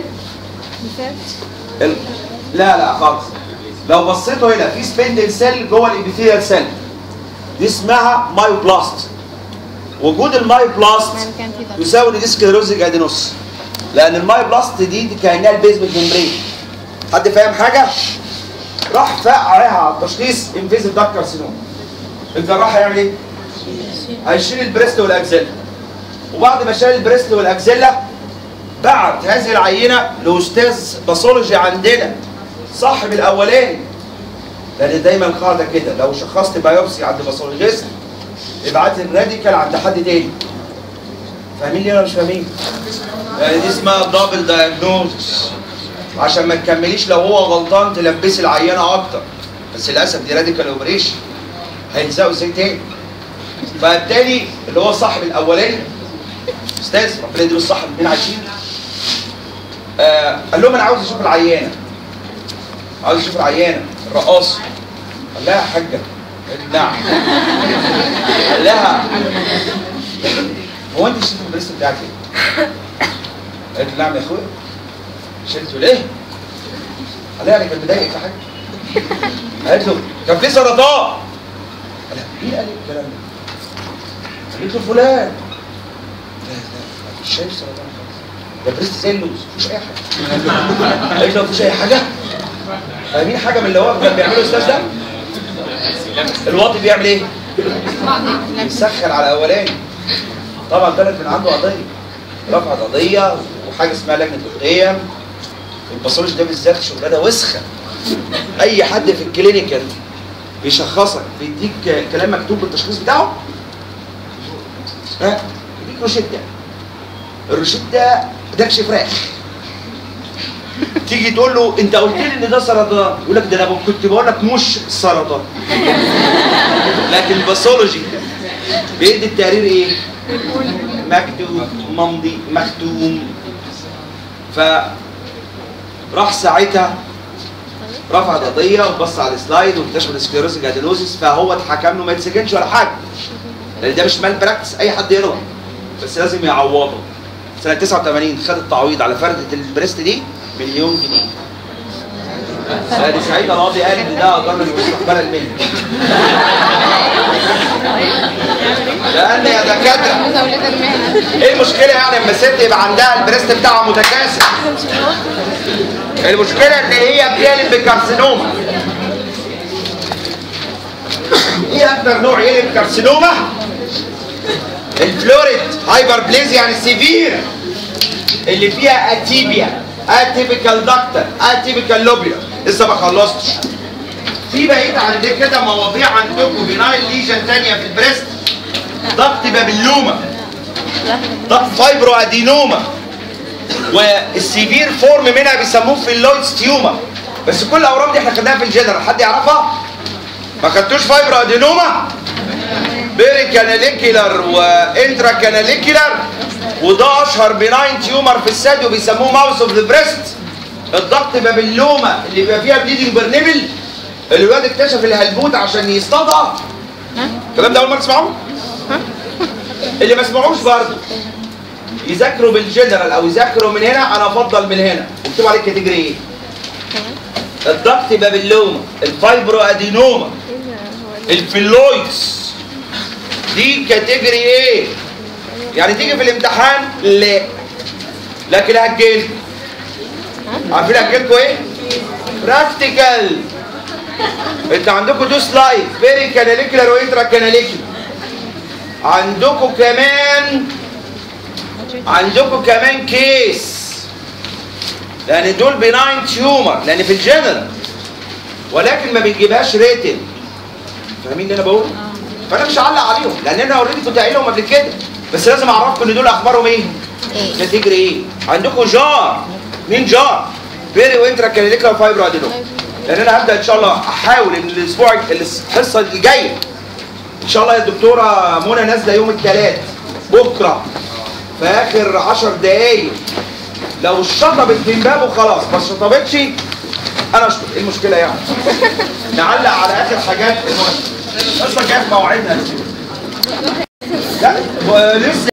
ال... لا لا خالص لو بصيتوا هنا في سبندل سيل جوه الابيثيليال سيل دي اسمها مايوبلاست وجود المايوبلاست يعني كان في ضغط يساوي دي سكليروزنج ادينوس لان المايوبلاست دي, دي كانها البيزمنت ممبرين حد فاهم حاجه راح فاق عليها على التشخيص انفيزيف داك كارسينوم الجراح هيعمل ايه هيشيل البريست والاكزيلا وبعد ما شال البريست والاكزيلا بعت هذه العينه لاستاذ باثولوجي عندنا صاحب الاولاني لان دايما القاعده كده لو شخصت بايوبسي عند باثولوجيست ابعت الراديكال عند حد تاني فاهمين ليه ولا مش فاهمين؟ لان دي اسمها دبل دايجنوز عشان ما تكمليش لو هو غلطان تلبسي العينه اكتر بس للاسف دي راديكال اوبريشن هيلزقوا ازاي تاني فالتاني اللي هو صاحب الاولاني استاذ ربنا يديله الصحه الاثنين عايشين آه قال لهم انا عاوز اشوف العيانه عاوز اشوف العيانه الرقاصه قال لها يا حاجه قالت نعم قال لها هو انت شفت البريست بتاعك ايه؟ قالت له نعم يا اخويا شلته ليه؟ قال لها يعني كان مضايقك في حاجه؟ قالت له كان في سرطان قال لها مين قال لك الكلام ده؟ قالت له فلان لا لا مش شايف سرطان خالص ده بريست زي اللوز مفيش اي حاجه قالت له مفيش اي حاجه فاهمين حاجه من اللي هو كان بيعمله الاستاذ ده؟ الواطي بيعمل ايه؟ بيسخن على الاولاني طبعا طلعت من عنده قضيه رفعت قضيه وحاجه اسمها لجنه القيم الباثولوجي ده بالذات شغلانه وسخه اي حد في الكلينيكال بيشخصك بيديك كلام مكتوب بالتشخيص بتاعه ها يديك روشته الروشته دكش فراخ تيجي تقول له انت قلت لي ان ده سرطان يقول لك ده انا كنت بقول لك مش سرطان لكن الباثولوجي بيدي التقرير ايه؟ مكتوب ممضي مختوم ف راح ساعتها رفع قضيه وبص على السلايد واكتشف السكليروسيك ادينوزيس فهو اتحكم له ما يتسجنش ولا حاجه لان ده مش مال براكتس اي حد يغلط بس لازم يعوضه سنه 89 خد التعويض على فرده البريست دي مليون جنيه فدي ساعتها القاضي قال ان ده ضرر المستقبل المهني لان يا دكاتره مزاولة المهنة ايه المشكله يعني اما الست يبقى عندها البريست بتاعها متكاثر المشكله ان هي بتقلب بكارسينوما ايه اكتر نوع يقلب كارسينوما الفلوريد هايبربليزيا يعني سيفير اللي فيها اتيبيا اتيبيكال دكتر اتيبيكال لوبيا لسه ما خلصتش في بقيت عندك كده مواضيع عندكم بنايل ليجن تانية في البريست ضغط بابلوما ضغط فايبرو ادينوما والسيفير فورم منها بيسموه فيلويدز تيوما بس كل الاورام دي احنا خدناها في الجنرال حد يعرفها؟ ما خدتوش فايبرو ادينوما؟ بيري كاناليكيلر وانترا كاناليكيلر وده اشهر بناين تيومر في الثدي وبيسموه ماوس اوف ذا بريست الضغط بابلوما اللي بيبقى فيها بليدنج برنبل اللي الواد اكتشف الهلبوت عشان يصطادها الكلام ده اول مره تسمعوه؟ اللي ما سمعوش برضه يذاكروا بالجنرال او يذاكروا من هنا انا افضل من هنا اكتبوا عليه كاتيجوري ايه؟ الضغط بابلوما الفايبرو ادينوما الفيلويدز دي كاتيجوري ايه؟ يعني تيجي في الامتحان لا لكن هتجيلكم عارفين هتجيلكم ايه؟ براكتيكال انت عندكم تو سلايد بيري كاناليكولار وانترا كاناليكولار عندكم كمان عندكم كمان كيس لان دول بناين تيومر لان في الجنرال ولكن ما بتجيبهاش ريتن فاهمين اللي انا بقوله؟ فانا مش هعلق عليهم لان انا اوريدي كنت قايلهم قبل كده بس لازم اعرفكم ان دول اخبارهم ايه؟ كاتيجوري ايه؟ عندكم جار مين جار؟ بيري وانترا كاناليكولار فايبرو ادينوم لان انا هبدا ان شاء الله احاول ان الاسبوع الحصه الجايه ان شاء الله يا دكتوره منى نازله يوم الثلاث بكره في اخر 10 دقايق لو شطبت من بابه خلاص ما شطبتش انا اشطب ايه المشكله يعني نعلق على اخر حاجات المهم الحصه الجايه في موعدنا لا ولسه